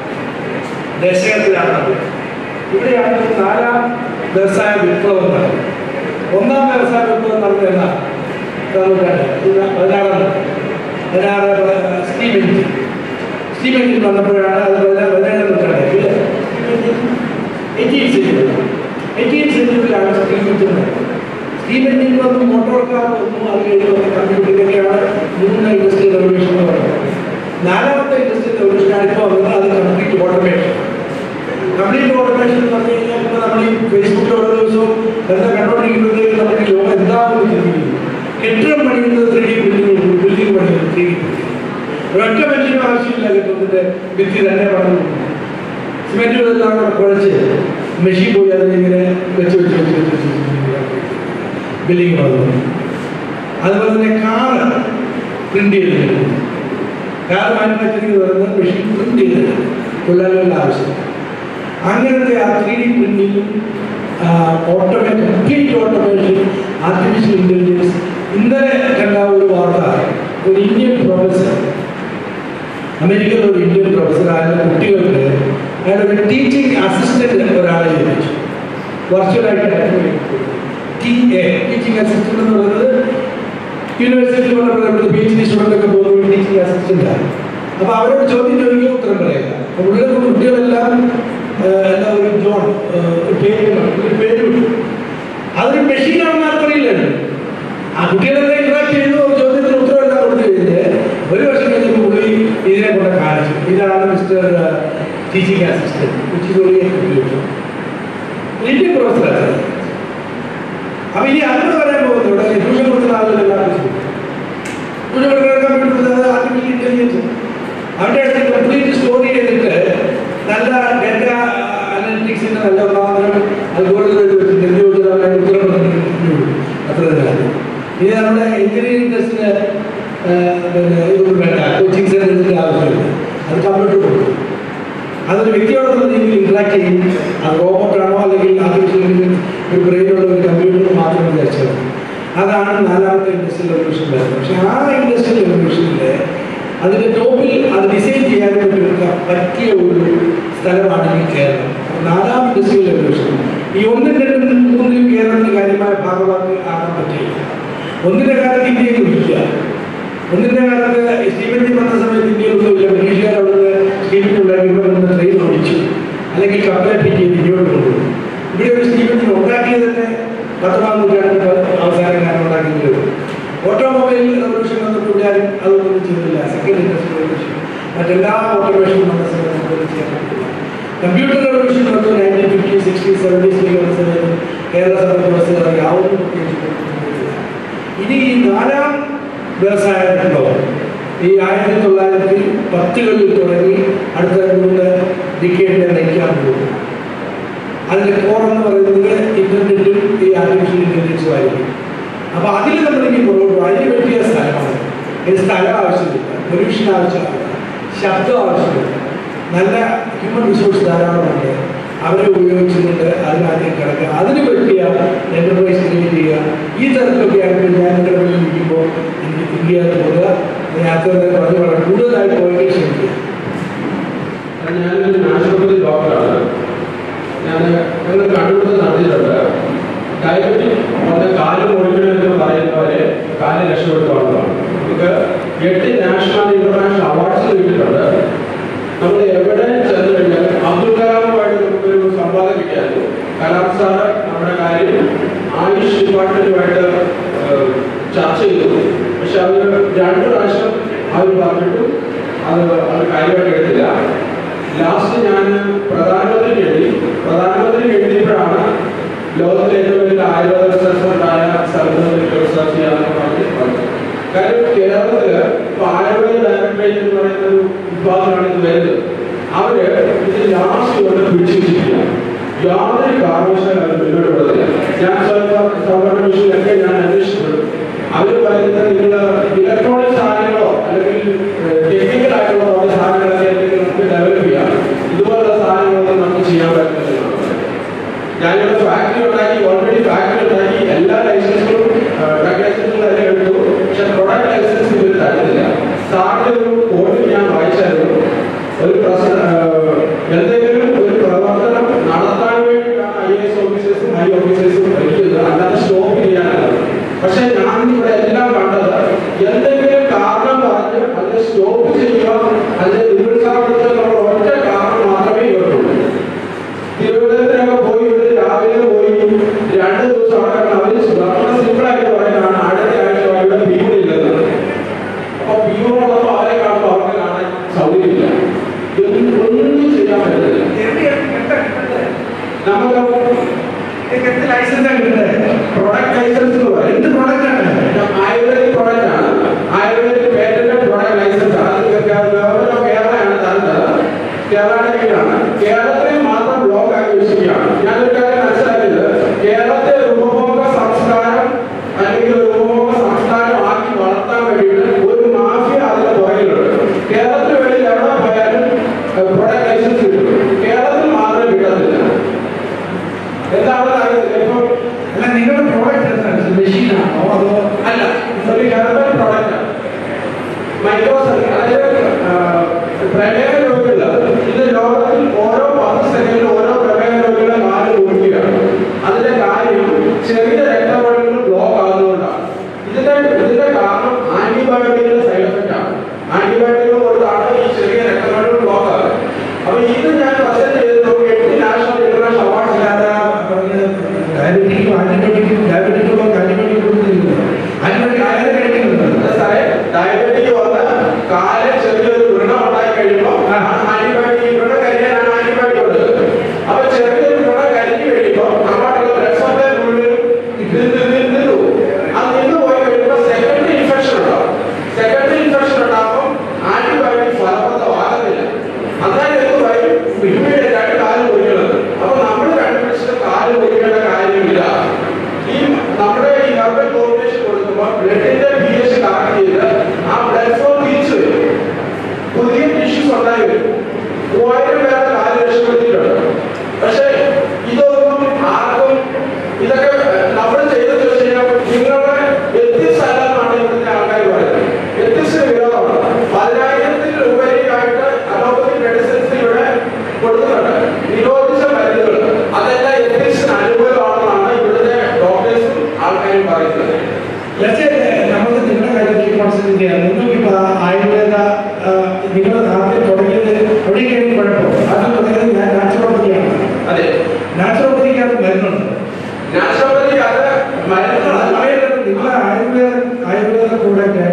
Speaker 7: ദശകത്തിലാണ് നമ്മൾ. ഇവിടെയാണ് നാലാം വ്യവസായ വിപ്ലവം നടന്നത് ഒന്നാം വ്യവസായ വിപ്ലവം നടന്നത് എന്നാ നൂറ്റാണ്ട് ഇത് പതിനാറാം പതിനാറ് സ്റ്റീം എഞ്ചിൻ സ്റ്റീം എഞ്ചിൻ വന്നപ്പോഴാണ് അത് പതിനാറ് പതിനേഴാം നൂറ്റാണ്ട് എയ്റ്റീൻ സെഞ്ചുറി എയ്റ്റീൻ സെഞ്ചുറിയിലാണ് സ്റ്റീം എഞ്ചിൻ വന്നത് സ്റ്റീം എഞ്ചിൻ വന്നു മോട്ടോർ കാർ വന്നു അത് കഴിഞ്ഞ് വന്ന കമ്പ്യൂട്ടറിലൊക്കെയാണ് മൂന്ന് ഇൻഡസ്ട്രിയൽ റെവല്യൂഷൻ എന്ന് പറയുന്നത് നാലാമത്തെ ഇൻഡസ്ട്രിയൽ റെവല്യൂഷനാണ് ഇപ്പോൾ വന്നത് അത് കംപ്ലീറ്റ് ഓട്ടോമേഷൻ കംപ്ലീറ്റ് ഓട്ടോമേഷൻ എന്ന് പറഞ്ഞു കഴിഞ്ഞാൽ ഇപ്പോൾ നമ്മൾ ഈ ഫേസ്ബുക്കിൽ ഓരോ ദിവസവും എന്താ കണ്ടുകൊണ്ടിരിക്കുമ്പോഴത്തേക്ക് നമുക്ക് ഈ ലോകം എന്താണെന്ന് ചിന്തിക്കുന്നു കെട്ടിടം പണിയുന്നത് ത്രീ ഡി ബിൽഡിംഗ് ബിൽഡിംഗ് പണിയുന്നത് ത്രീ ഡി ഒരൊറ്റ മനുഷ്യനും ആവശ്യമില്ല കെട്ടിടത്തിന്റെ ഭിത്തി തന്നെ പറഞ്ഞു സിമെന്റ് എല്ലാം കൂടെ കുഴച്ച് മെഷീൻ പോയി അതിനിങ്ങനെ വെച്ച് വെച്ച് വെച്ച് വെച്ച് വെച്ച് ബില്ലിങ് വന്നു അതുപോലെ തന്നെ കാറ് പ്രിന്റ് ചെയ്തിട്ടുണ്ട് കാർ മാനുഫാക്ചറിങ് പറയുന്നത് മെഷീൻ പ്രിന്റ് ചെയ്തിട്ടുണ്ട് തൊഴിലാളികളുടെ ആവശ്യം അങ്ങനത്തെ ആ ത്രീ ഡി പ്രിന്റിങ്ങും automate complete automation artificial intelligence ഇന്നലെ കണ്ട ഒരു വാർത്ത ഒരു ഇന്ത്യൻ പ്രൊഫസർ അമേരിക്കയിലെ ഒരു ഇന്ത്യൻ പ്രൊഫസർ അയാളുടെ കുട്ടികൾക്ക് അയാളുടെ ഒരു ടീച്ചിങ് അസിസ്റ്റന്റ് ഒരാളെ ഏൽപ്പിച്ചു വർച്വലായിട്ട് ടി എ ടീച്ചിങ് അസിസ്റ്റന്റ് എന്ന് പറയുന്നത് യൂണിവേഴ്സിറ്റിയിൽ വന്നപ്പോൾ പി എച്ച് ഡി സ്റ്റുഡൻ്റ് ഒക്കെ പോകുന്ന ടീച്ചിങ് അസിസ്റ്റന്റാണ് അപ്പോൾ അവരോട് ചോദ്യം ചോദിക്കുക ഉത്തരം പറയുക അപ്പോൾ ഇവിടെ കുട്ടികളെല്ലാം ആ, എന്താ ഒരു ജോൺ ആ, ഒരു പേര് ഒരു പേര് വിട്ടു അതൊരു മെഷീനാണെന്ന് ആർക്കറിയില്ലല്ലോ ആ കുട്ടികളെല്ലാം ഇന്ററാക്ട് ചെയ്തു ഒരു ചോദ്യത്തിന് ഉത്തരം എല്ലാം കൊടുത്തു കഴിഞ്ഞ് ഒരു വർഷം കഴിഞ്ഞപ്പോൾ പുള്ളി ഇതിനെ കൊണ്ട് കാണിച്ചു ഇതാണ് മിസ്റ്റർ ടീച്ചിങ് അസിസ്റ്റന്റ് ഉച്ചതോടെ ഇന്ത്യൻ പ്രൊഫസറാണ് അപ്പൊ ഇനി അങ്ങനെ പറയാൻ പോകുന്നത് ഇവിടെ ട്യൂഷൻ കൊടുക്കുന്ന ആളുകളെല്ലാം ട്യൂഷൻ കൊടുക്കാൻ വേണ്ടി ആർട്ടിഫിഷ്യൽ ഇന്റലിജൻസ് അവരുടെ അടുത്ത് കംപ്ലീറ്റ് സ്റ്റോറി ചെയ്തിട്ട് നല്ല ഡേറ്റ അനലിറ്റിക്സിന്റെ നല്ല ഉദാഹരണം അതുപോലെ വെച്ചിട്ട് എന്ത് ചോദിച്ചാൽ ഉത്തരം പറഞ്ഞു അത്ര തന്നെ ഇനി നമ്മുടെ എഞ്ചിനീയറിംഗ് ടെസ്റ്റിന് പിന്നെ ഇതൊന്നും വേണ്ട കോച്ചിങ് സെന്ററിന്റെ ആവശ്യമില്ല അത് കമ്പ്യൂട്ടർ കൊടുക്കും അതൊരു വ്യക്തിയോടൊപ്പം രീതിയിൽ ഇന്ററാക്ട് ചെയ്യും അത് റോബോട്ടാണോ അല്ലെങ്കിൽ ആർട്ടിഫിഷ്യൽ ഇന്റലിജൻസ് ഒരു ബ്രെയിനുള്ള ഒരു കമ്പ്യൂട്ടർ മാത്രം വിചാരിച്ചത് അതാണ് നാലാമത്തെ ഇൻഡസ്ട്രിയൽ റെവല്യൂഷൻ വരുന്നത് പക്ഷെ ആ ഇൻഡസ്ട്രിയൽ റെവല്യൂഷനിലെ അതിന്റെ ടോപ്പിൽ അത് ഡിസൈൻ ചെയ്യാൻ പറ്റുന്ന പറ്റിയ ഒരു സ്ഥലമാണ് ഈ കേരളം അപ്പോൾ നാലാം ഇൻഡസ്ട്രിയൽ റെവല്യൂഷൻ ഈ ഒന്നും രണ്ടും മൂന്നിലും കേരളത്തിന് കാര്യമായ ഭാഗമാക്കി ആകാൻ പറ്റില്ല ഒന്നിന്റെ കാലത്ത് ഇന്ത്യയിൽ ഇല്ല ഒന്നിന്റെ കാലത്ത് സ്റ്റീവൻ വന്ന സമയത്ത് ഇന്ത്യയിലൊന്നുമില്ല ബ്രിട്ടീഷുകാർ അവിടുന്ന് സ്റ്റീവൻ ഉണ്ടാക്കിയപ്പോൾ നിന്ന് ട്രെയിൻ ഓടിച്ചു അല്ലെങ്കിൽ കപ്പലെ പിറ്റ് ചെയ്ത് ഇന്ത്യയോട് കൊണ്ടുപോകും ഇവിടെ ഒരു സ്റ്റീവൻ ഉണ്ടാക്കിയത് തന്നെ പത്തൊമ്പതാം നൂറ്റാണ്ടിൽ അവസാനം ഞാൻ ഉണ്ടാക്കിയത് ഓട്ടോമൊബൈൽ റവല്യൂഷൻ വന്നപ്പോൾ ആരും അതൊന്നും ചെയ്തില്ല സെക്കൻഡ് ഇൻഡസ്ട്രിയൽ റവല്യൂഷൻ മറ്റെല്ലാ ഓട്ടോമേഷനും വന്ന സമയത്ത് നമുക്കൊന്നും ചെയ്യാൻ പറ്റില്ല കമ്പ്യൂട്ടർ റവല്യൂഷൻ വന്നു നയൻറ്റീൻ ഫിഫ്റ്റി സിക്സ്റ്റി സെവൻറ്റീസിലേക്ക് വന്ന സമയത്ത് കേരള സംബന്ധിച്ച് യാതൊന്നും പ്രത്യേകിച്ച് ഇനി ഈ നാലാം വ്യവസായ വിപ്ലവം ഈ ആയിരത്തി തൊള്ളായിരത്തി പത്തുകളിൽ തുടങ്ങി അടുത്ത മൂന്ന് ഡിക്കേഡിനെ നയിക്കാൻ പോകും അതിന്റെ കോർ എന്ന് പറയുന്നത് ഇന്റർനെറ്റും ഈ ആർട്ടിഫിഷ്യൽ ഇന്റലിജൻസും ആയിരിക്കും അപ്പൊ അതിൽ നമ്മൾ ഇനി പുറകോട്ട് പോകും. അതിന് പറ്റിയ സ്ഥലമാണ് ഇത് സ്ഥലം ആവശ്യമില്ല പൊല്യൂഷൻ ആവശ്യമില്ല ശബ്ദം ആവശ്യമില്ല നല്ല ഹ്യൂമൻ റിസോഴ്സ് ധാരാളമുണ്ട് അവരെ ഉപയോഗിച്ചുകൊണ്ട് അതിനകത്തേക്ക് കിടക്കുക അതിന് പറ്റിയ എന്റർപ്രൈസ് ക്രിയേറ്റ് ചെയ്യുക ഈ തരത്തിലൊക്കെ ആയിട്ട് ഞാൻ എൻ്റെ മുന്നിൽ ഇരിക്കുമ്പോൾ എനിക്ക് തിങ്ക് ചെയ്യാൻ തോന്നുക നേരത്തെ തന്നെ പറഞ്ഞു വളരെ കൂടുതലായി പോയെങ്കിൽ ശ്രമിക്കുക
Speaker 8: ഞാനൊരു നാച്ചുറോപ്പതി ഡോക്ടറാണ് ഞാൻ ഞങ്ങൾ കണ്ടുപിടുത്തം നടത്തിയിട്ടുണ്ട് ഡയബറ്റിക് വന്ന് കാല് മുറിക്കണമെന്ന് പറയുന്നവരെ കാല് രക്ഷപ്പെടുത്തുവാനുള്ളതാണ് നമുക്ക് എട്ട് നാഷണൽ ഇന്റർനാഷണൽ അവാർഡ്സ് കിട്ടിയിട്ടുണ്ട് നമ്മൾ എവിടെ ചെന്ന് കഴിഞ്ഞാൽ അബ്ദുൽ കലാമുമായിട്ട് നമുക്കൊരു സംവാദം കിട്ടിയായിരുന്നു കലാം സാറ് നമ്മുടെ കാര്യം ആയുഷ് ഡിപ്പാർട്ട്മെന്റുമായിട്ട് ഏഹ്, ചർച്ച ചെയ്തു പക്ഷെ അവർ രണ്ട് പ്രാവശ്യം അവർ പറഞ്ഞിട്ടും അത് അത് കാര്യമായിട്ട് എടുത്തില്ല ലാസ്റ്റ് ഞാൻ പ്രധാനമന്ത്രിക്ക് എഴുതി പ്രധാനമന്ത്രിക്ക് എഴുതിയപ്പോഴാണ് ലോകത്തിലെ ഏറ്റവും വലിയ ആയുർവേദ റിസർച്ച് ഉണ്ടായ സ്ഥലത്ത് റിസർച്ച് ചെയ്യാമെന്ന് പറഞ്ഞ് പറഞ്ഞത് കാര്യം കേരളത്തില് ഇപ്പൊ ആലപ്പുഴ ഡയറക്ടറേറ്റ് എന്ന് പറയുന്ന ഒരു വിഭാഗമാണ് ഇത് വരുന്നത് അവര് ഇത് ലാസ്റ്റ് കൊണ്ട് പിടിച്ചു വെച്ചിട്ടില്ല യാതൊരു കാരണവശാലും അവർ മുന്നോട്ട് വിടത്തില്ല ഞാൻ സാധാരണ വിഷയമൊക്കെ ഞാൻ അന്വേഷിച്ചിട്ടുണ്ട് അവർ പറയുന്നത് നിങ്ങൾ ഇലക്ട്രോണിക് സാധനങ്ങളോ അല്ലെങ്കിൽ ടെക്നിക്കൽ ആയിട്ടുള്ള കുറേ സാധനങ്ങളൊക്കെ എന്തെങ്കിലും നമുക്ക് ഡെവലപ്പ് ചെയ്യാം ഇതുപോലുള്ള സാധനങ്ങളൊന്നും നമുക്ക് ചെയ്യാൻ പറ്റുന്നില്ല ഞാനിവിടെ ഫാക്ടറി ഉണ്ടാക്കി ഓൾറെഡി ഫാക്ടറി ഉണ്ടാക്കി എല്ലാ ലൈസൻസുകളും ഡ്രഗ് ലൈസൻസുകളും എല്ലാം എടുത്തു പക്ഷെ പ്രൊഡക്റ്റ് ലൈസൻസ് ഇവർ തരുന്നില്ല സാറിന്റെ ഒരു കോഡിൽ ഞാൻ വായിച്ചായിരുന്നു ഒരു പ്രശ്ന എന്തെങ്കിലും ഒരു പ്രവർത്തനം നടത്താൻ വേണ്ടിയിട്ടാണ് ഐ എസ് ഓഫീസേഴ്സും ഹൈ ഓഫീസേഴ്സും പഠിക്കുന്നത് അല്ലാതെ സ്റ്റോപ്പ് ചെയ്യാനല്ല പക്ഷെ ഞാൻ ഇവിടെ എല്ലാം കണ്ടത് എന്തെങ്കിലും കാരണം പറഞ്ഞ് അത് സ്റ്റോപ്പ് ചെയ്യുക അതിന്റെ നിരുത്സാഹപ്പെടുത്തുക ഒറ്റ കാരണം മാത്രമേ ഇവർക്കുള്ളൂ തിരുവനന്തപുരമൊക്കെ പോയി ഇവിടെ രാവിലെ പോയി രണ്ട് ദിവസം അവിടെ കിടന്ന് അവര് വളരെ സിമ്പിൾ ആയിട്ട് പറയുന്നതാണ് അടുത്ത ആഴ്ച ഇവിടെ പിയൂണില്ലെന്ന് അപ്പൊ പിയൂണുള്ളപ്പോ അവരെ കാണുമ്പോൾ അവർക്ക് കാണാൻ സൗകര്യമില്ല ഇതൊന്നും ഒന്നും ചെയ്യാൻ പറ്റുന്നില്ല നമുക്ക്
Speaker 7: ലൈസൻസ് കിട്ടുന്നത്
Speaker 8: പ്രൊഡക്റ്റ് ലൈസൻസ് എന്ന് പറയും
Speaker 7: എന്ത് പ്രോഡക്റ്റ് ആണ്
Speaker 8: ആയുർവേദിക് പ്രോഡക്റ്റ് ആണ് ആയുർവേദിക് പേറ്റന്റ് പ്രോഡക്റ്റ് ലൈസൻസ് ആണ് അത് ഗവൺമെന്റ് കേരളയാണ് തരുന്നത് കേരളയുടെ കീഴാണ് കേരളത്തിനെ മാത്രം ബ്ലോക്ക് ആക്കി വെച്ചിരിക്കുകയാണ് ഞാനൊരു കാര്യം മനസ്സിലാക്കിയത് കേരളത്തെ ഒരു ഉപഭോഗ സംസ്കാരം അല്ലെങ്കിൽ ഒരു ഉപഭോഗ സംസ്കാരം ആക്കി വളർത്താൻ വേണ്ടിയിട്ട് ഒരു മാഫിയ അതിന് പുറകിലുണ്ട് കേരളത്തിന് വേണ്ടി എവിടെ പോയാലും പ്രൊഡക്റ്റ് ലൈസൻസ് കിട്ടും കേരളത്തിൽ മാത്രമേ കിട്ടത്തില്ല എന്താണെന്ന് അറിയത്തില്ല ഇപ്പം
Speaker 7: അല്ല നിങ്ങളുടെ പ്രോഡക്റ്റ് എന്താണ് മെഷീനാണോ അതോ
Speaker 8: അല്ല ഒരു ഹെർബൽ പ്രോഡക്റ്റ് മൈക്രോസെൽ അതായത് പ്രമേഹ രോഗികൾ ഇത് ലോകത്തിൽ ഓരോ പത്ത് സെക്കൻഡിൽ ഓരോ പ്രമേഹ രോഗികളെ കാല് മുറിക്കുകയാണ് അതിന്റെ കാര്യം ചെറിയ രക്തവഴങ്ങൾ ബ്ലോക്ക് ആകുന്നതുകൊണ്ടാണ് ഇതിന്റെ ഇതിന്റെ കാരണം ആന്റിബയോട്ടിക്കിന്റെ സൈഡ് എഫക്റ്റ് ആണ് ആന്റിബയോട്ടിക്കുകൾ കൊണ്ടാണ് ഈ ചെറിയ രക്തവഴകൾ ബ്ലോക്ക് ആകുന്നത് അപ്പൊ ഇത് ഞാൻ പ്രസന്റ് ചെയ്ത് നോക്കി എട്ട് നാഷണൽ ഇന്റർനാഷണൽ അവാർഡ്സ്
Speaker 7: ഡയബറ്റിക്കും ആന്റിബയോട്ടിക്കും ഡയബറ്റിക്കുള്ള ആന്റിബയോട്ടിക് കൊടുക്കുന്നില്ല ആന്റിബയോട്ടിക് ആയാലും കഴിക്കുന്നുണ്ട്
Speaker 8: സാറേ ഡയബറ്റിക് വന്ന് കാല് ചെറിയൊരു വ്രണം ഉണ്ടായി കഴിയുമ്പോൾ ആന്റിബയോട്ടിക് വ്രണം കരിയാനാണ് ആന്റിബയോട്ടിക് കൊടുക്കുന്നത് അപ്പൊ ചെറിയൊരു വ്രണം കരിഞ്ഞു കഴിയുമ്പോൾ അങ്ങോട്ടുള്ള ബ്ലഡ് സപ്ലൈ മുഴുവനും നിന്നു അത് നിന്ന് പോയി കഴിയുമ്പോൾ സെക്കൻഡറി ഇൻഫെക്ഷൻ ഉണ്ടാവും സെക്കൻഡറി ഇൻഫെക്ഷൻ ഉണ്ടാകുമ്പോൾ ആന്റിബയോട്ടിക് ഫലപ്രദമാകുന്നില്ല അന്നേരം എന്ത് പറയും ഇമ്മീഡിയറ്റ് ആയിട്ട് കാല് മുറിക്കുന്നത് അപ്പൊ നമ്മൾ കണ്ടുപിടിച്ചിട്ട് കാല് മുറിക്കേണ്ട കാര്യമില്ല ഈ നമ്മുടെ ഈ ഹെർബൽ കോമ്പിനേഷൻ കൊടുക്കുമ്പോൾ ബ്ലഡിന്റെ പി എച്ച് കറക്റ്റ് ചെയ്ത് ആ ബ്ലഡ് ഫ്ലോ തിരിച്ചു വരും പുതിയ ടിഷ്യൂസ് ഉണ്ടായി വരും മൂവായിരം പേരുടെ കാല് രക്ഷപ്പെടുത്തിയിട്ടുണ്ട് പക്ഷേ ഇതൊന്നും ആർക്കും ഇതൊക്കെ നമ്മൾ ചെയ്തെന്ന് വെച്ച് കഴിഞ്ഞാൽ നിങ്ങളുടെ വ്യത്യസ്ത അല്ലെന്നാണ് ഇവിടുത്തെ ആൾക്കാർ പറയുന്നത് വ്യത്യസ്ത വിരോധമാണ് പതിനായിരത്തിൽ ഉപരിയായിട്ട് അലോപ്പതി മെഡിസിൻസ് ഇവിടെ കൊടുക്കുന്നുണ്ട് നിരോധിച്ച മരുന്നുകൾ അതെല്ലാം എത്തിക്സിന് അനുകൂലമാണെന്നാണ് ഇവിടുത്തെ ഡോക്ടേഴ്സും ആൾക്കാരും പറയുന്നത്
Speaker 7: പക്ഷേ നമുക്ക് നിങ്ങളുടെ കാര്യത്തിൽ കോൺസെൻട്രേറ്റ് ചെയ്യാം നിങ്ങൾക്ക് ഇപ്പൊ ആയുർവേദ ആ, നിങ്ങളുടെ നാട്ടിൽ തുടങ്ങിയത് എവിടെയൊക്കെയാണ് കുഴപ്പം അത് പറയുന്നത് ഞാൻ നാച്ചുറോപ്പതിയാണ്
Speaker 8: അതെ
Speaker 7: നാച്ചുറോപ്പതിക്കകത്ത് മരുന്നുണ്ട്
Speaker 8: നാച്ചുറോപ്പതി അത്
Speaker 7: അത്
Speaker 8: മരുന്നുകളല്ല
Speaker 7: പറയുന്നത് നിങ്ങൾ ആയുർവേദ ആയുർവേദ പ്രോഡക്റ്റ്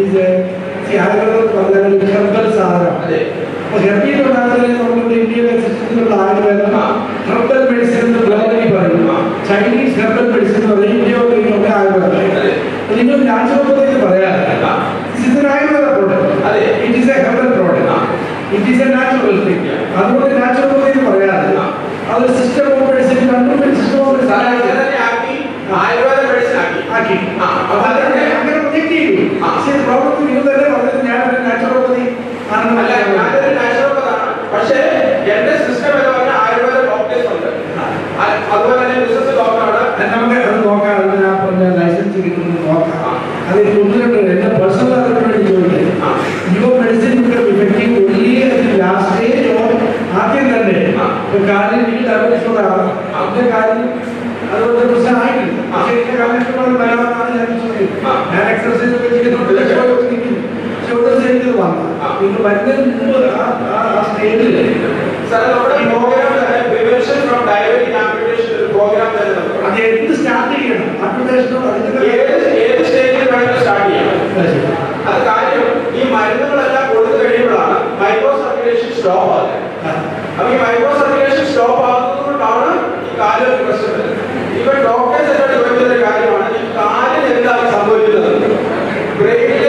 Speaker 7: ആയുർവേദം പറഞ്ഞാൽ ഹെർബൽ സാധനം
Speaker 8: അതെ
Speaker 7: അപ്പൊ ഹെർബിയിൽ ഉണ്ടാകുന്നതിന് നമ്മുടെ ഇന്ത്യയിലെ സിസ്റ്റത്തിലുള്ള ആയുർവേദം ഹെർബൽ മെഡിസിൻ എന്ന് ഗ്ലോബലി പറയും ചൈനീസ് ഹെർബൽ മെഡിസിൻ എന്ന് പറയും ഇന്ത്യയിലുള്ള ആയുർവേദം അപ്പൊ നിങ്ങൾ നാച്ചുറോപ്പതി പറയാറില്ല This is an Ayurveda product.
Speaker 8: അതെ.
Speaker 7: It is a herbal product. It is a natural thing. അതുകൊണ്ട് നാച്ചുറൽ എന്ന് പറയാറില്ല അത് സിസ്റ്റം ഓഫ് മെഡിസിൻ കണ്ടുപിടി സിസ്റ്റം ഓഫ്
Speaker 8: സാറേ
Speaker 7: മെഡിസിൻ
Speaker 8: അങ്ങനെ തന്നെ ആക്കി ആയുർവേദ മെഡിസിൻ ആക്കി
Speaker 7: ആക്കി
Speaker 8: ആ,
Speaker 7: അപ്പൊ
Speaker 8: അപ്പൊ
Speaker 7: അങ്ങനെ
Speaker 8: അതിന്റെ-
Speaker 7: അങ്ങനെ പ്രൊജക്ട് ചെയ്തു
Speaker 8: ആ.
Speaker 7: പക്ഷേ പ്രോബ്ലം നിങ്ങൾ തന്നെ പറഞ്ഞത് ഞാൻ ഒരു നാച്ചുറോപ്പതി ആണെന്ന്
Speaker 8: അല്ല ഞാനൊരു നാച്ചുറോപ്പതാണ് പക്ഷേ എന്റെ സിസ്റ്റം എന്ന് പറഞ്ഞാൽ ആയുർവേദ ഡോക്ടേഴ്സ് ഉണ്ട് അ- അതുപോലെ തന്നെ ബിസിനസ് ഡോക്ടറാണ്
Speaker 7: അത് നമുക്ക് അത് നോക്കാം അത് ഞാൻ പറഞ്ഞ ലൈസൻസ് കിട്ടുന്നത് നോക്കാം അത് ഒന്നിലുണ്ട് എന്റെ പേഴ്സണൽ അതിന് വേണ്ടി ചോദിക്കാം your medicine effective only last stage or ആദ്യം തന്നെ ഇപ്പൊ കാലിൽ എനിക്ക് ഡയബറ്റീസ് ഉള്ള ആളാണ് അതിന്റെ കാലിൽ അതുകൊണ്ട് പ്രശ്നമായിട്ടില്ല പക്ഷേ എന്റെ കാലിൽ ഇഷ്ടപ്പെടുന്ന വരാമെന്നാണ് ഞാൻ വിശ്വസിക്കുന്നത് ഞാൻ എക്സർസൈസ് ഒക്കെ ചെയ്യുന്നുണ്ട് ലക്ഷ്യമായി ഒക്കെ നിൽക്കുന്നു പക്ഷെ ഒരു ദിവസം എനിക്കത് വന്നു നിങ്ങൾ വരുന്നതിന് മുമ്പ് ആ- ആ- ആ സ്റ്റേജിൽ
Speaker 8: സാറേ നമ്മുടെ പ്രോഗ്രാം തന്നെ പ്രിവെൻഷൻ ഫ്രം ഡയബറ്റിക് ആംബുലേഷൻ ഒരു പ്രോഗ്രാം തന്നെ നമുക്ക്
Speaker 7: അത് എന്ത് സ്റ്റാർട്ട് ചെയ്യണം അഡ്വർടൈസ്മെന്റോ അതിന്റെ
Speaker 8: ഏത് ഏത് സ്റ്റേജിൽ വേണമെങ്കിലും സ്റ്റാർട്ട് ചെയ്യാം അത് കാര്യം ഈ മരുന്നുകളെല്ലാം കൊടുത്തു കഴിയുമ്പോഴാണ് മൈക്രോ സർക്കുലേഷൻ സ്റ്റോപ്പ് ആകുന്നത് അപ്പൊ ഈ മൈക്രോ സർക്കുലേഷൻ സ്റ്റോപ്പ് ആകുന്നതുകൊണ്ടാണ് ഈ കാലിൽ പ്രശ്നം വരുന്നത് ഇവ ഡോക്ടേഴ്സ് എന്നോട് ചോദിക്കുന്ന ഒരു കാര്യമാണ് ഈ കാലിൽ എന്താണ് സംഭവിക്കുന്നത് ബ്രെയിനിൽ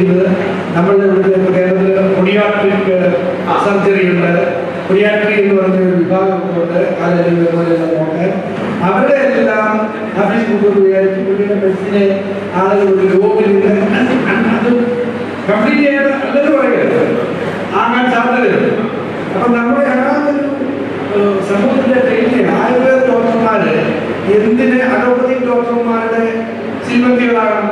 Speaker 7: ചെയ്യുന്നത് നമ്മളുടെ ഇവിടുത്തെ കേരളത്തിൽ പൊടിയാട്രിക് സർജറി ഉണ്ട് പൊടിയാട്രി എന്ന് പറഞ്ഞ ഒരു വിഭാഗമുണ്ട് കാലയിൽ പോലെയുള്ള നോക്കാൻ അവരുടെ എല്ലാം ആഫീസ് മുമ്പോട്ട് വിചാരിച്ച് പുള്ളിയുടെ മെഡിസിനെ ആളുകൾ ഒരു രോഗിൽ നിന്ന് അത് കംപ്ലീറ്റ് ചെയ്യാൻ നല്ലത് പറയുന്നത് ആകാൻ സാധ്യതയുണ്ട് അപ്പം നമ്മുടെ ആ ഒരു ഏഹ്, സമൂഹത്തിന്റെ ട്രെയിനിങ് ആയുർവേദ ഡോക്ടർമാര് എന്തിന് അലോപ്പതിക് ഡോക്ടർമാരുടെ ശ്രീമതികളാകണം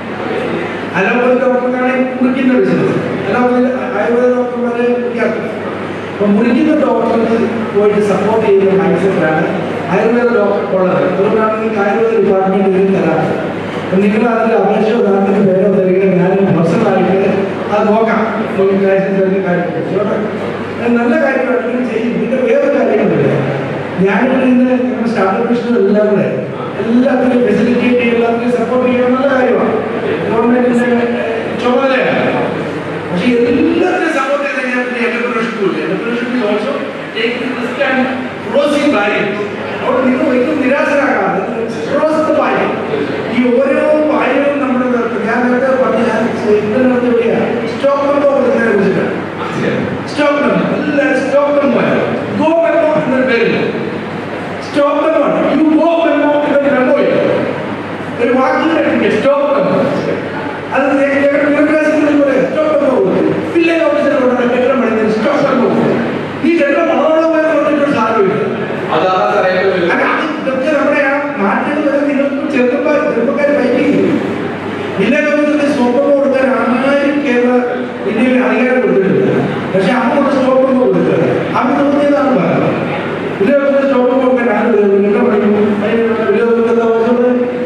Speaker 7: അലോപ്പതി ഡോക്ടർക്കാണെങ്കിൽ മുറിക്കുന്ന ബിസിനസ് അലോപ്പതി ആയുർവേദ ഡോക്ടർമാരെ മുറിക്കാത്തത് അപ്പൊ മുറിക്കുന്ന ഡോക്ടർക്ക് പോയിട്ട് സപ്പോർട്ട് ചെയ്യുന്ന മൈൻഡ് സെറ്റാണ് ആയുർവേദ ഡോക്ടർ ഉള്ളത് അതുകൊണ്ടാണ് നിങ്ങൾക്ക് ആയുർവേദ ഡിപ്പാർട്ട്മെന്റ് ഇതിൽ തരാറ് അപ്പൊ നിങ്ങൾ അതിൽ അപേക്ഷ ഉദാഹരണത്തിന് പേരോ തരിക ഞാൻ പേഴ്സണലായിട്ട് അത് നോക്കാം നോക്കി ലൈസൻസ് എടുത്ത് കാര്യം ചെയ്തോട്ടെ. അത് നല്ല കാര്യമാണ് നിങ്ങൾ ചെയ്യും പിന്നെ വേറെ കാര്യങ്ങളുണ്ട് ഞാനിവിടെ ഇന്ന് ഞങ്ങളുടെ സ്റ്റാർട്ടപ്പ് മിഷൻ എല്ലാം കൂടെ എല്ലാത്തിനും ഫെസിലിറ്റേറ്റ് ചെയ്യുക എല്ലാത്തിനും സപ്പോർട്ട് ചെയ്യുക നല്ല കാര്യമാണ് ഗവൺമെന്റിന്റെ ചുമതലയാണ് പക്ഷേ എല്ലാത്തിനും സപ്പോർട്ട് ചെയ്ത് കഴിഞ്ഞാൽ പിന്നെ എന്റർപ്രണർഷിപ്പ് ഇല്ല entrepreneurship is also taking risk and crossing barriers അവിടെ നിങ്ങൾ ഒരിക്കലും നിരാശരാകാതെ ക്രോസ് ദ ബാരിയർ ഈ ഓരോ ബാരിയറും നമ്മൾ ഞാൻ നേരത്തെ പറഞ്ഞ ഞാൻ ഇന്റർനെറ്റ് എവിടെയാണ് സ്റ്റോക്ക് നമ്പർ കൊടുക്കുന്നതിനെ കുറിച്ചിട്ടാണ് സ്റ്റോക്ക് നമ്പർ എല്ലാവരും സ്റ്റോക്ക് നമ്പർ ഗോ മെമ്മോ എന്നൊരു പേരില്ല stock number you go memo എന്നൊരു മെമ്മോ ഇല്ല ഒരു വാക്കിൽ സ്റ്റോക്ക് നമ്പർ അത് വിദ്യാഭ്യാസത്തിൽ പറയാം സ്റ്റോക്ക് നമ്പർ കൊടുക്കും വില്ലേജ് ഓഫീസർ കൊണ്ടാണ് കെട്ടിടം പണിയുന്നത് സ്റ്റോക്ക് നമ്പർ കൊടുക്കും ഈ കെട്ടിടം വളർന്നവരെ പറഞ്ഞിട്ടൊരു സാധനമില്ല
Speaker 8: അതാണ് സാർ ഏറ്റവും വലിയ
Speaker 7: അല്ല, അത് ഇതൊക്കെ നമ്മുടെ ആ നാട്ടിൽ വരെ നിങ്ങൾക്ക് ചെറുപ്പക്കാർ ചെറുപ്പക്കാർ ഫൈറ്റ് ചെയ്യും വില്ലേജ് ഓഫീസറിന് സ്റ്റോപ്പ് കൊടുക്കാൻ ആരും കേരള ഇന്ത്യയിൽ അധികാരം കൊടുത്തിട്ടില്ല പക്ഷെ അങ്ങോട്ട് സ്റ്റോപ്പ് കൊടുത്തത് അവർ തോന്നിയതാണ് പറയുന്നത് വില്ലേജ് ഓഫീസർ സ്റ്റോപ്പ് കൊടുക്കാൻ ആരും നിങ്ങൾ പഠിക്കും വില്ലേജ് ഓഫീസർ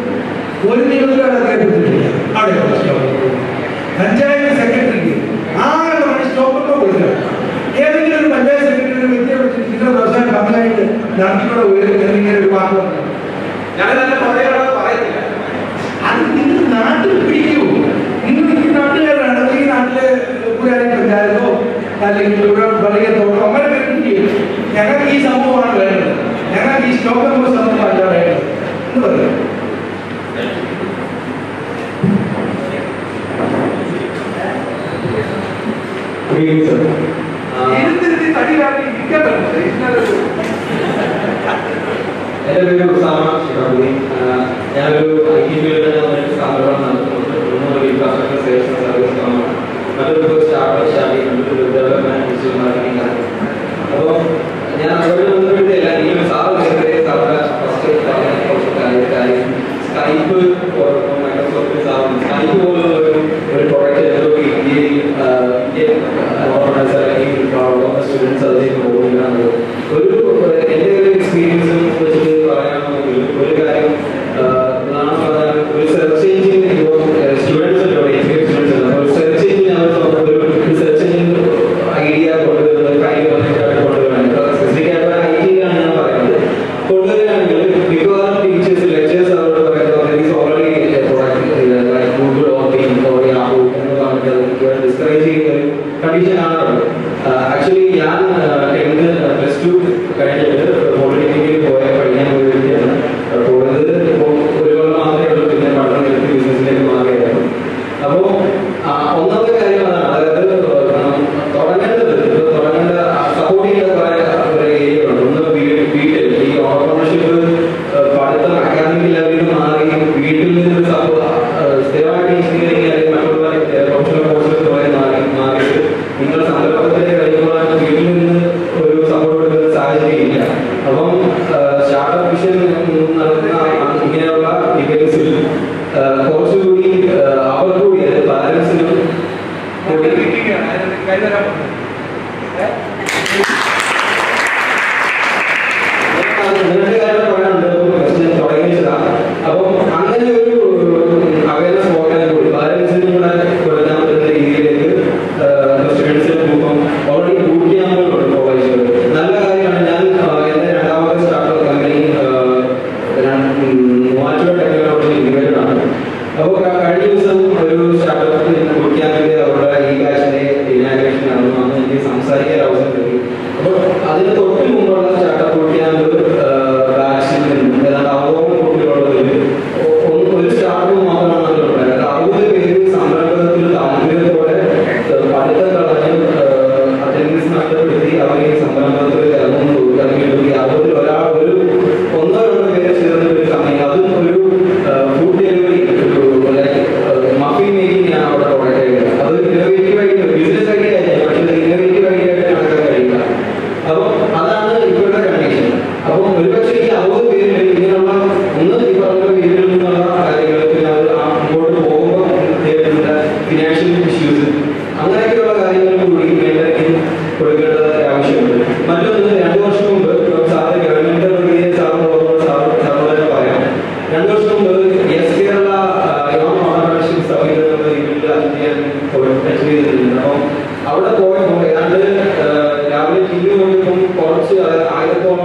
Speaker 7: ഒരു നിയമത്തിലാണ് അധികാരം കൊടുത്തിട്ടില്ല അവിടെ സ്റ്റോപ്പ് പഞ്ചായത്ത് സെക്രട്ടറിക്ക് ആകെ നമ്മൾ സ്റ്റോപ്പ് കൊടുക്കുക ഏതെങ്കിലും ഒരു പഞ്ചായത്ത് സെക്രട്ടറി വ്യക്തിയെ വിളിച്ചിട്ട് ഇത്ര ദിവസം പഞ്ചായത്ത് നടത്തിക്കൂടെ ഉയർത്തി ഇങ്ങനെ ഒരു വാക്ക് പറഞ്ഞു
Speaker 8: ഞാൻ തന്നെ പറയുകയാണെന്ന് പറയുന്നില്ല
Speaker 7: അത് നിങ്ങൾ നാട്ടിൽ പിടിക്കൂ നിങ്ങൾ ഈ നാട്ടുകാരാണ് ഈ നാട്ടിലെ പുരാരി പഞ്ചായത്തോ അല്ലെങ്കിൽ ഇവിടെ വലിയ തോട്ടം അങ്ങനെ പിടിക്കുകയും ഞങ്ങൾക്ക് ഈ സംഭവമാണ് വേണ്ടത് ഞങ്ങൾക്ക് ഈ സ്റ്റോക്ക് നമ്പർ സംഭവമല്ല വേണ്ടത് എന്ന് പറയും ഇരുന്നിരുത്തി തടി കാട്ടി ഇരിക്കാൻ പറ്റില്ല ഇതിനകത്ത്
Speaker 9: എൻ്റെ പേര് ഉസാമ ശിഹാബുദ്ദീൻ ആഹ് ഞാനൊരു ഐ ടി ഫീൽഡിൽ ഒരു സ്ഥാപനം നടത്തുന്നുണ്ട് ഒന്ന് ഒരു ഇൻഫ്രാസ്ട്രക്ചർ സേവന സർവീസ് സ്ഥാപനമാണ് മറ്റൊരു സ്റ്റാർട്ടപ്പ് സ്റ്റാർട്ട് ചെയ്യുന്നുണ്ട് ഒരു ഡെവലപ്മെന്റ് ഡിജിറ്റൽ മാർക്കറ്റിംഗ് ആണ് അപ്പോൾ ഞാൻ അവിടെ വന്നിട്ടില്ല എനിക്ക് സാറ് നേരത്തെ സാറിന്റെ ഫസ്റ്റ് പറഞ്ഞ കുറച്ച് കാര്യം കാര്യം സ്കൈപ്പ് മൈക്രോസോഫ്റ്റ് സ്ഥാപനം സ്കൈപ്പ് പോലുള്ള ഒരു ഒരു പ്രോഡക്റ്റ് ഏതൊക്കെ ഇന്ത്യയിൽ ആഹ് ഇന്ത്യൻ ഓർഗനൈസർ അല്ലെങ്കിൽ സ്റ്റുഡൻസ് അതിലേക്ക് പോകുകയാണ് ഒരു എൻ്റെ ഒരു എക്സ്പീരിയൻസ് വെച്ചിട്ട് പറയാനാണെങ്കിൽ ഒരു കാര്യം നാം പറഞ്ഞാൽ ഒരു സെർച്ച് എഞ്ചിൻ ഇപ്പോൾ സ്റ്റുഡൻസ് സ്റ്റുഡൻസ് ഒരു സെർച്ച് എഞ്ചിൻ അവർ ഒരു സെർച്ച് എഞ്ചിൻ ഐഡിയ കൊണ്ടുവരുന്നത് കാര്യം കൊണ്ടുവരുന്നത് സ്പെസിഫിക് ഐ ടിയിലാണ് ഞാൻ പറയുന്നത് കൊണ്ടുവരികയാണെങ്കിൽ മിക്കവാറും ടീച്ചേഴ്സ് ലെക്ചേഴ്സ് അവരോട് പറയുന്നത് already product Google or Bing or Yahoo എന്ന് പറഞ്ഞിട്ട് ഡിസ്കറേജ് ചെയ്യുന്ന ഒരു കണ്ടീഷൻ കാണാറുണ്ട് ആക്ച്വലി ഞാൻ ടെൻത്ത് പ്ലസ് ടു കഴിഞ്ഞിട്ട് പോളിടെക്നിക്കിൽ പോയ പഠിക്കാൻ പോയ വ്യക്തിയാണ് പോയത് ഇപ്പോൾ ഒരു കൊല്ലം മാത്രമേ ഉള്ളൂ പിന്നെ പഠനം നിർത്തി ബിസിനസ്സിലേക്ക് മാറിയായിരുന്നു അപ്പോൾ ഒന്നാമത്തെ കാര്യം അതാണ് അതായത് നാം തുടങ്ങേണ്ടത് ഇപ്പോൾ തുടങ്ങേണ്ട സപ്പോർട്ട് ചെയ്യേണ്ട കുറെ ഒരു ഏരിയകളുണ്ട് ഒന്ന് വീട് വീട്ടിൽ ഈ ഓണ്ടർപ്രണർഷിപ്പ് പഠിത്തം അക്കാദമിക് ലെവലിൽ മാറി വീട്ടിൽ നിന്ന് സ്ഥിരമായിട്ട് എഞ്ചിനീയറിംഗ് അല്ലെങ്കിൽ മറ്റുള്ള പ്രൊഫഷണൽ കോഴ്സുകൾ കുറെ മാറി മാറിയിട്ട് നിങ്ങൾ സംരംഭത്തിന്റെ കഴിയുമ്പോൾ വീട്ടിൽ നിന്ന് ഒരു സപ്പോർട്ട് കൊടുക്കുന്ന സാഹചര്യം ഇല്ല അപ്പം സ്റ്റാർട്ടപ്പ് മിഷൻ നടത്തുന്ന ആ- ഇങ്ങനെയുള്ള ഇവന്റ്സിൽ കുറച്ചുകൂടി അവർ കൂടി അതായത് പാരൻസിനും കൂടി
Speaker 7: കൈതരാൻ
Speaker 9: നിങ്ങളുടെ കാര്യം പറയാനുണ്ട് പ്രശ്നം തുടങ്ങിയതാണ് അപ്പം അങ്ങനെ ഒരു അവയർനെസ് പ്രോഗ്രാം കൂടി പാരൻസിനും കൂടെ കൊടുക്കാൻ പറ്റുന്ന രീതിയിലേക്ക് സ്റ്റുഡൻസിന് ഇപ്പം ഓൾറെഡി ബൂട്ട് ക്യാമ്പുകളുണ്ട് കോളേജുകൾ നല്ല കാര്യമാണ് ഞാൻ ആ, എൻ്റെ രണ്ടാമത്തെ startup company Muvattupuzha technology limited ആണ് അപ്പോൾ കഴിഞ്ഞ ദിവസം ഒരു സ്റ്റാർട്ടപ്പ് ബൂട്ട് ക്യാമ്പിന്റെ അവരുടെ ഈ ബാച്ചിന്റെ ഇനാഗ്രേഷൻ നടന്നു അന്ന് എനിക്ക് സംസാരിക്കാൻ അവസരം കിട്ടി അപ്പോൾ അതിന് തൊട്ട് മുമ്പുള്ള സ്റ്റാർട്ടപ്പ് ബൂട്ട് ക്യാമ്പ് ബാച്ചിൽ നിന്ന് ഏതാണ്ട് അറുപത് കുട്ടികളുള്ളതിൽ ഒരു സ്റ്റാർട്ടപ്പ് മാത്രമാണ് അതിലുണ്ടായത് അത് അറുപത് പേര് സംരംഭത്തിൽ താല്പര്യം ചെയ്തിട്ടുണ്ട് അപ്പം അവിടെ പോയപ്പോൾ ഏതാണ്ട് ഏഹ്, രാവിലെ ടി വി നോക്കിയപ്പം കുറച്ച് അതായത് ആയിരത്തോളം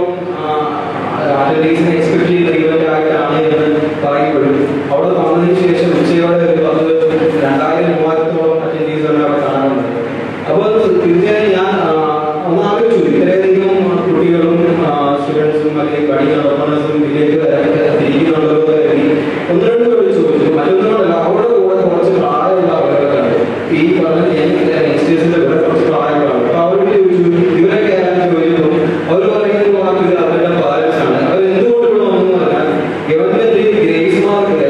Speaker 9: അറ്റൻഡീസിനെ എക്സ്പെക്ട് ചെയ്യുന്ന ഇവന്റ് ആയിട്ടാണ് എന്ന് പറയപ്പെടും അവിടെ വന്നതിന് ശേഷം ഉച്ചയോടെ ഒരു പത്ത് രണ്ടായിരം മൂവായിരത്തോളം അറ്റൻഡീസ് അവിടെ കാണാറുണ്ട് അപ്പോൾ തീർച്ചയായും ഞാൻ ആ, ഒന്ന് ആലോചിച്ചു ഇത്രയധികം കുട്ടികളും സ്റ്റുഡൻസും അല്ലെങ്കിൽ പഠിക്കുന്ന ഓപ്പണേഴ്സും ഇതിലേക്ക് തിരിക്കുന്നുണ്ടോ എന്ന് കരുതി ഒന്ന് രണ്ട് പേര് ചോദിച്ചു മറ്റൊന്നുമല്ല അവരുടെ കൂടെ കുറച്ച് പ്രായമുള്ള ആളുകളൊക്കെ ഉണ്ട് ഈ പറഞ്ഞ യങ്സ്റ്റേഴ്സിന്റെ കൂടെ കുറച്ച് പ്രായമുള്ള ആളുകൾ അപ്പൊ അവരോട് ചോദിച്ചു ഇവരൊക്കെ ആരാണ് ചോദിച്ചു അവർ പറയുന്നത് വാക്ക് അവരുടെ പാരൻസ് ആണ് അവർ എന്തുകൊണ്ട് ഇവിടെ വന്നു പറഞ്ഞാൽ ഗവൺമെന്റ് ഗ്രേസ് മാർക്ക്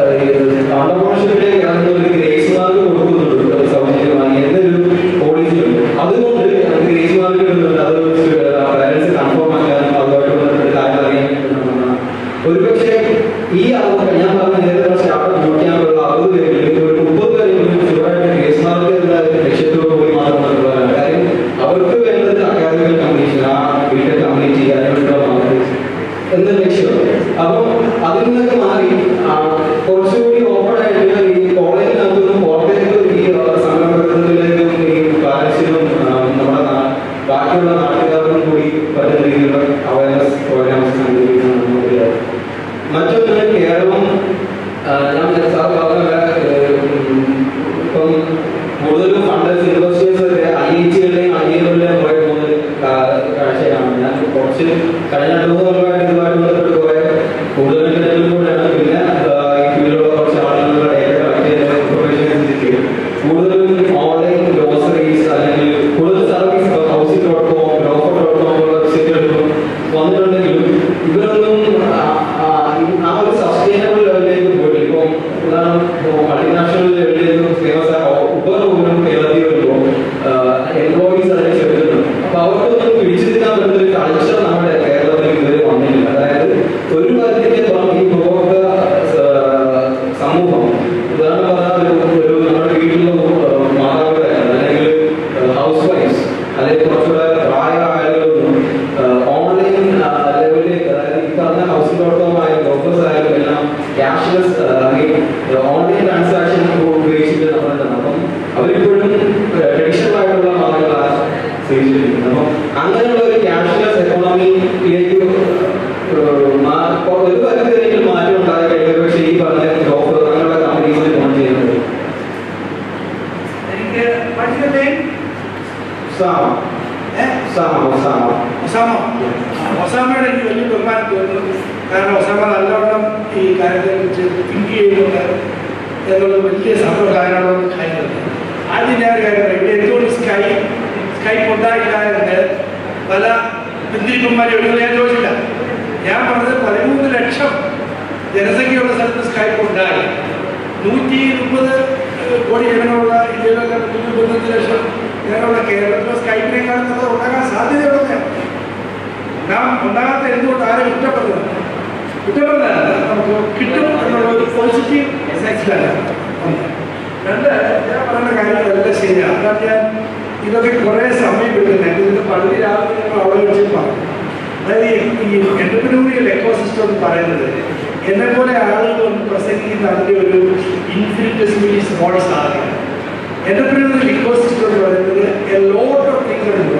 Speaker 9: ഓണ്ടർപ്രണർഷിപ്പിലേക്ക് ഇറങ്ങുന്ന ഒരു ഗ്രേസ് മാർക്ക് കൊടുക്കുന്നുണ്ട് സൗജന്യമായി എന്നൊരു പോളിസിയുണ്ട് അതുകൊണ്ട് നമുക്ക് ഗ്രേസ് മാർക്ക് കിട്ടുന്നുണ്ട് അത് പാരൻസ് കൺഫേം ആക്കാൻ അതുമായിട്ട് ബന്ധപ്പെട്ട് കാര്യം അറിയാൻ പറ്റുന്നതാണ് ഒരുപക്ഷെ ഈ ആളുകൾ ഞാൻ പറഞ്ഞ നേരത്തെ സ്റ്റാർട്ട് നോക്കിയാലുള്ള അറുപത് പേരിൽ ഒരു മുപ്പത് പേരെങ്കിലും ചുവടായിട്ട് ഗ്രേസ് മാർക്ക് എന്ന ലക്ഷ്യത്തോടു കൂടി മാത്രം വന്നിട്ടുള്ളതാണ് കാര്യം അവർക്ക് വേണ്ടത് അക്കാദമിക് കംപ്ലീഷൻ ആ ബിടെക് കംപ്ലീറ്റ് ചെയ്യാനുള്ള മാർക്ക് എന്ന ലക്ഷ്യം അപ്പം അതിൽ നിന്നൊക്കെ മാറി ആ, കുറച്ചുകൂടി ഓപ്പൺ ആയിട്ട് ഈ കോളേജിനകത്തുനിന്നും പുറത്തേക്ക് ഈ ആ, സംരംഭത്തിലേക്കും ഈ പാരൻസിനും നമ്മുടെ നാ- ബാക്കിയുള്ള നാട്ടുകാർക്കും കൂടി പറ്റുന്ന രീതിയിലുള്ള അവയർനെസ് പ്രോഗ്രാംസ് സംഘടിപ്പിക്കുന്നതാണ് മറ്റൊന്ന് കേരളം ആ, ഞാൻ സാർ പറഞ്ഞ പോലെ, ഉം, ഇപ്പം കൂടുതലും ഫണ്ടേഴ്സ് ഇൻവെസ്റ്റേഴ്സ് ഐ ഐ ടികളുടെയും ഐ ഐകളുടെയും പുറകെ പോകുന്ന ഒരു കാ- കാഴ്ചയാണ് ഞാൻ കുറച്ച് കഴിഞ്ഞ രണ്ട് മൂന്ന് കൊല്ലമായിട്ട് ഇതുമായിട്ട് ബന്ധപ്പെട്ട് കുറെ കൂടുതൽ ഇന്റർനെറ്റിൽ കൂടെയാണ് പിന്നെ ആ, ഈ ഫീൽഡിലുള്ള കുറച്ച് ആളുകളുടെ ഡേറ്റ കളക്ട് ചെയ്ത് ഇൻഫർമേഷൻ കിട്ടി കൂടുതലും ഓൺലൈൻ ഗ്രോസറീസ് അല്ലെങ്കിൽ കൂടുതൽ service housing dot com Grofer dot com പോലുള്ള വെബ്സൈറ്റുകളിലും വന്നിട്ടുണ്ടെങ്കിലും ഇവരൊന്നും ആ, ആ, ആ ഒരു സസ്റ്റൈനബിൾ ലെവലിലേക്ക് പോയിട്ടില്ല ഇപ്പം ഉദാഹരണം മൾട്ടിനാഷണൽ ലെവലിലേക്ക് ഫേമസ് ആയ ഉബർ പോലും കേരളത്തിൽ വരുമ്പോൾ എംപ്ലോയീസ് അതിനെ ചേർക്കുന്നുണ്ട് അപ്പൊ അവർക്കൊന്നും പിടിച്ചു നിൽക്കാൻ പറ്റുന്ന ഒരു കൾച്ചർ നമ്മുടെ കേരളത്തിൽ ഇതുവരെ വന്നിട്ടില്ല അതായത് ഒരു കാര്യത്തിന്റെ പുറം ഈ ഉപഭോക്ത സ- സമൂഹം ഉദാഹരണം പറഞ്ഞാൽ ഒരു ഒരു നമ്മുടെ വീട്ടിലുള്ള ഏഹ്, മാതാപിതാക്കൾ അല്ലെങ്കിൽ ഹൗസ് വൈഫ്സ് അല്ലെങ്കിൽ കുറച്ചുകൂടെ പ്രായ ആളുകളൊന്നും ഓൺലൈൻ ലെവലിലേക്ക് അതായത് ഈ പറഞ്ഞ ഹൗസിംഗ് ഡോട്ട് കോം ആയാലും ഓഫേഴ്സ് ആയാലും എല്ലാം ക്യാഷ്ലെസ് ഓൺലൈൻ ട്രാൻസാക്ഷൻ ഉപയോഗിച്ചിട്ട് നമ്മൾ അപ്പം അവരിപ്പോഴും ട്രഡീഷണൽ ആയിട്ടുള്ള മാർഗങ്ങളാണ് സ്വീകരിച്ചിരിക്കുന്നത് അപ്പം അങ്ങനെയുള്ള ഒരു ക്യാഷ്ലെസ് എക്കോണമിയിലേക്ക് ഒരു പരിധി വരെയെങ്കിലും മാറ്റം ഉണ്ടായി കഴിഞ്ഞാൽ പക്ഷേ ഈ പറഞ്ഞ ഓഫർ അങ്ങനെയുള്ള കമ്പനീസിൽ ഫോൺ ചെയ്യുന്നത്
Speaker 7: എനിക്ക് പഠിക്കട്ടെ
Speaker 9: സാമ സാമ സാമ
Speaker 7: ഒസാമ ഒസാമയുടെ എനിക്ക് വലിയ ബഹുമാനം തോന്നുന്നു കാരണം ഒസാമ നല്ലവണ്ണം ഈ കാര്യത്തെക്കുറിച്ച് തിങ്ക് ചെയ്യുന്നുണ്ട് എന്നുള്ളത് വലിയ സംഭവകാരണമെന്ന് കാര്യമുണ്ട് ആദ്യം ഞാൻ ഒരു കാര്യം പറയാം. ഇവിടെ എന്തുകൊണ്ട് സ്കൈ സ്കൈപ്പ് ഉണ്ടായില്ല എന്ന് പല പിന്തിരിപ്പന്മാരും എടുക്കുന്നത് ഞാൻ ചോദിച്ചില്ല ഞാൻ പറഞ്ഞത് പതിമൂന്ന് ലക്ഷം ജനസംഖ്യയുള്ള സ്ഥലത്ത് സ്കൈപ്പ് ഉണ്ടായി നൂറ്റി മുപ്പത് കോടി ജനങ്ങളുള്ള ഇന്ത്യയിലൊക്കെ നൂറ്റി മുപ്പത്തഞ്ച് ലക്ഷം ജനങ്ങളുള്ള കേരളത്തിലെ സ്കൈപ്പിനേക്കാളും അത് ഉണ്ടാകാൻ സാധ്യതയുള്ളതാണ് നാം ഉണ്ടാകാത്ത എന്തുകൊണ്ട് ആരും കുറ്റപ്പെടുന്നത് കുറ്റപ്പെടുന്നതല്ല നമുക്ക് കിട്ടും എന്നുള്ള ഒരു പോസിറ്റീവ് സെക്സിലല്ല ഒന്ന് രണ്ട് ഞാൻ പറയുന്ന കാര്യങ്ങളെല്ലാം ശരിയാണ് അതാണ് ഞാൻ ഇതൊക്കെ കുറേ സമയം എടുക്കുന്നത് ഇതിന് പകുതി രാവിലെ ഞങ്ങൾ അവിടെ വെച്ച് പറഞ്ഞു അതായത് ഈ എന്റർപ്രൂറിയൽ എക്കോസിസ്റ്റം എന്ന് പറയുന്നത് എന്നെ പോലെ ആളുകൾ കൊണ്ട് പ്രസംഗിക്കുന്ന അതിൻ്റെ ഒരു ഇൻഫിനിറ്റസിബിലി സ്മോൾ സാധനം എന്റർപ്രൂറിയൽ ഇക്കോസിസ്റ്റം എന്ന് പറയുന്നത് എ ലോട്ട് ഓഫ് തിങ്സ് ഉണ്ട്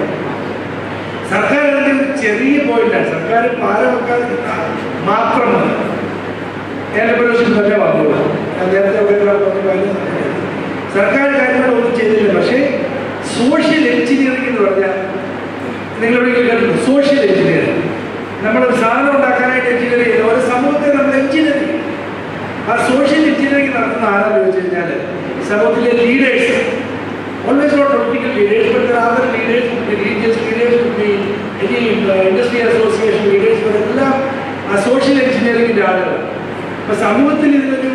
Speaker 7: സർക്കാർ അതിന്റെ ഒരു ചെറിയ പോയിന്റാണ് സർക്കാർ പാലം വെക്കാൻ മാത്രം മതി എന്റർപ്രൂർഷിപ്പ് തന്നെ വന്നോളൂ ഞാൻ നേരത്തെ അവിടെ പറഞ്ഞ കാര്യം സർക്കാർ കാര്യങ്ങളൊന്നും ചെയ്തില്ല പക്ഷേ സോഷ്യൽ എഞ്ചിനീയറിംഗ് എന്ന് പറഞ്ഞാൽ നിങ്ങളുടെ കേട്ടിട്ടുണ്ട് സോഷ്യൽ എഞ്ചിനീയറിംഗ് നമ്മളൊരു സാധനം ഉണ്ടാക്കാനായിട്ട് എഞ്ചിനീയർ ചെയ്യുന്നത് ഒരു സമൂഹത്തെ നമ്മൾ എഞ്ചിനീയർ ചെയ്യും ആ സോഷ്യൽ എഞ്ചിനീയറിംഗ് നടത്തുന്ന ആരാന്ന് ചോദിച്ചു കഴിഞ്ഞാൽ സമൂഹത്തിലെ leaders always not political leaders but there are leaders religious leaders any industry association leaders എല്ലാം ആ സോഷ്യൽ എഞ്ചിനീയറിംഗിൻ്റെ ആളുകൾ അപ്പൊ സമൂഹത്തിൽ ഇതിനൊരു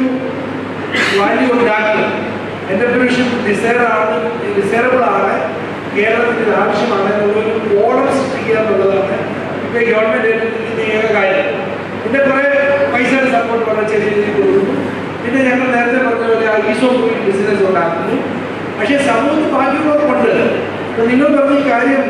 Speaker 7: വാല്യൂ ഉണ്ടാക്കുക എന്റർപ്രീനർഷിപ്പ് ഡിസൈറാണ് ഡിസൈറബിൾ ആണ് കേരളത്തിൽ ഇത് ആവശ്യമാണ് എന്നുള്ളൊരു ഓളം സൃഷ്ടിക്കുക എന്നുള്ളതാണ് ഇപ്പൊ ഗവൺമെന്റ് ഏറ്റെടുക്കുന്ന ഏക കാര്യം പിന്നെ കുറെ പൈസയുടെ സപ്പോർട്ട് വളരെ ചെറിയ രീതിയിൽ കൊടുക്കുന്നു പിന്നെ ഞങ്ങൾ നേരത്തെ പറഞ്ഞ പോലെ ഈസോ ബിസിനസ് ഉണ്ടാക്കുന്നു പക്ഷേ സമൂഹത്തിൽ ബാക്കിയുള്ളവർക്കുണ്ട് അപ്പൊ നിങ്ങൾ പറഞ്ഞ ഈ കാര്യം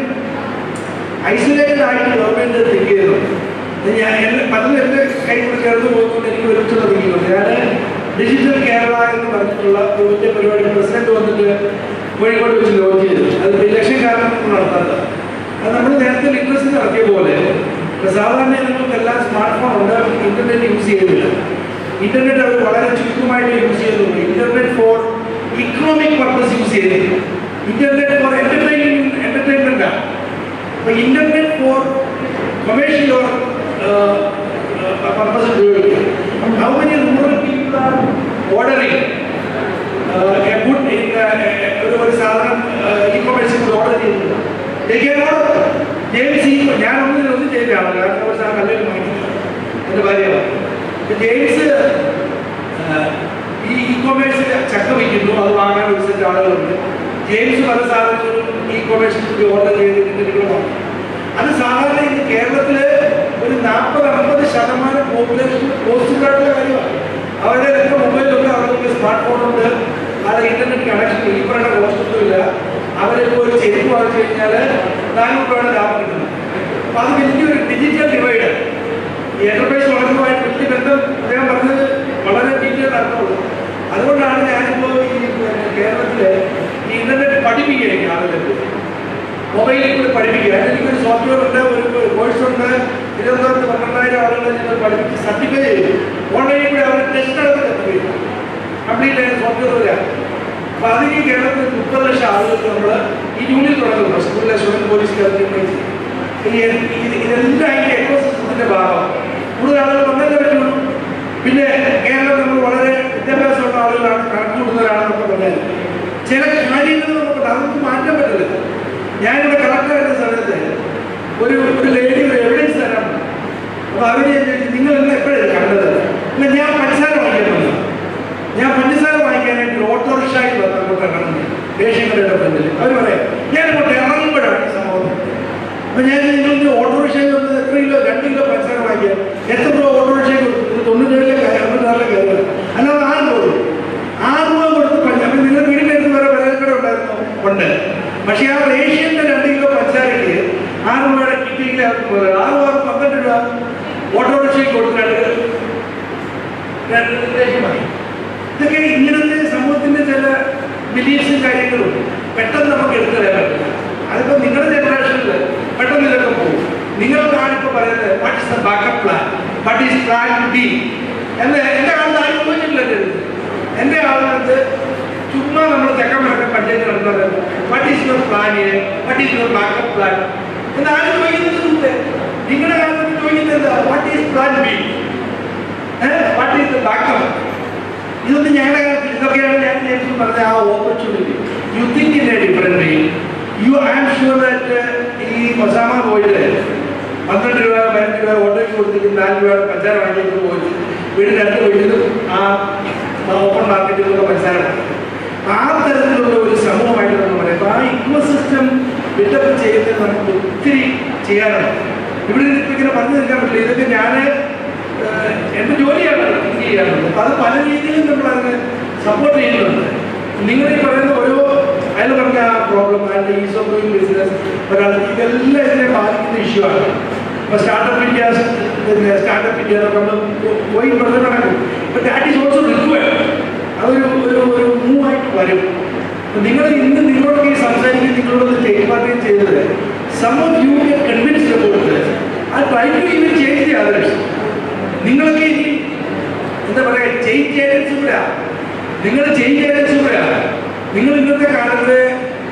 Speaker 7: ഐസൊലേറ്റഡ് ആയിട്ട് ഗവൺമെന്റ് തിങ്ക് ചെയ്യുന്നു ഇത് ഞാൻ എന്നെ പലരും എൻ്റെ കൈ കൂടെ ചേർന്ന് പോകുന്നുണ്ട് എനിക്ക് ഒരുമിച്ചുള്ള തിങ്കിങ്ങുണ്ട് ഞാൻ ഡിജിറ്റൽ കേരള എന്ന് പറഞ്ഞിട്ടുള്ള ഒരു വലിയ പരിപാടി പ്രസിഡന്റ് വന്നിട്ട് കോഴിക്കോട് വെച്ച് ലോഞ്ച് ചെയ്തു അത് ഇലക്ഷൻ കാരണം നടത്താത്തത് അത് നമ്മൾ നേരത്തെ ലിറ്ററസി നടത്തിയ പോലെ ഇപ്പൊ സാധാരണ ജനങ്ങൾക്കെല്ലാം സ്മാർട്ട് ഫോൺ ഉണ്ട് ഇന്റർനെറ്റ് യൂസ് ചെയ്യുന്നില്ല ഇന്റർനെറ്റ് അവർ വളരെ ചുരുക്കമായിട്ട് യൂസ് ചെയ്യുന്നുണ്ട് internet for economic purpose use ചെയ്യുന്നില്ല ഇന്റർനെറ്റ് ഫോർ എന്റർടൈൻമെന്റ് എന്റർടൈൻമെന്റ് ആണ് അപ്പൊ internet for commercial or purpose ഉപയോഗിക്കുക how many rural people are ordering a good in ഒരു ഒരു സാധനം ഇ കൊമേഴ്സിൽ ഓർഡർ ചെയ്യുന്നത് ജെയിംസ് ഈ ഞാൻ ഒന്നും ഒന്നും ചെയ്ത ആളാണ് കാരണം ഒരു സാധനം നല്ലൊരു വാങ്ങിക്കുന്നത് എൻ്റെ ഭാര്യയാണ് ജെയിംസ് ആഹ്, ഈ ഇ കൊമേഴ്സിൽ ചക്ക വയ്ക്കുന്നു അത് വാങ്ങാൻ ഒരു സെറ്റ് ആളുകളുണ്ട് ജെയിംസ് പല സാധനങ്ങളും ഇ കൊമേഴ്സിൽ ഓർഡർ ചെയ്ത് ടിക്കറ്റുകൾ വാങ്ങും അത് സാധാരണ ഇന്ന് കേരളത്തില് ഒരു നാൽപ്പത് അമ്പത് ശതമാനം പോപ്പുലേഷൻ പോസ്റ്റുകാരുടെ കാര്യമാണ് അവരുടെ ഒക്കെ മൊബൈലൊക്കെ അവർക്ക് സ്മാർട്ട് ഫോണുണ്ട് അത് ഇന്റർനെറ്റ് കണക്ഷൻ ഇവരുടെ കോസ്റ്റൊന്നുമില്ല അവരിപ്പോൾ ഒരു ചെരുപ്പ് വാങ്ങിച്ചു കഴിഞ്ഞാൽ നാനൂറ് രൂപയുടെ ലാഭം കിട്ടുന്നു അപ്പൊ അത് വലിയൊരു ഡിജിറ്റൽ ഡിവൈഡ് ഈ എന്റർപ്രൈസ് വളർന്നുമായിട്ട് വലിയ ബന്ധം അദ്ദേഹം പറഞ്ഞത് വളരെ ഡീറ്റെയിൽ അർത്ഥമുള്ളൂ അതുകൊണ്ടാണ് ഞാനിപ്പോൾ ഈ പിന്നെ കേരളത്തില് ഈ ഇന്റർനെറ്റ് പഠിപ്പിക്കുകയാണ് ആളുകൾക്ക് മൊബൈലിൽ കൂടി പഠിപ്പിക്കുക എനിക്കൊരു സോഫ്റ്റ്വെയർ ഉണ്ട് ഒരു കോഴ്സ് ഉണ്ട് ഇരുപത്തൊന്ന് പന്ത്രണ്ടായിരം ആളുകളെ ഞങ്ങൾ പഠിപ്പിച്ച് സർട്ടിഫൈ ചെയ്തു ഓൺലൈനിൽ കൂടി അവർ ടെസ്റ്റ് നടത്തി സർട്ടിഫൈ ചെയ്തു കംപ്ലീറ്റ് ആയ സോഫ്റ്റ്വെയർ വരിക അപ്പൊ അതിന് ഈ കേരളത്തിൽ മുപ്പത് ലക്ഷം ആളുകൾക്ക് നമ്മൾ ഈ യൂണിറ്റ് തുടങ്ങുന്നു സ്കൂളിലെ സ്റ്റുഡൻറ് പോലീസ് ഇതെല്ലാം അതിന്റെ എക്കോസിസ്റ്റത്തിന്റെ ഭാഗമാണ് കൂടുതൽ ആളുകൾ വന്നല്ലേ പറ്റുള്ളൂ പിന്നെ കേരളം നമ്മൾ വളരെ വിദ്യാഭ്യാസമുള്ള ആളുകളാണ് കണക്കൂടുന്നവരാണെന്നൊക്കെ പറഞ്ഞാൽ ചില കാര്യങ്ങൾ നമുക്ക് അതൊന്നും മാറ്റാൻ പറ്റില്ല ഞാനിവിടെ കളക്ടറായിരുന്ന സമയത്ത് ഒരു ഒരു ലേഡി ഒരു എവിഡൻസ് തരാൻ പറഞ്ഞു. അപ്പൊ അവര് ഞാൻ ചോദിച്ചു, നിങ്ങൾ എന്നെ എപ്പോഴാണ് കണ്ടത് ഇല്ല ഞാൻ പഞ്ചസാര വാങ്ങിക്കാൻ വന്നു ഞാൻ പഞ്ചസാര വാങ്ങിക്കാനായിട്ട് ഒരു ഓട്ടോറിക്ഷയിൽ വന്ന് അങ്ങോട്ട് ഇറങ്ങുന്നു ദേശങ്ങളുടെ ഫ്രണ്ടിൽ അവർ പറയാം ഞാൻ അങ്ങോട്ട് ഇറങ്ങുമ്പോഴാണ് ഈ സംഭവം അപ്പൊ ഞാൻ നിങ്ങൾക്ക് ഓട്ടോറിക്ഷയിൽ വന്ന് എത്ര കിലോ രണ്ട് കിലോ പഞ്ചസാര വാങ്ങിക്കാൻ എത്ര രൂപ ഓട്ടോറിക്ഷയിൽ കൊടുത്തു തൊണ്ണൂറ്റേഴിലെ അമ്പത്താറിലെ കയറുക അല്ലാതെ ആറ് രൂപ കൊടുത്തു ആറ് രൂപ കൊടുത്ത് പഞ്ച അപ്പൊ നിങ്ങൾ വീടിന്റെ അടുത്ത് വേറെ വിലക്കട ഉണ്ടായിരുന്നു ഉണ്ട് പക്ഷെ ആ റേഷ്യന്റെ രണ്ട് കിലോ പഞ്ചസാരയ്ക്ക് ആറ് രൂപയുടെ കിറ്റിയിൽ ആറ് രൂപ പന്ത്രണ്ട് രൂപ ഓട്ടോറിക്ഷയിൽ കൊടുത്തിട്ട് രണ്ട് ദേശമായി ഇതൊക്കെ ഇങ്ങനത്തെ സമൂഹത്തിന്റെ ചില ബിലീഫ്സും കാര്യങ്ങളും പെട്ടെന്ന് നമുക്ക് എടുത്തു തരാൻ പറ്റില്ല അതിപ്പോ നിങ്ങളുടെ ജനറേഷനിൽ പെട്ടെന്ന് ഇതൊക്കെ പോകും നിങ്ങൾക്കാണ് ഇപ്പൊ പറയുന്നത് what is the backup plan what is plan B എന്ന് എന്റെ കാലത്ത് ആരും ചോദിച്ചിട്ടില്ല എൻ്റെ അടുത്ത്. എന്റെ ആളുകൾക്ക് ചുമ്മാ നമ്മൾ തെക്കമ്പഴക്കം പഞ്ചായത്ത് നടന്നത് what is your plan what is your backup plan എന്ന് ആരും ചോദിക്കുന്നില്ല നിങ്ങളുടെ കാലത്ത് ചോദിക്കുന്നത് what is plan B what is the backup ഇതൊന്നും ഞങ്ങളുടെ കാര്യത്തിൽ ഇതൊക്കെയാണ് ഞാൻ നേരത്തെ പറഞ്ഞ ആ opportunity you think in a different way you I am sure that ഈ ഒസാമ പോയിട്ട് പന്ത്രണ്ട് രൂപ പതിനഞ്ച് രൂപ ഓട്ടോയ്ക്ക് കൊടുത്തിട്ട് നാല് രൂപ പഞ്ചാര വാങ്ങിയിട്ട് പോയിട്ട് വീടിൻ്റെ അടുത്ത് വീട്ടിലും ആ ഓപ്പൺ മാർക്കറ്റിലൊക്കെ പഞ്ചാര വാങ്ങി. ആ തരത്തിലുള്ള ഒരു സമൂഹമായിട്ട് നമ്മൾ പറയാം അപ്പൊ ആ ഇക്കോ സിസ്റ്റം ബിൽഡപ്പ് ചെയ്യുന്നത് നമുക്ക് ഒത്തിരി ചെയ്യാനുണ്ട് ഇവിടെ ഇപ്പൊ ഇങ്ങനെ പറഞ്ഞു നിൽക്കാൻ പറ്റില്ല ഇതൊക്കെ ഞാൻ എന്റെ ജോലിയാണ് തിങ്ക് ചെയ്യാറുള്ളത് അപ്പൊ അത് പല രീതിയിലും നമ്മൾ അതിനെ സപ്പോർട്ട് ചെയ്യുന്നുണ്ട് നിങ്ങൾ ഈ പറയുന്ന ഓരോ അയാൾ പറഞ്ഞ ആ പ്രോബ്ലം അയാളുടെ ഈസ് ഓഫ് ഡൂയിങ് ബിസിനസ് ഒരാൾ ഇതെല്ലാം ഇതിനെ ബാധിക്കുന്ന ഇഷ്യൂ ആണ് ഇപ്പൊ സ്റ്റാർട്ടപ്പ് ഇന്ത്യ പിന്നെ സ്റ്റാർട്ടപ്പ് ഇന്ത്യ എന്നൊക്കെ നമ്മൾ പോയി പറഞ്ഞു നടക്കും ഇപ്പൊ ദാറ്റ് ഈസ് ഓൾസോ റിക്വയർഡ് അതൊരു ഒരു ഒരു മൂവായിട്ട് വരും അപ്പൊ നിങ്ങൾ ഇന്ന് നിങ്ങളോടൊക്കെ ഈ സംസാരിക്കുകയും നിങ്ങളോട് ടേക്ക് പാർട്ടിയും ചെയ്തത് some of you get convinced about uh try to even change the others നിങ്ങൾക്ക് ഇനി എന്താ പറയാ ചേഞ്ച് ഏജൻസി കൂടെ നിങ്ങൾ ചേഞ്ച് ഏജൻസി കൂടെ നിങ്ങൾ ഇന്നത്തെ കാലത്ത്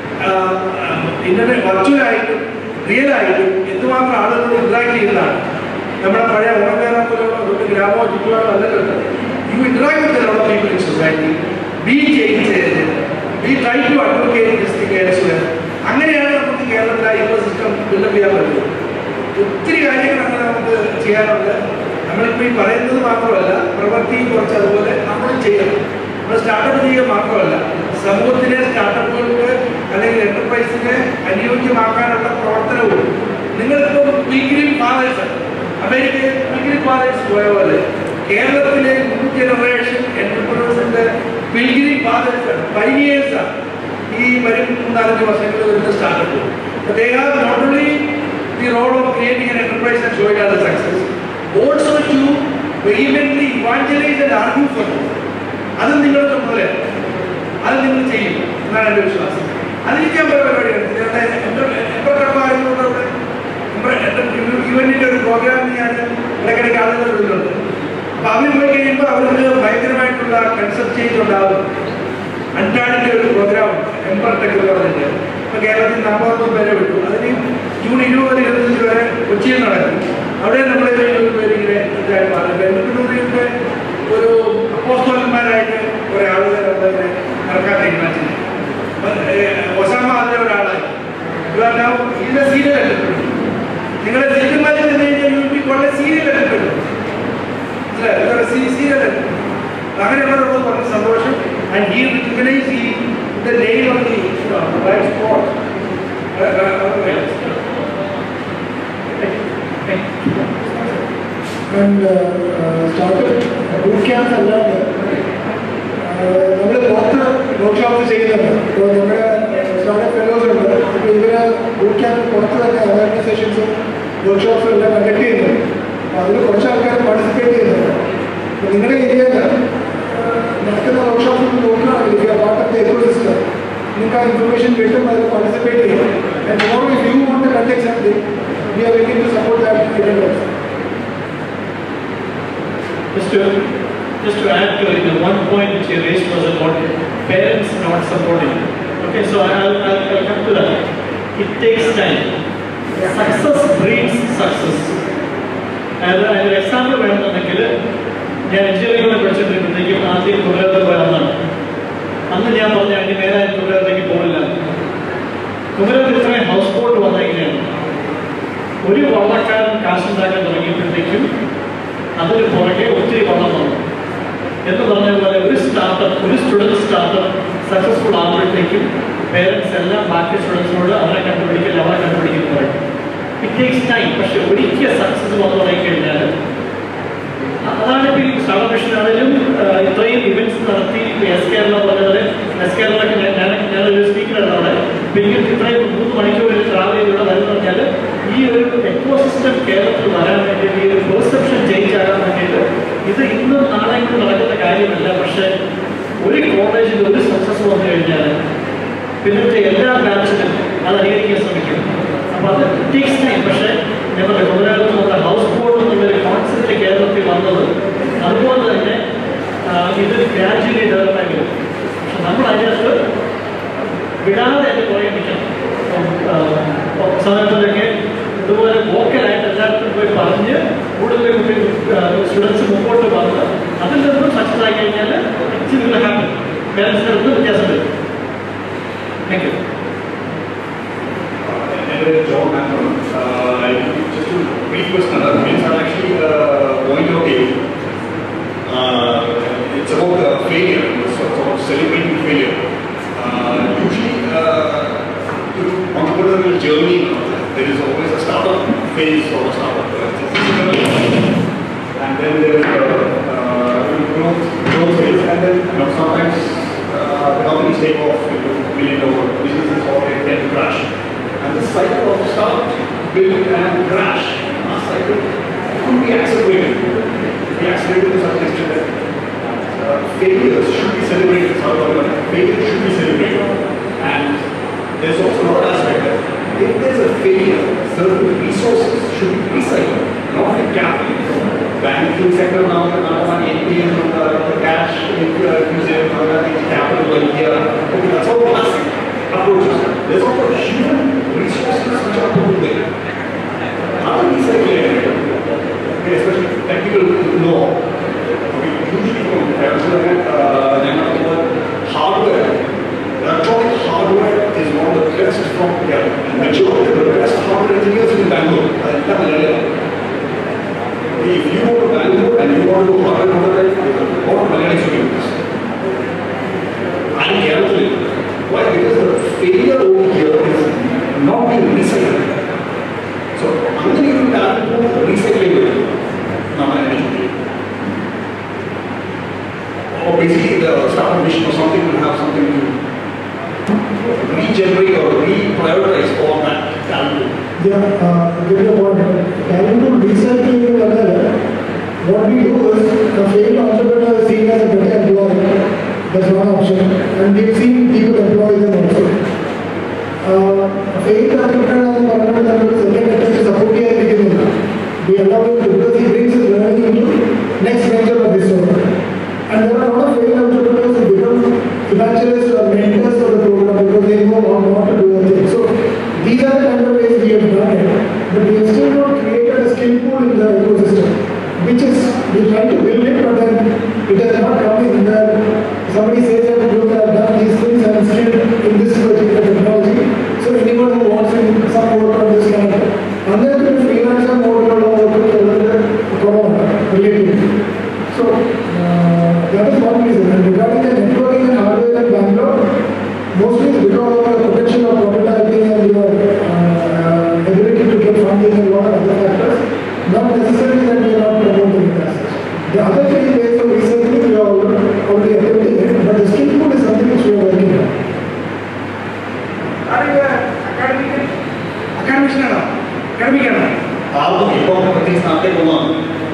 Speaker 7: ഇന്റർനെറ്റ് വെർച്വലായിട്ടും റിയൽ ആയിട്ടും എന്തുമാത്രം ആളുകളോട് ഇന്ററാക്ട് ചെയ്യുന്നതാണ് നമ്മുടെ പഴയ ഓണക്കാരെ പോലെ ഒരു ഗ്രാമോ ചുറ്റുപാടോ അല്ലല്ലോ you interact with lot of people in society be change be try to advocate this thing elsewhere. അങ്ങനെയാണ് നമുക്ക് കേരളത്തിലെ ഇക്കോ സിസ്റ്റം ബിൽഡപ്പ് ചെയ്യാൻ പറ്റുന്നത് ഒത്തിരി കാര്യങ്ങൾ അങ്ങനെ നമുക്ക് ചെയ്യാനുണ്ട് നമ്മളിപ്പോൾ ഈ പറയുന്നത് മാത്രമല്ല പ്രവൃത്തി കുറച്ച് അതുപോലെ നമ്മൾ ചെയ്യണം നമ്മൾ സ്റ്റാർട്ടപ്പ് ചെയ്യുക മാത്രമല്ല സമൂഹത്തിലെ സ്റ്റാർട്ടപ്പുകൾക്ക് അല്ലെങ്കിൽ എന്റർപ്രൈസിനെ അനുയോജ്യമാക്കാനുള്ള പ്രവർത്തനവും നിങ്ങളിപ്പോൾ പിൽഗ്രിം ഫാദേഴ്സ് അമേരിക്കയിൽ പിൽഗ്രിം ഫാദേഴ്സ് പോയ പോലെ കേരളത്തിലെ ന്യൂ ജനറേഷൻ എന്റർപ്രൈസിന്റെ പിൽഗ്രിം ഫാദേഴ്സ് ആണ് പൈനിയേഴ്സ് ആണ് ഈ വരും മൂന്നാലഞ്ച് വർഷങ്ങളിൽ വരുന്ന startup they have not only the role of creating an enterprise and showing as a success, also to vehemently evangelize and argue for it. അത് നിങ്ങളുടെ ചുമതലയാണ് അത് നിങ്ങൾ ചെയ്യും എന്നാണ് എൻ്റെ വിശ്വാസം അതിരിക്കാൻ പല പരിപാടിയാണ് എംപ്രക്കർമാരുന്നവിടെ ഇവന്റിന്റെ ഒരു പ്രോഗ്രാമിന് ഞാൻ ഇടയ്ക്കിടയ്ക്ക് ആളുകൾ വിടുന്നുണ്ട് അപ്പൊ അവർ പോയി കഴിയുമ്പോൾ അവർക്ക് ഭയങ്കരമായിട്ടുള്ള കൺസെപ്റ്റ് ചേഞ്ച് ഉണ്ടാകും അൻറ്റാടിന്റെ ഒരു പ്രോഗ്രാം എംപർ ടെക് എന്ന് പറഞ്ഞിട്ട് ഇപ്പൊ കേരളത്തിൽ നാൽപ്പത്തൊന്ന് പേരെ വിട്ടു അതിന് ജൂൺ ഇരുപത് ഇരുപത്തഞ്ച് വരെ കൊച്ചിയിൽ നടക്കും അവിടെ നമ്മൾ ഇരുപത് പേര് ഇങ്ങനെ ഇതായി മാറി ബെങ്കലൂരിന്റെ ഒരു അപ്പോസ്തോലന്മാരായിട്ട് കുറെ ആളുകൾ അവിടെ നടക്കാൻ തീരുമാനിച്ചത് ഒസാമ അതിലെ ഒരാളായി ഇവരെല്ലാം ഇതിന്റെ സീരിയൽ അല്ലപ്പെട്ടു നിങ്ങളെ സീരിയൽമാരിൽ നിന്ന് കഴിഞ്ഞാൽ യു പി വളരെ സീരിയൽ അല്ലപ്പെട്ടു സീരിയൽ അങ്ങനെയുള്ളവരോട് പറഞ്ഞ സന്തോഷം ആൻഡ് ഹി റിക്കഗ്നൈസ് ഈ the name of the right spot
Speaker 6: and start boot camp അല്ലാണ്ട് നമ്മൾ പുറത്ത് വർക്ക്ഷോപ്പ് ചെയ്യുന്നുണ്ട് ഇപ്പോൾ നമ്മുടെ സ്റ്റാർട്ടപ്പ് ഫെലോസ് ഉണ്ട് അപ്പോൾ ഇവര് ബൂട്ട് ക്യാമ്പ് പുറത്ത് തന്നെ അവയർനെസ് സെഷൻസും വർക്ക്ഷോപ്സും എല്ലാം കണ്ടക്ട് ചെയ്യുന്നുണ്ട് അപ്പോൾ അതിൽ കുറച്ച് ആൾക്കാർ പാർട്ടിസിപ്പേറ്റ് ചെയ്യുന്നുണ്ട് അപ്പോൾ നിങ്ങളുടെ ഏരിയയിൽ നടക്കുന്ന വർക്ക്ഷോപ്പ് നോക്കുകയാണെങ്കിൽ if part of the ecosystem നിങ്ങൾക്ക് ആ ഇൻഫർമേഷൻ കിട്ടും അതിൽ പാർട്ടിസിപ്പേറ്റ് ചെയ്യും and more if you want to conduct something we are waiting to support that event
Speaker 10: Just to, just to add to it, the one point which you raised was about parents not supporting. Okay, so I'll, I'll, I'll come to that. It takes time. Success breeds success. അത് അതിന് example വേണമെന്നുണ്ടെങ്കിൽ ഞാൻ engineering പഠിച്ചിട്ടുണ്ടെങ്കിൽ ആദ്യം കുമരകത്തിൽ പോയ അന്നാണ് അന്ന് ഞാൻ പറഞ്ഞു അതിന് നേരെ കുമരകത്തേക്ക് പോകില്ല കുമരകത്തിൽ ഇത്രയും ഹൗസ് ബോട്ട് വന്നെങ്ങനെയാണ് ഒരു വള്ളക്കാരൻ കാശുണ്ടാക്കാൻ തുടങ്ങിയപ്പോഴത്തേക്കും അതിന് പുറകെ ഒത്തിരി വള്ളം വന്നു എന്ന് പറഞ്ഞ പോലെ ഒരു സ്റ്റാർട്ടപ്പ് ഒരു സ്റ്റുഡൻറ് സ്റ്റാർട്ടപ്പ് സക്സസ്ഫുൾ ആകുമ്പോഴത്തേക്കും പേരൻസ് എല്ലാം ബാക്കി സ്റ്റുഡൻസിനോട് അവരെ കണ്ടുപിടിക്കില്ല അവരെ കണ്ടുപിടിക്കുന്നു പറയും ഇറ്റ് ടേക്സ് ടൈം പക്ഷെ ഒരിക്കൽ സക്സസ് വന്നു തുടങ്ങിക്കഴിഞ്ഞാൽ അതാണ് ഇപ്പോൾ ഈ സ്റ്റാർട്ടപ്പ് മിഷൻ ആണെങ്കിലും ഇത്രയും ഇവന്റ്സ് നടത്തി എസ് കേരള പറഞ്ഞത് എസ് കേരളക്ക് ഞാൻ ഞാനൊരു സ്പീക്കറാണ് അവിടെ ഇപ്പം എനിക്ക് ഇത്രയും മൂന്ന് മണിക്കൂർ ട്രാവൽ ചെയ്ത് ഇവിടെ വരുന്ന പറഞ്ഞാൽ ഈ ഒരു എക്കോസിസ്റ്റം കേരളത്തിൽ വരാൻ വേണ്ടിയിട്ട് ഈ ഒരു പെർസെപ്ഷൻ ചേഞ്ച് ആകാൻ വേണ്ടിയിട്ട് ഇത് ഇന്നും നാളെയും കൊണ്ട് നടക്കുന്ന കാര്യമല്ല പക്ഷേ ഒരു കോളേജിൽ ഒരു സക്സസ് വന്നു കഴിഞ്ഞാൽ പിന്നത്തെ എല്ലാ ബ്രാഞ്ചിലും അത് അനുകരിക്കാൻ ശ്രമിക്കും അപ്പോൾ അത് ടേക്സ് ടൈം പക്ഷേ ഞങ്ങളുടെ കുമരകത്ത് നമ്മുടെ ഹൗസ് ബോട്ട് എന്നുള്ളൊരു കോൺസെപ്റ്റ് കേരളത്തിൽ വന്നത് അതുപോലെ തന്നെ ആ, ഇത് ഗ്രാജുവലി ഡെവലപ്പ് ആയി വരും പക്ഷെ നമ്മൾ അതിനകത്ത് വിടാതെ അതിന് പുറകെ നിൽക്കണം സമയത്തിലൊക്കെ ഇതുപോലെ വോക്കലായിട്ട് എല്ലായിടത്തും പോയി പറഞ്ഞ് കൂടുതൽ കുട്ടി സ്റ്റുഡൻസ് മുമ്പോട്ട് വന്ന് അതിൽ നിന്നും സക്സസ് ആയി കഴിഞ്ഞാൽ ഇച്ചിരി ഹാപ്പി പേരൻസിൻ്റെ അടുത്ത് വ്യത്യാസം വരും താങ്ക് യു
Speaker 11: എൻ്റെ job background just to brief question that means I'm actually uh, going to a uh, it's about uh, failure it's about celebrating failure uh, usually uh, to entrepreneurial journey there is always a startup phase or a startup uh, it's a physical and then there is a uh, growth, growth phase and then you know, sometimes uh, the companies take off into million dollar businesses or they tend to crash and the cycle of start, build and crash, a cycle could be accelerated. Be accelerated to such extent that uh, failures should be celebrated. However, failure should be celebrated. And there's also another aspect that if there's a failure, certain resources should be recycled, not like capital. Banking sector now, now on ATM, uh, cash, uh, using uh, capital like here. Okay, that's all classic approaches. There's also human resources which are put there. How do we circulate it? Okay, especially technical law. Okay, usually from uh, uh, hardware. Electronic hardware is one of the best from yeah, majority of the best hardware engineers in Bangalore. I'll tell you later. If you go to Bangalore and you want to do hardware prototype, there's a lot of Malayali students. And carefully. Why? Because the failure over here is not being recycled. So, അങ്ങനെ ഒരു talent recycling വരും നമ്മുടെ Or basically the startup mission or something will have something to regenerate or reprioritize all that talent.
Speaker 6: Yeah, uh, get your point. Talent to recycling in another, what we do is the failed entrepreneur is seen as a better employee That's one option. And we've seen people employ them also. Faith ആക്കിയിട്ടാണ് പറഞ്ഞത് നമ്മൾ second attest support ചെയ്യാതിരിക്കുന്നില്ല we allow him to because he brings his learning into next venture of his own. And there are a lot of failed entrepreneurs who become evangelists or mentors for the program because they know how not to do the thing. So these are the kind of ways we have done it. But we have still not created a skill pool in the ecosystem, which is we try to build it, but then it has not come in that somebody says that you have done these things and still in this particular technology. So anyone who wants in some work on this kind of അങ്ങനത്തെ ഒരു freelancer മോഡിലുള്ള work ഉള്ളത് കുറവാണ് relative So uh, that is one reason. And regarding the networking and hardware in Bangalore, mostly it's because of the potential of prototyping and your uh, ability to get funding and a lot of other factors. Not necessarily that we are not promoting it as such. The other three ways of researching we are already attempting it, but the skill pool is something which we are working on.
Speaker 7: അക്കാഡമിഷനാണോ അക്കാഡമിക്കാണോ
Speaker 11: ആർക്കും ഇപ്പോൾ പ്രത്യേകിച്ച് നാട്ടിലേക്ക് ഒന്നാണ്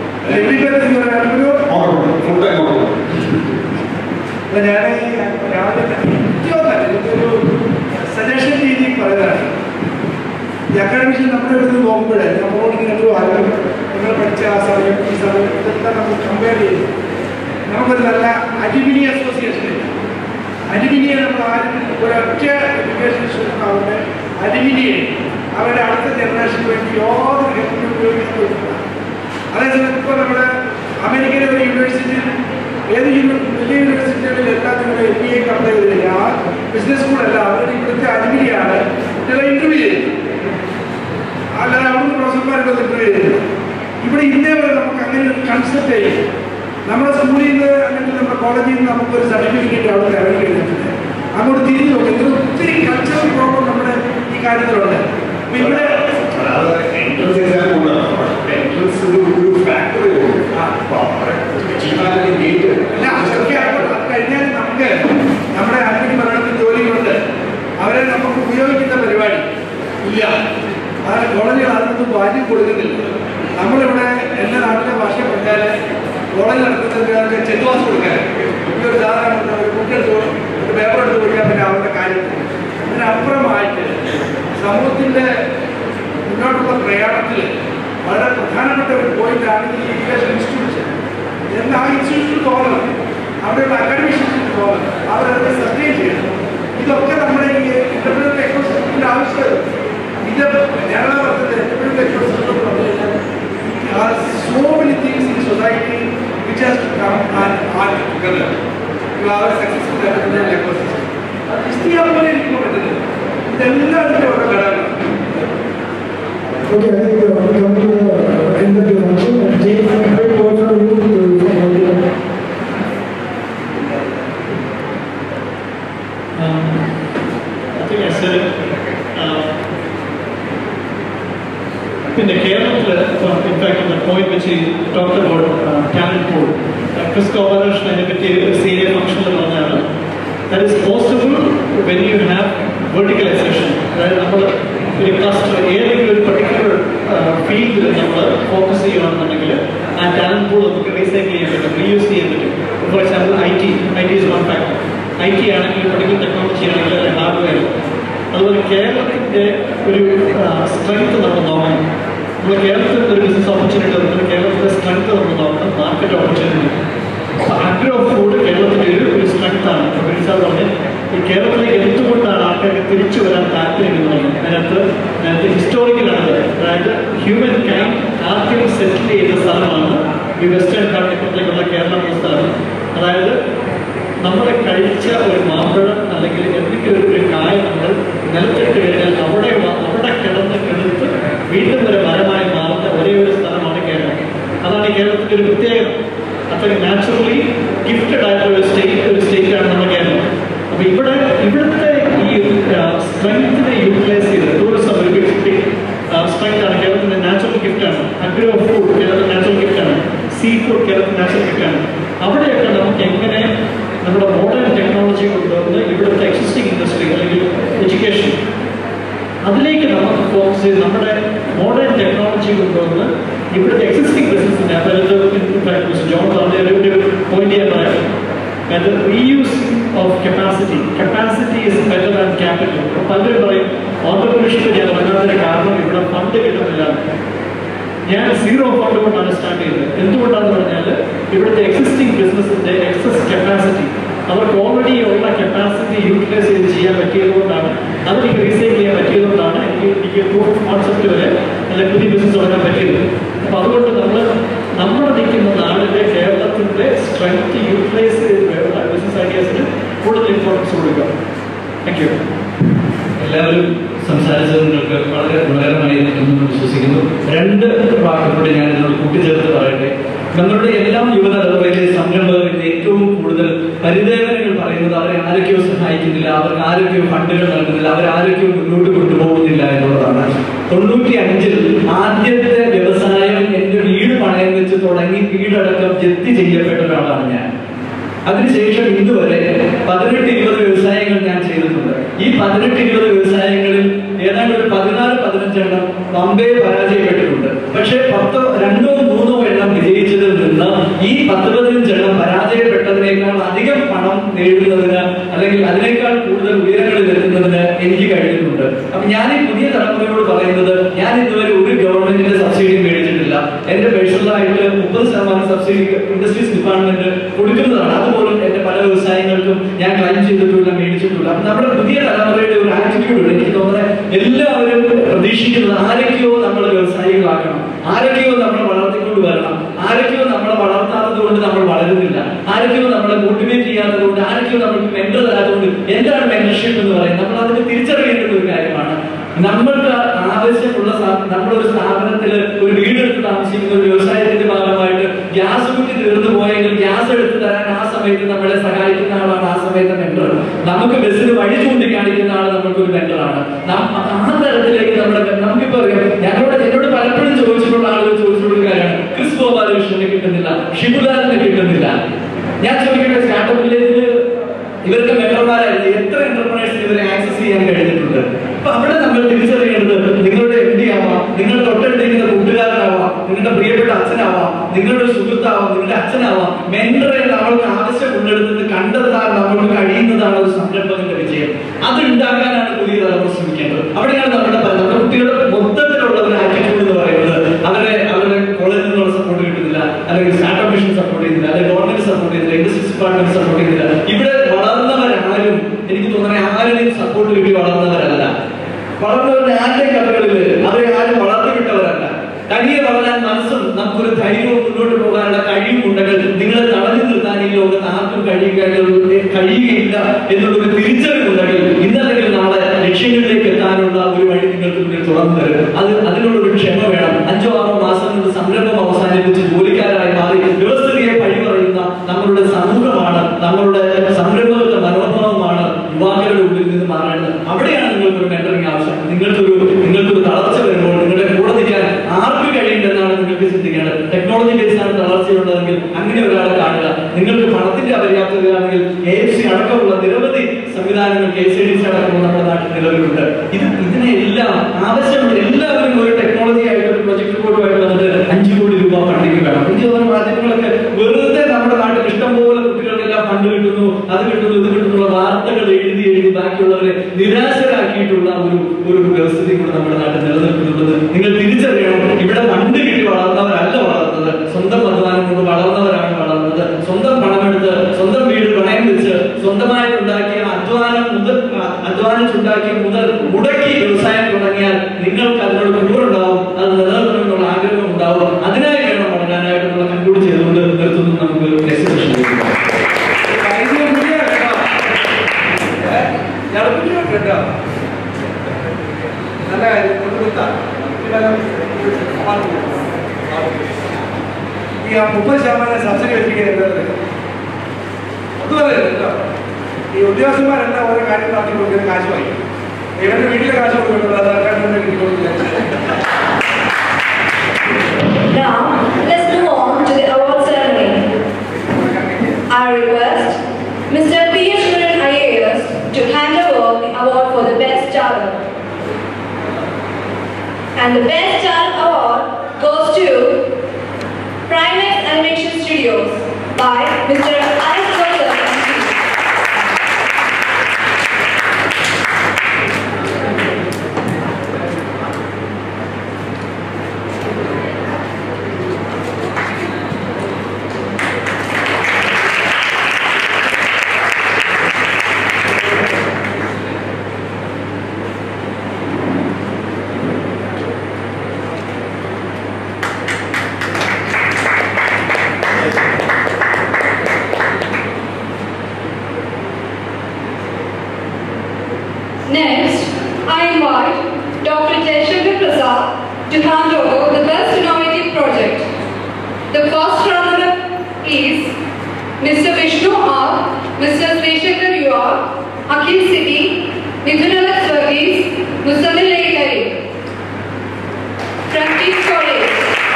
Speaker 11: full time order
Speaker 7: അപ്പൊ ഞാൻ രാവിലെ ഒരു സജഷൻ രീതി പറയുന്നതാണ് ഈ അക്കാഡമിഷൻ നമ്മുടെ അടുത്ത് നോക്കുമ്പോഴേ നമ്മളോട് ഇങ്ങനെ ഒരു അറിവ് നമ്മൾ പഠിച്ച ആ സമയം ഈ സമയം ഇതെല്ലാം നമ്മൾ കമ്പയർ ചെയ്യും നമുക്കൊരു നല്ല അലുമിനി അസോസിയേഷൻ ഇല്ല അലുമിനിയെ നമ്മൾ ആരും ഒരൊറ്റ എഡ്യൂക്കേഷൻ ഇൻസ്റ്റിറ്റ്യൂട്ട് അവരുടെ അലുമിനിയെ അവരുടെ അടുത്ത ജനറേഷന് വേണ്ടി യാതൊരു ഹെൽപ്പിനും ഉപയോഗിക്കാൻ പറ്റില്ല അതേസമയം ഇപ്പോൾ നമ്മുടെ അമേരിക്കയിലെ ഒരു യൂണിവേഴ്സിറ്റിയിൽ ഏത് യൂണി വലിയ യൂണിവേഴ്സിറ്റികളിൽ എല്ലാത്തിനും എം ബി എ അപ്ലൈ ചെയ്തില്ല ആ ബിസിനസ് സ്കൂളല്ല അവരുടെ ഇവിടുത്തെ അലുമിനിയാണ് കുട്ടികളെ ഇന്റർവ്യൂ ചെയ്തത് അല്ലാതെ അവിടുന്ന് പ്രൊഫസർമാരുടെ ഇന്റർവ്യൂ ചെയ്തില്ല ഇവിടെ ഇന്നേ വരെ നമുക്ക് അങ്ങനെ ഒരു കൺസെപ്റ്റ് ചെയ്യും നമ്മുടെ സ്കൂളിൽ നിന്ന് അല്ലെങ്കിൽ നമ്മുടെ കോളേജിൽ നിന്ന് നമുക്കൊരു സർട്ടിഫിക്കറ്റ് അവിടെ ഇറങ്ങി കഴിഞ്ഞിട്ടുണ്ട് അങ്ങോട്ട് തിരിഞ്ഞു നോക്കും ഇതിന് ഒത്തിരി കൾച്ചറൽ പ്രോബ്ലം നമ്മുടെ ഈ കാര്യത്തിലുണ്ട് അപ്പൊ ഇവിടെ
Speaker 11: എൻട്രൻസ് എക്സാം കൊണ്ടാണ് എൻട്രൻസ് ഒരു ഒരു ഫാക്ടറി ഗേറ്റ്
Speaker 7: അല്ല അതൊക്കെ ആയിക്കോട്ടെ. അത് കഴിഞ്ഞാൽ നമുക്ക് നമ്മുടെ ആത്മീയ മരണത്തിൽ ജോലികളുണ്ട് അവരെ നമുക്ക് ഉപയോഗിക്കുന്ന പരിപാടി ഇല്ല അതാണ് കോളേജുകൾ അതിനൊന്നും വാല്യം കൊടുക്കുന്നില്ല നമ്മളിവിടെ എല്ലാ നാട്ടിലെ ഭാഷ പറഞ്ഞാൽ കോളേജ് നടത്തുന്നവർക്ക് ചെത്തുവാസ് കൊടുക്കാൻ ഇവിടെ ഒരു സാധാരണ ഒരു ബുക്കെടുത്ത് ഒരു പേപ്പർ എടുത്ത് കൊടുക്കാൻ പിന്നെ അവരുടെ കാര്യം അതിനപ്പുറമായിട്ട് സമൂഹത്തിൻ്റെ മുന്നോട്ടുള്ള പ്രയാണത്തിൽ വളരെ പ്രധാനപ്പെട്ട ഒരു പോയിന്റാണ് ഈ എഡ്യൂക്കേഷൻ ഇൻസ്റ്റിറ്റ്യൂഷൻ എന്ന് ആ ഇൻസ്റ്റിറ്റ്യൂട്ട് തോന്നണം അവിടെയുള്ള അക്കാഡമിഷ്യൻസിന് തോന്നണം അവരത് സസ്റ്റെയിൻ ചെയ്യണം ഇതൊക്കെ നമ്മുടെ ഈ ഇന്റർപ്രിനർ എക്കോസിസ്റ്റത്തിന്റെ ആവശ്യകത ഇത് കേരള വർദ്ധന്റെ ഇന്റർപ്രിനർ എക്കോസിസ്റ്റം എന്ന് പറഞ്ഞു കഴിഞ്ഞാൽ so many things in society which has to come and art together to have a successful entrepreneur ecosystem അത് ലിസ്റ്റ് ചെയ്യാൻ പോലെ എനിക്ക് പറ്റുന്നത് ഇതെല്ലാം അതിന്റെ ഓരോ ഘടകങ്ങളാണ്
Speaker 6: Okay, I think we have come to the uh, end of your function. And James, a quick word from you to from all the
Speaker 10: Um, I think I said it. Uh, പിന്നെ കേരളത്തിൽ in fact on the point which he talked about uh, talent pool uh, ക്രിസ് cooperation അതിനെപ്പറ്റി senior ഫംഗ്ഷനിൽ പറഞ്ഞാണ് that is possible when you have verticalization അതായത് നമ്മൾ ഒരു cluster ഏതെങ്കിലും ഒരു പർട്ടിക്കുലർ ഫീൽഡിൽ നമ്മൾ ഫോക്കസ് ചെയ്യുകയാണെന്നുണ്ടെങ്കിൽ ആ ടാലന്റ് പൂൾ നമുക്ക് റീസൈക്കിൾ ചെയ്യാൻ പറ്റും റീയൂസ് ചെയ്യാൻ പറ്റും for example I T I T is one factor I T ആണെങ്കിൽ പർട്ടിക്കുലർ ടെക്നോളജി ആണെങ്കിൽ അല്ലെങ്കിൽ ഹാർഡ്വെയർ അതുപോലെ കേരളത്തിൻ്റെ ഒരു സ്ട്രെങ്ത് നമ്മൾ നോക്കണം നമ്മൾ കേരളത്തിൽ ഒരു ബിസിനസ് ഓപ്പർച്യൂണിറ്റി അതുപോലെ കേരളത്തിലെ സ്ട്രെങ്ത് നമ്മൾ നോക്കണം മാർക്കറ്റ് ഓപ്പർച്യൂണിറ്റി അപ്പോൾ അഗ്രോ ഫുഡ് കേരളത്തിൻ്റെ ഒരു ഒരു സ്ട്രെങ്ത് ആണ് സാർ പറഞ്ഞ് ഈ കേരളത്തിലേക്ക് എന്തുകൊണ്ടാണ് ആൾക്കാർക്ക് തിരിച്ചു വരാൻ താല്പര്യം എന്ന് പറയുന്നത് അതിനകത്ത് അതിനകത്ത് ഹിസ്റ്റോറിക്കലാണ് അതായത് ഹ്യൂമൻ കൈൻഡ് ആദ്യം സെറ്റിൽ ചെയ്ത സ്ഥലമാണ് ഈ വെസ്റ്റേൺ കാട്ടിപ്പുറത്തേക്കുള്ള കേരളം എന്ന സ്ഥലം അതായത് നമ്മൾ കഴിച്ച ഒരു മാമ്പഴം അല്ലെങ്കിൽ എന്തെങ്കിലും ഒരു ഒരു കായ നമ്മൾ നിലത്തിട്ട് കഴിഞ്ഞാൽ അവിടെ വ- അവിടെ കിടന്ന് കിടത്ത് വീണ്ടും ഒരു മരമായി മാറുന്ന ഒരേ ഒരു സ്ഥലമാണ് കേരളം അതാണ് ഈ കേരളത്തിൻ്റെ ഒരു പ്രത്യേകത അത്രയും നാച്ചുറലി ഗിഫ്റ്റഡ് ആയിട്ടുള്ള ഒരു സ്റ്റേറ്റ് ഒരു സ്റ്റേറ്റാണ് നമ്മുടെ കേരളം അപ്പോൾ ഇവിടെ ഇവിടുത്തെ ഈ സ്ട്രെങ്ത്തിനെ യൂട്ടിലൈസ് ചെയ്ത് ടൂറിസം ഒരു ബിഗ് സ്ട്രെങ്ത് ആണ് കേരളത്തിൻ്റെ നാച്ചുറൽ ഗിഫ്റ്റാണ് അഗ്രോ ഫുഡ് കേരളത്തിൻ്റെ നാച്ചുറൽ ഗിഫ്റ്റാണ് സീ ഫുഡ് കേരളത്തിൻ്റെ നാച്ചുറൽ ഗിഫ്റ്റാണ് അവിടെയൊക്കെ നമുക്ക് എങ്ങനെ നമ്മുടെ മോഡേൺ ടെക്നോളജി കൊണ്ടുവന്ന് ഇവിടുത്തെ എക്സിസ്റ്റിംഗ് ഇൻഡസ്ട്രി അല്ലെങ്കിൽ എഡ്യൂക്കേഷൻ അതിലേക്ക് നമുക്ക് ഫോക്കസ് ചെയ്ത് നമ്മുടെ മോഡേൺ ടെക്നോളജി കൊണ്ടുവന്ന് ഇവിടുത്തെ എക്സിസ്റ്റിംഗ് ബിസിനസ്സിനെ അതായത് ജോൺ പറഞ്ഞ ഒരു ഒരു പോയിന്റ് ഞാൻ പറയാം അതായത് reusing of capacity capacity is better than capital പലരും പറയും ഓണ്ടർപ്രണർഷിപ്പ് ഞാൻ തുടങ്ങാത്തതിന്റെ കാരണം ഇവിടെ ഫണ്ട് കിട്ടുന്നില്ല ഞാൻ സീറോ ഫണ്ട് കൊണ്ടാണ് സ്റ്റാർട്ട് ചെയ്തത് എന്തുകൊണ്ടാണെന്ന് പറഞ്ഞാൽ ഇവിടുത്തെ എക്സിസ്റ്റിംഗ് ബിസിനസിന്റെ എക്സസ് കപ്പാസിറ്റി അവർക്ക് ഓൾറെഡി ഉള്ള കപ്പാസിറ്റി യൂട്ടിലൈസ് ചെയ്ത് ചെയ്യാൻ പറ്റിയതുകൊണ്ടാണ് അതെനിക്ക് റീസൈക്കിൾ ചെയ്യാൻ പറ്റിയതുകൊണ്ടാണ് എനിക്ക് എനിക്ക് പ്രൂഫ് കോൺസെപ്റ്റ് വരെ അല്ലെങ്കിൽ പുതിയ ബിസിനസ് തുടങ്ങാൻ പറ്റിയത് അപ്പൊ അതുകൊണ്ട് നമ്മൾ നമ്മൾ നിൽക്കുന്ന നാടിന്റെ കേരളത്തിന്റെ സ്ട്രെങ്ത് യൂട്ടിലൈസ് ചെയ്ത് വേണ്ട ബിസിനസ് ഐഡിയാസിന് കൂടുതൽ ഇമ്പോർട്ടൻസ് കൊടുക്കുക താങ്ക് യു
Speaker 5: എല്ലാവരും സംസാരിച്ചത് നിങ്ങൾക്ക് വളരെ ഗുണകരമായി എന്ന് വിശ്വസിക്കുന്നു രണ്ട് വാക്കുകൂടി ഞാൻ ഇതിനോട് കൂട്ടിച്ചേർത്ത് പറയട്ടെ നമ്മളുടെ എല്ലാം യുവതലമുറയിലെ സംരംഭകർക്ക് ഏറ്റവും കൂടുതൽ പരിദേവനങ്ങൾ പറയുന്നത് അവരെ ആരൊക്കെയോ സഹായിക്കുന്നില്ല അവർക്ക് ആരൊക്കെയോ ഫണ്ടുകൾ നൽകുന്നില്ല അവർ ആരൊക്കെയോ മുന്നോട്ട് കൊണ്ടുപോകുന്നില്ല എന്നുള്ളതാണ് തൊണ്ണൂറ്റി അഞ്ചിൽ ആദ്യത്തെ വ്യവസായം എന്റെ വീട് പണയം വെച്ച് തുടങ്ങി വീടടക്കം ജപ്തി ചെയ്യപ്പെട്ട ഒരാളാണ് ഞാൻ അതിനുശേഷം ഇന്ന് വരെ പതിനെട്ട് ഇരുപത് വ്യവസായങ്ങൾ ഞാൻ ചെയ്തിട്ടുണ്ട് ഈ പതിനെട്ട് ഇരുപത് വ്യവസായങ്ങളിൽ ഏതാണ്ട് ഒരു പതിനാല് പതിനഞ്ചെണ്ണം പമ്പേ പരാജയപ്പെട്ടിട്ടുണ്ട് പക്ഷേ പത്തോ രണ്ടോ മൂന്നോ എണ്ണം വിജയിച്ചതിൽ നിന്ന് ഈ പത്ത് പതിനഞ്ചെണ്ണം പരാജയപ്പെട്ടതിനേക്കാൾ അധികം പണം നേടുന്നതിന് അല്ലെങ്കിൽ അതിനേക്കാൾ കൂടുതൽ ഉയരങ്ങളിൽ എത്തുന്നതിന് എനിക്ക് കഴിഞ്ഞിട്ടുണ്ട് അപ്പൊ ഞാൻ ഈ പുതിയ തലമുറയോട് പറയുന്നത് ഞാൻ ഇതുവരെ ഒരു ഗവൺമെന്റിന്റെ സബ്സിഡി മേടിച്ചിട്ടില്ല എന്റെ പേഴ്സണലായിട്ട് മുപ്പത് ശതമാനം സബ്സിഡി ഇൻഡസ്ട്രീസ് ഡിപ്പാർട്ട്മെന്റ് കൊടുക്കുന്നതാണ് അതുപോലും എന്റെ പല വ്യവസായങ്ങൾക്കും ഞാൻ ക്ലൈം ചെയ്തിട്ടില്ല മേടിച്ചിട്ടില്ല അപ്പൊ നമ്മുടെ പുതിയ തലമുറയുടെ ഒരു ആറ്റിറ്റ്യൂഡ് ഉണ്ട് എനിക്ക് തോന്നുന്നത് എല്ലാവരും പ്രതീക്ഷിക്കുന്നത് ആരൊക്കെയോ നമ്മൾ വ്യവസായികളാക്കണം ആരൊക്കെയോ നമ്മൾ വളർത്തിക്കൊണ്ട് വരണം ആരൊക്കെയോ നമ്മളെ വളർത്താത്തത് കൊണ്ട് നമ്മൾ വളരുന്നില്ല ആരൊക്കെയോ നമ്മളെ മോട്ടിവേറ്റ് ചെയ്യാത്തത് കൊണ്ട് ആരൊക്കെയോ നമുക്ക് മെന്റർ തരാത്തതുകൊണ്ട് എന്താണ് മെന്റർഷിപ്പ് എന്ന് പറയുന്നത് നമ്മൾ അതിന് തിരിച്ചറിയേണ്ട ഒരു കാര്യമാണ് നമ്മൾക്ക് ആവശ്യമുള്ള സ്ഥാ- നമ്മളൊരു സ്ഥാപനത്തിൽ ഒരു വീടെടുത്ത് താമസിക്കുന്ന ഒരു വ്യവസായത്തിന്റെ ഭാഗമായിട്ട് ഗ്യാസ് കുറ്റി തീർന്നു പോയെങ്കിൽ ഗ്യാസ് എടുത്ത് തരാൻ ആ സമയത്ത് നമ്മളെ സഹായിക്കുന്ന ആളാണ് ആ സമയത്ത് മെന്റർ നമുക്ക് ബസ്സിന് വഴി ചൂണ്ടിക്കാണിക്കുന്ന ആൾ നമുക്കൊരു മെന്ററാണ് ആ തരത്തിലേക്ക് നമ്മുടെ നമുക്കിപ്പോ അറിയാം ഞങ്ങളോട് എന്നോട് പലപ്പോഴും ചോദിച്ചിട്ടുള്ള ആളുകൾ ചോദിച്ചിട്ടുള്ള ഒരു കാര്യമാണ് ക്രിസ് ഗോപാലകൃഷ്ണനെ കിട്ടുന്നില്ല ഷിബുലാലിനെ കിട്ടുന്നില്ല ഞാൻ ചോദിക്കട്ടെ സ്റ്റാർട്ടപ്പ് വില്ലേജിൽ ഇവർക്ക് മെമ്പർമാരായിരുന്നു എത്ര എന്റർപ്രണേഴ്സിന് ഇവരെ ആക്സസ് ചെയ്യാൻ കഴിഞ്ഞിട്ടുണ്ട് അപ്പൊ അവിടെ നമ്മൾ തിരിച്ചറിയേണ്ടത് നിങ്ങളുടെ എം ഡി ആവാം നിങ്ങളുടെ തൊട്ടടുത്തിരിക്കുന്ന കൂട്ടുകാരനാവാം നിങ്ങളുടെ പ്രിയപ്പെട്ട അച്ഛനാവാം നിങ്ങളുടെ സുഹൃത്താവാം നിങ്ങളുടെ അച്ഛനാവാം മെന്ററെ നമ്മൾക്ക് ആവശ്യമുള്ളിടത്ത് കണ്ടെത്താൻ നമുക്ക് കഴിയുന്നതാണ് ഒരു സംരംഭകന്റെ വിജയം അത് ഉണ്ടാക്കാനാണ് പുതിയ തലമുറ ശ്രമിക്കേണ്ടത് അവിടെയാണ് നമ്മുടെ പല- നമ്മുടെ കുട്ടികളുടെ മൊത്തത്തിലുള്ള ഒരു ആറ്റിറ്റ്യൂഡ് എന്ന് പറയുന്നത് അവരെ അവരുടെ കോളേജിൽ നിന്നുള്ള സപ്പോർട്ട് കിട്ടുന്നില്ല അല്ലെങ്കിൽ സ്റ്റാർട്ടപ്പ് മിഷൻ സപ്പോർട്ട് ചെയ്യുന്നില്ല അല്ലെങ്കിൽ ഗവൺമെന്റ് സപ്പോർട്ട് ചെയ്യുന്നില്ല ഇൻഡസ്ട്രീസ് ഡിപ്പാർട്ട്മെന്റ് സപ്പോർട്ട് ചെയ്യുന്നില്ല ഇവിടെ വളർന്നവരാരും എനിക്ക് തോന്നുന്നത് ആരുടെയും സപ്പോർട്ട് കിട്ടി വളർന്നവരല്ല വളർന്നവരുടെ ആരുടെയും കഥകളിൽ അവരെ ആരും വളർത്തിവിട്ടവരല്ല തനിയെ വളരാൻ മനസ്സും നമുക്കൊരു ധൈര്യവും മുന്നോട്ട് പോകാനുള്ള കഴിവുണ്ടെങ്കിൽ നിങ്ങളെ തടഞ്ഞു നിർത്താൻ ഈ ലോകത്ത് ആർക്കും കഴിയുക കഴിയുകയില്ല എന്നുള്ളൊരു തിരിച്ചറിവുണ്ടെങ്കിൽ ഇന്നല്ലെങ്കിൽ നാളെ ലക്ഷ്യങ്ങളിലേക്ക് എത്താനുള്ള ഒരു വഴി നിങ്ങൾക്ക് മുന്നിൽ തുറന്നു തരും അത് അതിനുള്ള ഒരു ക്ഷമ വേണം അഞ്ചോ ആറോ മാസം കൊണ്ട് സംരംഭം അവസാനിപ്പിച്ച് ജോലിക്കാരായി മാറി വ്യവസ്ഥിതിയെ പഴി പറയുന്ന നമ്മളുടെ സമൂഹമാണ് നമ്മളുടെ സംരംഭങ്ങളുടെ മനോഭാവമാണ് യുവാക്കളുടെ ഉള്ളിൽ നിന്ന് മാറേണ്ടത് അവിടെയാണ് നിങ്ങൾക്ക് ഒരു മെന്ററിംഗ് ആവശ്യം നിങ്ങൾക്കൊരു നിങ്ങൾക്കൊരു തളർച്ച വരുമ്പോൾ നിങ്ങളുടെ കൂടെ നിൽക്കാൻ ആർക്ക് കഴിയില്ലെന്നാണ് നിങ്ങൾക്ക് ചിന്തിക്കേണ്ടത് ടെക്നോളജി ബേസാണ് തളർച്ചയുള്ളതെങ്കിൽ അങ്ങനെ ഒരാളെ കാണുക നിങ്ങൾക്ക് പണത്തിന്റെ അപര്യാപ്തതയാണെങ്കിൽ കെ എഫ് സി അടക്കമുള്ള നിരവധി സംവിധാനങ്ങൾ കെ സി ഡി സി അടക്കമുള്ള നമ്മുടെ നാട്ടിൽ നിലവിലുണ്ട് ഇത് ഇതിനെല്ലാം ആവശ്യമുള്ള എല്ലാവരും ഒരു ടെക്നോളജി ആയിട്ട് ഒരു പ്രൊജക്ട് റിപ്പോർട്ടുമായിട്ട് വന്നിട്ട് അഞ്ചു കോടി രൂപ ഫണ്ടിങ് വേണം എനിക്ക് തോന്നുന്ന മാധ്യമങ്ങളൊക്കെ വെറുതെ നമ്മുടെ നാട്ടിൽ ഇഷ്ടംപോലെ കുട്ടികൾക്കെല്ലാം ഫണ്ട് കിട്ടുന്നു അത് കിട്ടുന്നു ഇത് കിട്ടുന്നുള്ള വാർത്തകൾ എഴുതി എഴുതി ബാക്കിയുള്ളവരെ നിരാശരാക്കിയിട്ടുള്ള ഒരു ഒരു വ്യവസ്ഥിതി കൂടെ നമ്മുടെ നാട്ടിൽ നിലനിൽക്കുന്നുള്ളത് നിങ്ങൾ തിരിച്ചറിയണം ഇവിടെ ഫണ്ട് കിട്ടി വളർന്നവരല്ല വളർന്നത് സ്വന്തം അധ്വാനം കൊണ്ട് വളർന്നവരാണ് വളർന്നത് സ്വന്തം പണമെടുത്ത് സ്വന്തം വീട് പണയം വെച്ച് സ്വന്തമായിട്ടുണ്ടാക്കിയ അധ്വാനം മുതൽ അധ്വാനിച്ചുണ്ടാക്കിയ മുതൽ മുടക്കി വ്യവസായം തുടങ്ങിയാൽ നിങ്ങൾക്ക് അതിനോട് കൂറുണ്ടാവും അത് നിലനിർത്തണമെന്നുള്ള ആഗ്രഹം ഉണ്ടാവും അതിനായി വേണം വളരാനായിട്ടുള്ള കൺക്ലൂഡ് ചെയ്തുകൊണ്ട് നിർത്തുന്നു നമുക്ക് നെക്സ്റ്റ് സെഷനിലേക്ക് പോകാം
Speaker 7: കേട്ടോ നല്ല കാര്യം കൊണ്ട് കൊടുത്താ ഈ ആ മുപ്പത് ശതമാനം സബ്സിഡി വെച്ചിരിക്കുന്നത് അതുപോലെ കേട്ടോ ഈ ഉദ്യോഗസ്ഥന്മാരെല്ലാം ഓരോ കാര്യങ്ങൾ ആക്കി കൊടുക്കുന്ന കാശ് വാങ്ങി ഇവരുടെ വീട്ടിലെ കാശ് കൊടുക്കുന്നുള്ളൂ അത് ആൾക്കാരുടെ കിട്ടിക്കൊടുക്കില്ല
Speaker 4: Now, let's move on to the award ceremony. I request Mr. P.S. Muran IAS to hand over the award for the Best Startup. And the Best Startup Award goes to Primax Animation Studios by Mr. Alex Joseph.
Speaker 3: Next, I invite Dr. Jayashankar Prasad to hand over the Best Innovative Project. The first runner-up is Mr. Vishnu R, Mr. Srishankar UR, Akhil City, Mithun Alex Verghese, Musamil Lekari. From Team College.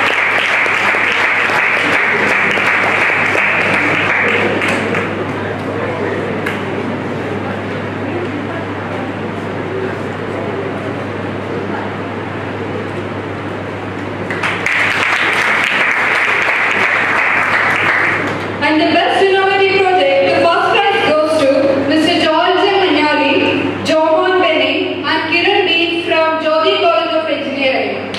Speaker 3: And the best innovative project, the first prize goes to Mr. George M. Manyali, Jomon Benny, and Kiran B. from Jyoti College of Engineering.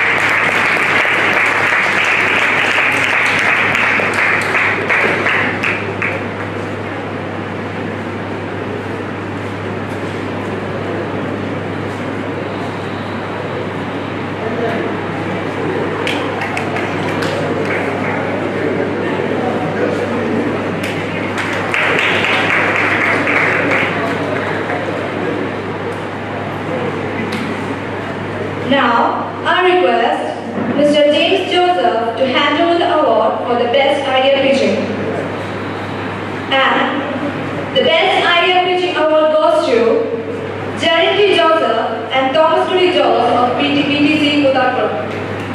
Speaker 4: Now, I request Mr. James Joseph to hand over the award for the best idea pitching. And the best idea pitching award goes to Jared T. Joseph and Thomas Trudy Jones of PT PTC Mudakar.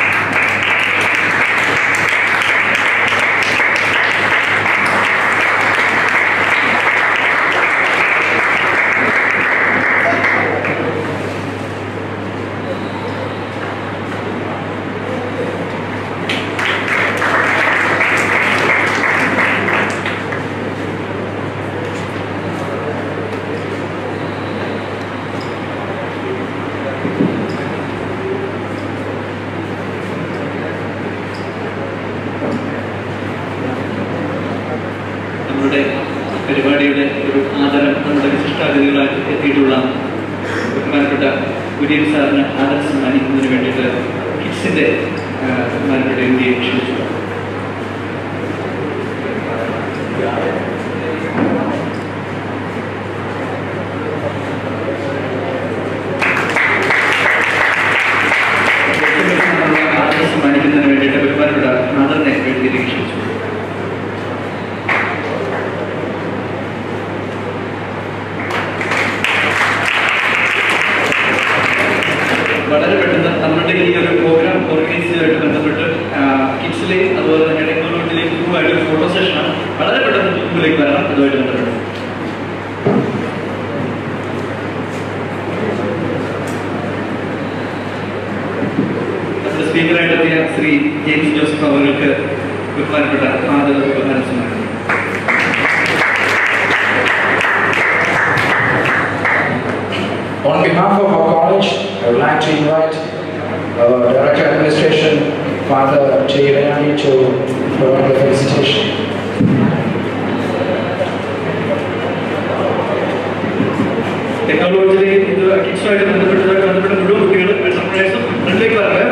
Speaker 5: നമ്മുടെ പരിപാടിയുടെ ഒരു ആദരം നമ്മുടെ വിശിഷ്ടാതിഥികളായി എത്തിയിട്ടുള്ള ബഹുമാനപ്പെട്ട കുര്യൻ സാറിന് ആദരം സമ്മാനിക്കുന്നതിന് വേണ്ടിയിട്ട് കിഡ്സിന്റെ ആ, ബഹുമാനപ്പെട്ട ഇന്ത്യയെ ക്ഷണിച്ചു ആദരം സമ്മാനിക്കുന്നതിന് വേണ്ടിയിട്ട് ബഹുമാനപ്പെട്ട നാദറിനെ വേദിയിലേക്ക് ക്ഷണിച്ചു വളരെ പെട്ടെന്ന് നമ്മുടെ ഈ ഒരു പ്രോഗ്രാം ഓർഗനൈസ് ചെയ്തതായിട്ട് ബന്ധപ്പെട്ട് കിഡ്സിലെ അതുപോലെ തന്നെ ടെക്നോളജിയിലെ ഗ്രൂപ്പായിട്ട് ഒരു ഫോട്ടോ സെഷനാണ് വളരെ പെട്ടെന്ന് മുമ്പിലേക്ക് വരണം ഇതുമായിട്ട് ബന്ധപ്പെട്ട് നമ്മുടെ സ്പീക്കറായിട്ട് എത്തിയ ശ്രീ ജെയിംസ് ജോസഫ് അവർക്ക് ബഹുമാനപ്പെട്ട ആദര ബഹുമാനം സമ്മാനിക്കും
Speaker 2: On behalf of our college, I would like to invite our Director of Administration, Father J. Rayani, to provide the felicitation.
Speaker 5: ടെക്നോളജിയിലെ ഇത് കിഡ്സുമായിട്ട് ബന്ധപ്പെട്ടതുമായിട്ട് ബന്ധപ്പെട്ട മുഴുവൻ കുട്ടികളും സർപ്രൈസും ഫ്രണ്ടിലേക്ക് വരട്ടെ